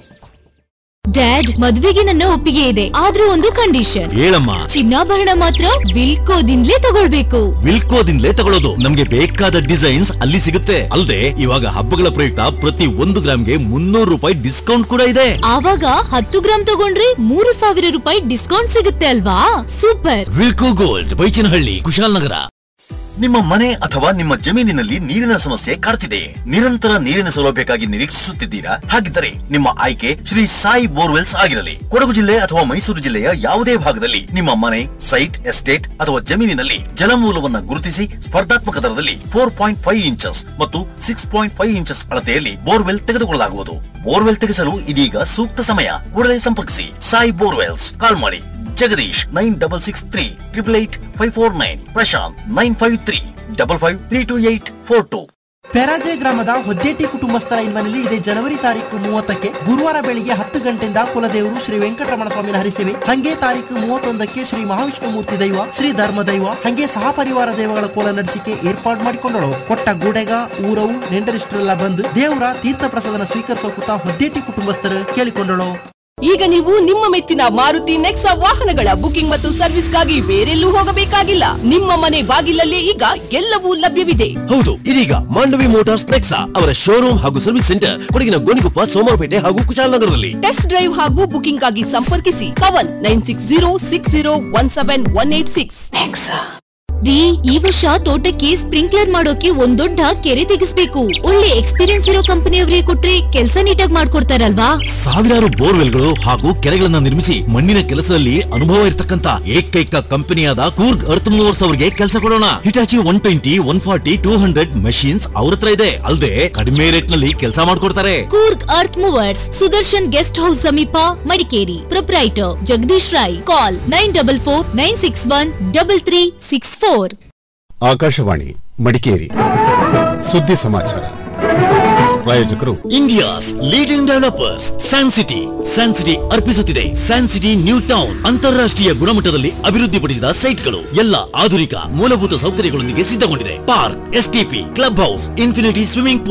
dad ಮದ್ವೆಗೆ ನನ್ನ ಒಪ್ಪಿಗೆ ಇದೆ ಆದ್ರೆ ಒಂದು ಕಂಡೀಷನ್ ಹೇಳಮ್ಮ ಚಿನ್ನಾಭರಣ ಮಾತ್ರ ವಿಲ್ಕೋದಿಂದಲೇ ತಗೊಳ್ಬೇಕು ವಿಲ್ಕೋದಿಂದಲೇ ತಗೊಳ್ಳೋದು ನಮ್ಗೆ ಬೇಕಾದ ಡಿಸೈನ್ಸ್ ಅಲ್ಲಿ ಸಿಗುತ್ತೆ ಅಲ್ಲದೆ ಇವಾಗ ಹಬ್ಬಗಳ ಪ್ರಯುಕ್ತ ಪ್ರತಿ ಒಂದು ಗ್ರಾಮ್ಗೆ ಮುನ್ನೂರು ರೂಪಾಯಿ ಡಿಸ್ಕೌಂಟ್ ಕೂಡ ಇದೆ ಆವಾಗ ಹತ್ತು ಗ್ರಾಮ್ ತಗೊಂಡ್ರೆ ಮೂರು ಸಾವಿರ ರೂಪಾಯಿ ಡಿಸ್ಕೌಂಟ್ ಸಿಗುತ್ತೆ ಅಲ್ವಾ super Wilco gold Baichanahalli Kushalnagar ನಿಮ್ಮ ಮನೆ ಅಥವಾ ನಿಮ್ಮ ಜಮೀನಿನಲ್ಲಿ ನೀರಿನ ಸಮಸ್ಯೆ ಕಾಡ್ತಿದೆ ನಿರಂತರ ನೀರಿನ ಸೌಲಭ್ಯಕ್ಕಾಗಿ ನಿರೀಕ್ಷಿಸುತ್ತಿದ್ದೀರಾ ಹಾಗಿದ್ದರೆ ನಿಮ್ಮ ಆಯ್ಕೆ ಶ್ರೀ ಸಾಯಿ ಬೋರ್ವೆಲ್ಸ್ ಆಗಿರಲಿ ಕೊಡಗು ಜಿಲ್ಲೆ ಅಥವಾ ಮೈಸೂರು ಜಿಲ್ಲೆಯ ಯಾವುದೇ ಭಾಗದಲ್ಲಿ ನಿಮ್ಮ ಮನೆ ಸೈಟ್ ಎಸ್ಟೇಟ್ ಅಥವಾ ಜಮೀನಿನಲ್ಲಿ ಜಲಮೂಲವನ್ನ ಗುರುತಿಸಿ ಸ್ಪರ್ಧಾತ್ಮಕ ದರದಲ್ಲಿ ಫೋರ್ ಪಾಯಿಂಟ್ ಫೈವ್ ಇಂಚಸ್ ಮತ್ತು ಸಿಕ್ಸ್ ಪಾಯಿಂಟ್ ಫೈವ್ ಇಂಚಸ್ ಅಳತೆಯಲ್ಲಿ ಬೋರ್ವೆಲ್ ತೆಗೆದುಕೊಳ್ಳಲಾಗುವುದು ಬೋರ್ವೆಲ್ ತೆಗೆಸಲು ಇದೀಗ ಸೂಕ್ತ ಸಮಯ ಕೂಡಲೇ ಸಂಪರ್ಕಿಸಿ ಸಾಯಿ ಬೋರ್ವೆಲ್ಸ್ ಕಾಲ್ ಮಾಡಿ Jagadish nine double six three triple eight five four nine Prashanth nine five three double five three two eight four two Peraje ಗ್ರಾಮದ ಹೊದ್ದೇಟಿ ಕುಟುಂಬಸ್ಥರ ಇನ್ಮನೆಯಲ್ಲಿ ಇದೇ ಜನವರಿ ತಾರೀಕು ಮೂವತ್ತಕ್ಕೆ ಗುರುವಾರ ಬೆಳಿಗ್ಗೆ ಹತ್ತು ಗಂಟೆಯಿಂದ ಕುಲದೇವರು ಶ್ರೀ ವೆಂಕಟರಮಣ ಸ್ವಾಮಿನ ಹರಿಸೇವೆ ಹಂಗೆ ತಾರೀಕು ಮೂವತ್ತೊಂದಕ್ಕೆ ಶ್ರೀ ಮಹಾವಿಷ್ಣುಮೂರ್ತಿ ದೈವ ಶ್ರೀ ಧರ್ಮ ದೈವ ಹಂಗೆ ಸಹ ಪರಿವಾರ ದೈವಗಳ ಕೋಲ ನಡೆಸಿಕೆ ಏರ್ಪಾಡು ಮಾಡಿಕೊಂಡಳು ಕೊಟ್ಟ ಗುಡೆಗ ಊರವು ನೆಂಡರಿಷ್ಟರೆಲ್ಲ ಬಂದು ದೇವರ ತೀರ್ಥ ಪ್ರಸಾದನ ಸ್ವೀಕರಿಸೋಕುತ್ತ ಹೊದ್ದೇಟಿ ಕುಟುಂಬಸ್ಥರು ಕೇಳಿಕೊಂಡಳು ಈಗ ನೀವು ನಿಮ್ಮ ಮೆಚ್ಚಿನ ಮಾರುತಿ ನೆಕ್ಸಾ ವಾಹನಗಳ ಬುಕಿಂಗ್ ಮತ್ತು ಸರ್ವಿಸ್ಗಾಗಿ ಬೇರೆಲ್ಲೂ ಹೋಗಬೇಕಾಗಿಲ್ಲ ನಿಮ್ಮ ಮನೆ ಬಾಗಿಲಲ್ಲೇ ಈಗ ಎಲ್ಲವೂ ಲಭ್ಯವಿದೆ ಹೌದು ಇದೀಗ ಮಾಂಡವಿ ಮೋಟಾರ್ಸ್ ನೆಕ್ಸಾ ಅವರ ಶೋರೂಮ್ ಹಾಗೂ ಸರ್ವಿಸ್ ಸೆಂಟರ್ ಕೊಡಗಿನ ಗೋಣಿಕೊಪ್ಪ ಸೋಮವಾರಪೇಟೆ ಹಾಗೂ ಕುಶಾಲನಗರದಲ್ಲಿ ಟೆಸ್ಟ್ ಡ್ರೈವ್ ಹಾಗೂ ಬುಕಿಂಗ್ ಆಗಿ ಸಂಪರ್ಕಿಸಿ Pavan nine six zero six zero one seven one eight six ರೀ ಈ ವರ್ಷ ತೋಟಕ್ಕೆ ಸ್ಪ್ರಿಂಕ್ಲರ್ ಮಾಡೋಕೆ ಒಂದ್ ದೊಡ್ಡ ಕೆರೆ ತೆಗಿಸ್ಬೇಕು ಒಳ್ಳೆ ಎಕ್ಸ್ಪೀರಿಯನ್ಸ್ ಇರೋ ಕಂಪನಿಯವರಿಗೆ ಕೊಟ್ರೆ ಕೆಲಸ ನೀಟಾಗಿ ಮಾಡ್ಕೊಡ್ತಾರಲ್ವಾ ಸಾವಿರಾರು ಬೋರ್ವೆಲ್ಗಳು ಹಾಗೂ ಕೆರೆಗಳನ್ನ ನಿರ್ಮಿಸಿ ಮಣ್ಣಿನ ಕೆಲಸದಲ್ಲಿ ಅನುಭವ ಇರತಕ್ಕಂತ ಏಕೈಕ ಕಂಪನಿಯಾದ ಕೂರ್ಗ್ ಅರ್ತ್ ಮೂವರ್ಸ್ ಅವರಿಗೆ ಕೆಲಸ ಕೊಡೋಣ Hitachi one twenty one forty two hundred machines ಅವ್ರ ಹತ್ರ ಇದೆ ಅಲ್ಲದೆ ಕಡಿಮೆ ರೇಟ್ ನಲ್ಲಿ ಕೆಲಸ ಮಾಡ್ಕೊಡ್ತಾರೆ Coorg earth movers Sudarshan guest house ಸಮೀಪ Madikeri proprietor Jagadish Rai call nine double four nine six one double three six four Akashvani Madikeri ಸುದ್ದಿ ಸಮಾಚಾರ ಪ್ರಾಯೋಜಕರು India's leading developers San city San city ಅರ್ಪಿಸುತ್ತಿದೆ ಸ್ಯಾನ್ ಸಿಟಿ ನ್ಯೂ ಟೌನ್ ಅಂತಾರಾಷ್ಟ್ರೀಯ ಗುಣಮಟ್ಟದಲ್ಲಿ ಅಭಿವೃದ್ಧಿಪಡಿಸಿದ ಸೈಟ್ಗಳು ಎಲ್ಲ ಆಧುನಿಕ ಮೂಲಭೂತ ಸೌಕರ್ಯಗಳೊಂದಿಗೆ ಸಿದ್ಧಗೊಂಡಿದೆ park STP club house infinity swimming pool